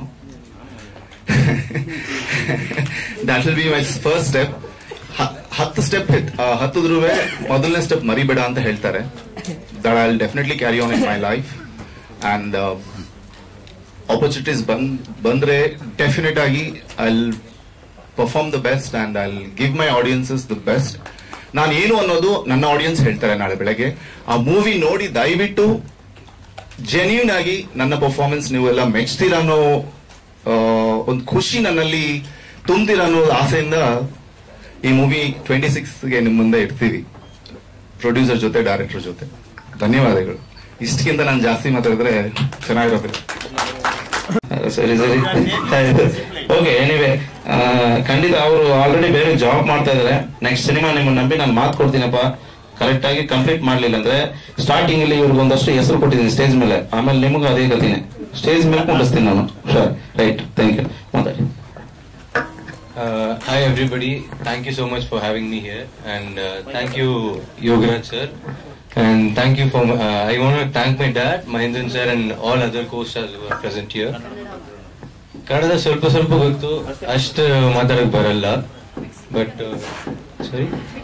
that will be my first step ಹತ್ತು ಸ್ಟೆಪ್ ಹತ್ತಿದ್ರು ಮೊದಲನೇ ಸ್ಟೆಪ್ ಮರಿಬೇಡ ಅಂತ ಹೇಳ್ತಾರೆ that I definitely carry on in my life and opportunities ಬಂದ್ ಬಂದ್ರೆ ಡೆಫಿನೆಟ್ ಆಗಿ I perform the best and I give my audiences the best ನಾನು ಏನು ಅನ್ನೋದು ನನ್ನ ಆಡಿಯನ್ಸ್ ಹೇಳ್ತಾರೆ ನಾಳೆ ಬೆಳಗ್ಗೆ ಆ ಮೂವಿ ನೋಡಿ ದಯವಿಟ್ಟು ಜೆನ್ಯೂನ್ ಆಗಿ ನನ್ನ ಪರ್ಫಾರ್ಮೆನ್ಸ್ ನೀವೆಲ್ಲ ಮೆಚ್ತೀರ ಅನ್ನೋ ಆ, ಒಂದು ಖುಷಿ ನನ್ನಲ್ಲಿ ತುಂಬಿರ ಅನ್ನೋ ಆಸೆಯಿಂದ ಈ ಮೂವಿ ಟ್ವೆಂಟಿ ಸಿಕ್ಸ್ಗೆ ನಿಮ್ಮ ಮುಂದೆ ಇಡ್ತೀವಿ ಪ್ರೊಡ್ಯೂಸರ್ ಜೊತೆ ಡೈರೆಕ್ಟರ್ ಜೊತೆ ಧನ್ಯವಾದಗಳು ಇಷ್ಟಕ್ಕಿಂತ ನಾನು ಜಾಸ್ತಿ ಮಾತಾಡಿದ್ರೆ ಚೆನ್ನಾಗಿರೋದಿಲ್ಲ ಸರಿ ಸರಿ ಓಕೆ ಎನಿವೆ ಖಂಡಿತ ಅವರು ಆಲ್ರೆಡಿ ಬೇರೆ ಜಾಬ್ ಮಾಡ್ತಾ ಇದಾರೆ ನೆಕ್ಸ್ಟ್ ಸಿನಿಮಾ ನಿಮ್ಮನ್ನ ನಂಬಿ ನಾನು ಮಾತು ಕೊಡ್ತೀನಪ್ಪ ಕರೆಕ್ಟ್ ಆಗಿ ಕಂಪ್ಲೀಟ್ ಮಾಡ್ಲಿಲ್ಲ ಅಂದ್ರೆ ಸ್ಟಾರ್ಟಿಂಗ್ ಅಲ್ಲಿ ಇವ್ರಿಗೆ ಒಂದಷ್ಟು ಹೆಸರು ಕೊಟ್ಟಿದ್ದೀನಿ ಸ್ಟೇಜ್ ಮೇಲೆ ಆಮೇಲೆ ನಿಮಗೂ ಅದೇ ಗತಿನೇ ಸ್ಟೇಜ್ ಮೇಲೆ ಕುಂಡಿಸ್ತೀನಿ ನಾನು ಶೋರ್ ರೈಟ್ ಥ್ಯಾಂಕ್ ಯು ಮಾತಾಡಿ Uh, hi everybody, thank you so much for having me here and uh, thank you Yogaraj sir and thank you for uh, I want to thank my dad Mahindran sir and all other co-stars who are present here. ಕನ್ನಡದ ಸ್ವಲ್ಪ ಸ್ವಲ್ಪ ಗೊತ್ತು ಅಷ್ಟು ಮಾತಾಡಕ್ ಬರಲ್ಲ but ಸರಿ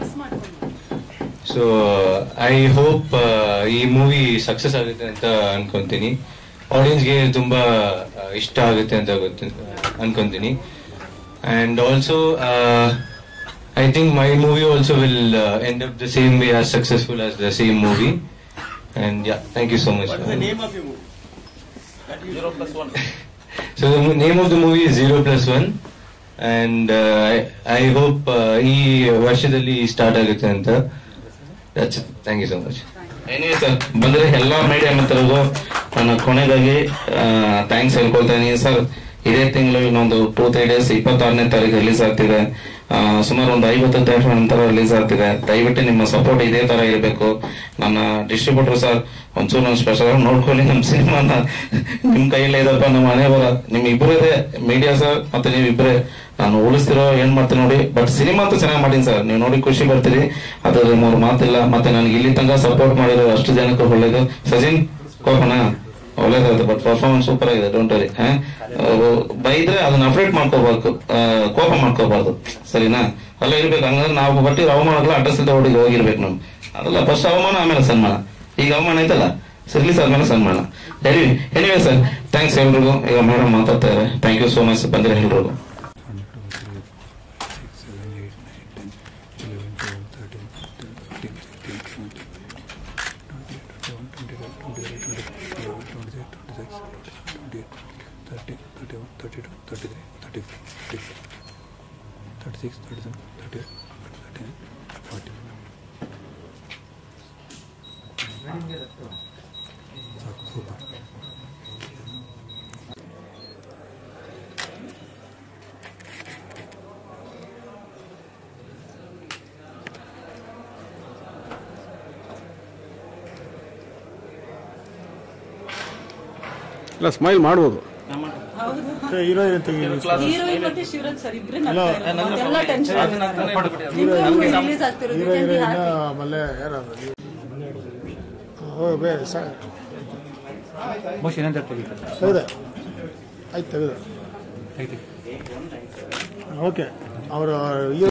so I hope ಈ movie success ಆಗುತ್ತೆ ಅಂತ ಅನ್ಕೊಂತೀನಿ ಆಡಿಯನ್ಸ್ಗೆ ತುಂಬಾ ಆ, ಇಷ್ಟ ಆಗುತ್ತೆ ಅಂತ ಗೊತ್ತು ಅನ್ಕೊಂತೀನಿ and also uh, I think my movie also will uh, end up the same way as successful as the same movie and yeah thank you so much What is the name of your movie? Zero plus one. so the mo- name of the movie is Zero Plus One and uh, I, I hope uh, ಈ ವರ್ಷದಲ್ಲಿ start ಆಗುತ್ತೆ ಅಂತ that's it thank you so much anyway sir ಬಂದ್ರೆ ಎಲ್ಲಾ media ಮಿತ್ರರಿಗೂ ನನ್ನ ಕೊನೆಗಾಗಿ thanks ಹೇಳ್ಕೊಳ್ತಾ ಇದೀನಿ sir ಇದೇ ತಿಂಗಳು ಇನ್ನೊಂದು ಟೂ ತ್ರೀ ಡೇಸ್ ಇಪ್ಪತ್ತಾರನೇ ತಾರೀಕು ರಿಲೀಸ್ ಆಗ್ತಿದೆ ಆ, ಸುಮಾರು ಒಂದು ಐವತ್ತು ಥಿಯೇಟರ್ ನಂತರ ರಿಲೀಸ್ ಆಗ್ತಿದೆ ದಯವಿಟ್ಟು ನಿಮ್ಮ ಸಪೋರ್ಟ್ ಇದೇ ತರ ಇರಬೇಕು ನನ್ನ ಡಿಸ್ಟ್ರಿಬ್ಯೂಟರ್ ಸರ್ ಒಂಚೂರು ನಾನು ಸ್ಪೆಷಲ್ ಆಗಿ ನೋಡ್ಕೊಳ್ಳಿ ನಮ್ಮ ಸಿನಿಮಾನ ನಿಮ್ ಕೈಯಲ್ಲೇ ಇದಪ್ಪ ನಮ್ಮ ಮನೆ ಬರ ನಿಮ್ ಇಬ್ಬರದೇ ಮೀಡಿಯಾ ಸರ್ ಮತ್ತೆ ನೀವು ಇಬ್ಬರೇ ನಾನು ಉಳಿಸ್ತಿರೋ ಏನ್ ಮಾಡ್ತೀನಿ ನೋಡಿ ಬಟ್ ಸಿನಿಮಾ ಅಂತೂ ಚೆನ್ನಾಗಿ ಮಾಡೀನಿ ಸರ್ ನೀವು ನೋಡಿ ಖುಷಿ ಬರ್ತೀರಿ ಅದ್ರ ಮೂರು ಮಾತಿಲ್ಲ ಮತ್ತೆ ನನಗೆ ಇಲ್ಲಿ ತನಕ ಸಪೋರ್ಟ್ ಮಾಡಿರೋ ಅಷ್ಟು ಜನಕ್ಕೂ ಒಳ್ಳೇದು ಸಚಿನ್ ಕೋಪಣ ಒಳ್ಳೇದಾಯ್ತು ಬಟ್ ಪರ್ಫಾರ್ಮೆನ್ಸ್ ಸೂಪರ್ ಆಗಿದೆ ಡೋಂಟ್ ವರಿ ಬೈದ್ರೆ ಅದನ್ನ ಅಪ್ಡೇಟ್ ಮಾಡ್ಕೋಬೇಕು ಆ, ಕೋಪ ಮಾಡ್ಕೋಬಾರ್ದು ಸರಿನಾ ಅಲ್ಲ ಇರ್ಬೇಕು ಹಂಗಂದ್ರೆ ನಾವು ಬಟ್ಟಿರೋ ಅವಮಾನಗಳ ಅಡ್ರೆಸ್ ಇದ್ದ ಹುಡುಗಿ ಹೋಗಿರ್ಬೇಕು ನಾವು ಅದಲ್ಲ ಫಸ್ಟ್ ಅವಮಾನ ಆಮೇಲೆ ಸನ್ಮಾನ ಈಗ ಅವಮಾನ ಐತಲ್ಲ ರಿಲೀಸ್ ಆದ್ಮೇಲೆ ಸಣ್ಣ ಮಾಡೋಣ ಎನಿ ಎನಿವೇ ಸರ್ ಥ್ಯಾಂಕ್ಸ್ ಎಲ್ರಿಗೂ ಈಗ ಮೇಡಮ್ ಮಾತಾಡ್ತಾ ಇದ್ದಾರೆ ಥ್ಯಾಂಕ್ ಯು ಸೋ ಮಚ್ ಬಂದಿರೋ ಎಲ್ರಿಗೂ ಇಲ್ಲ ಸ್ಮೈಲ್ ಮಾಡ್ಬೋದು ಹೀರೋಯಿನ್ ಹೀರೋಯಿನ್ ಮತ್ತೆ ಶಿವರಾಜ್ ಸರ್ ಇಬ್ರೆ ಅಲ್ಲ, ಎಲ್ಲ ಟೆನ್ಷನ್ ರಿಲೀಸ್ ಆಗ್ತಿರೋದು You can be happy. ಆಮೇಲೆ ಯಾರಾದ್ರು ಓ ಬೇ ಸರ್ ತೆಗೆದೆ ಆಯ್ತು ತೆಗೆದೆ ಓಕೆ ಅವರು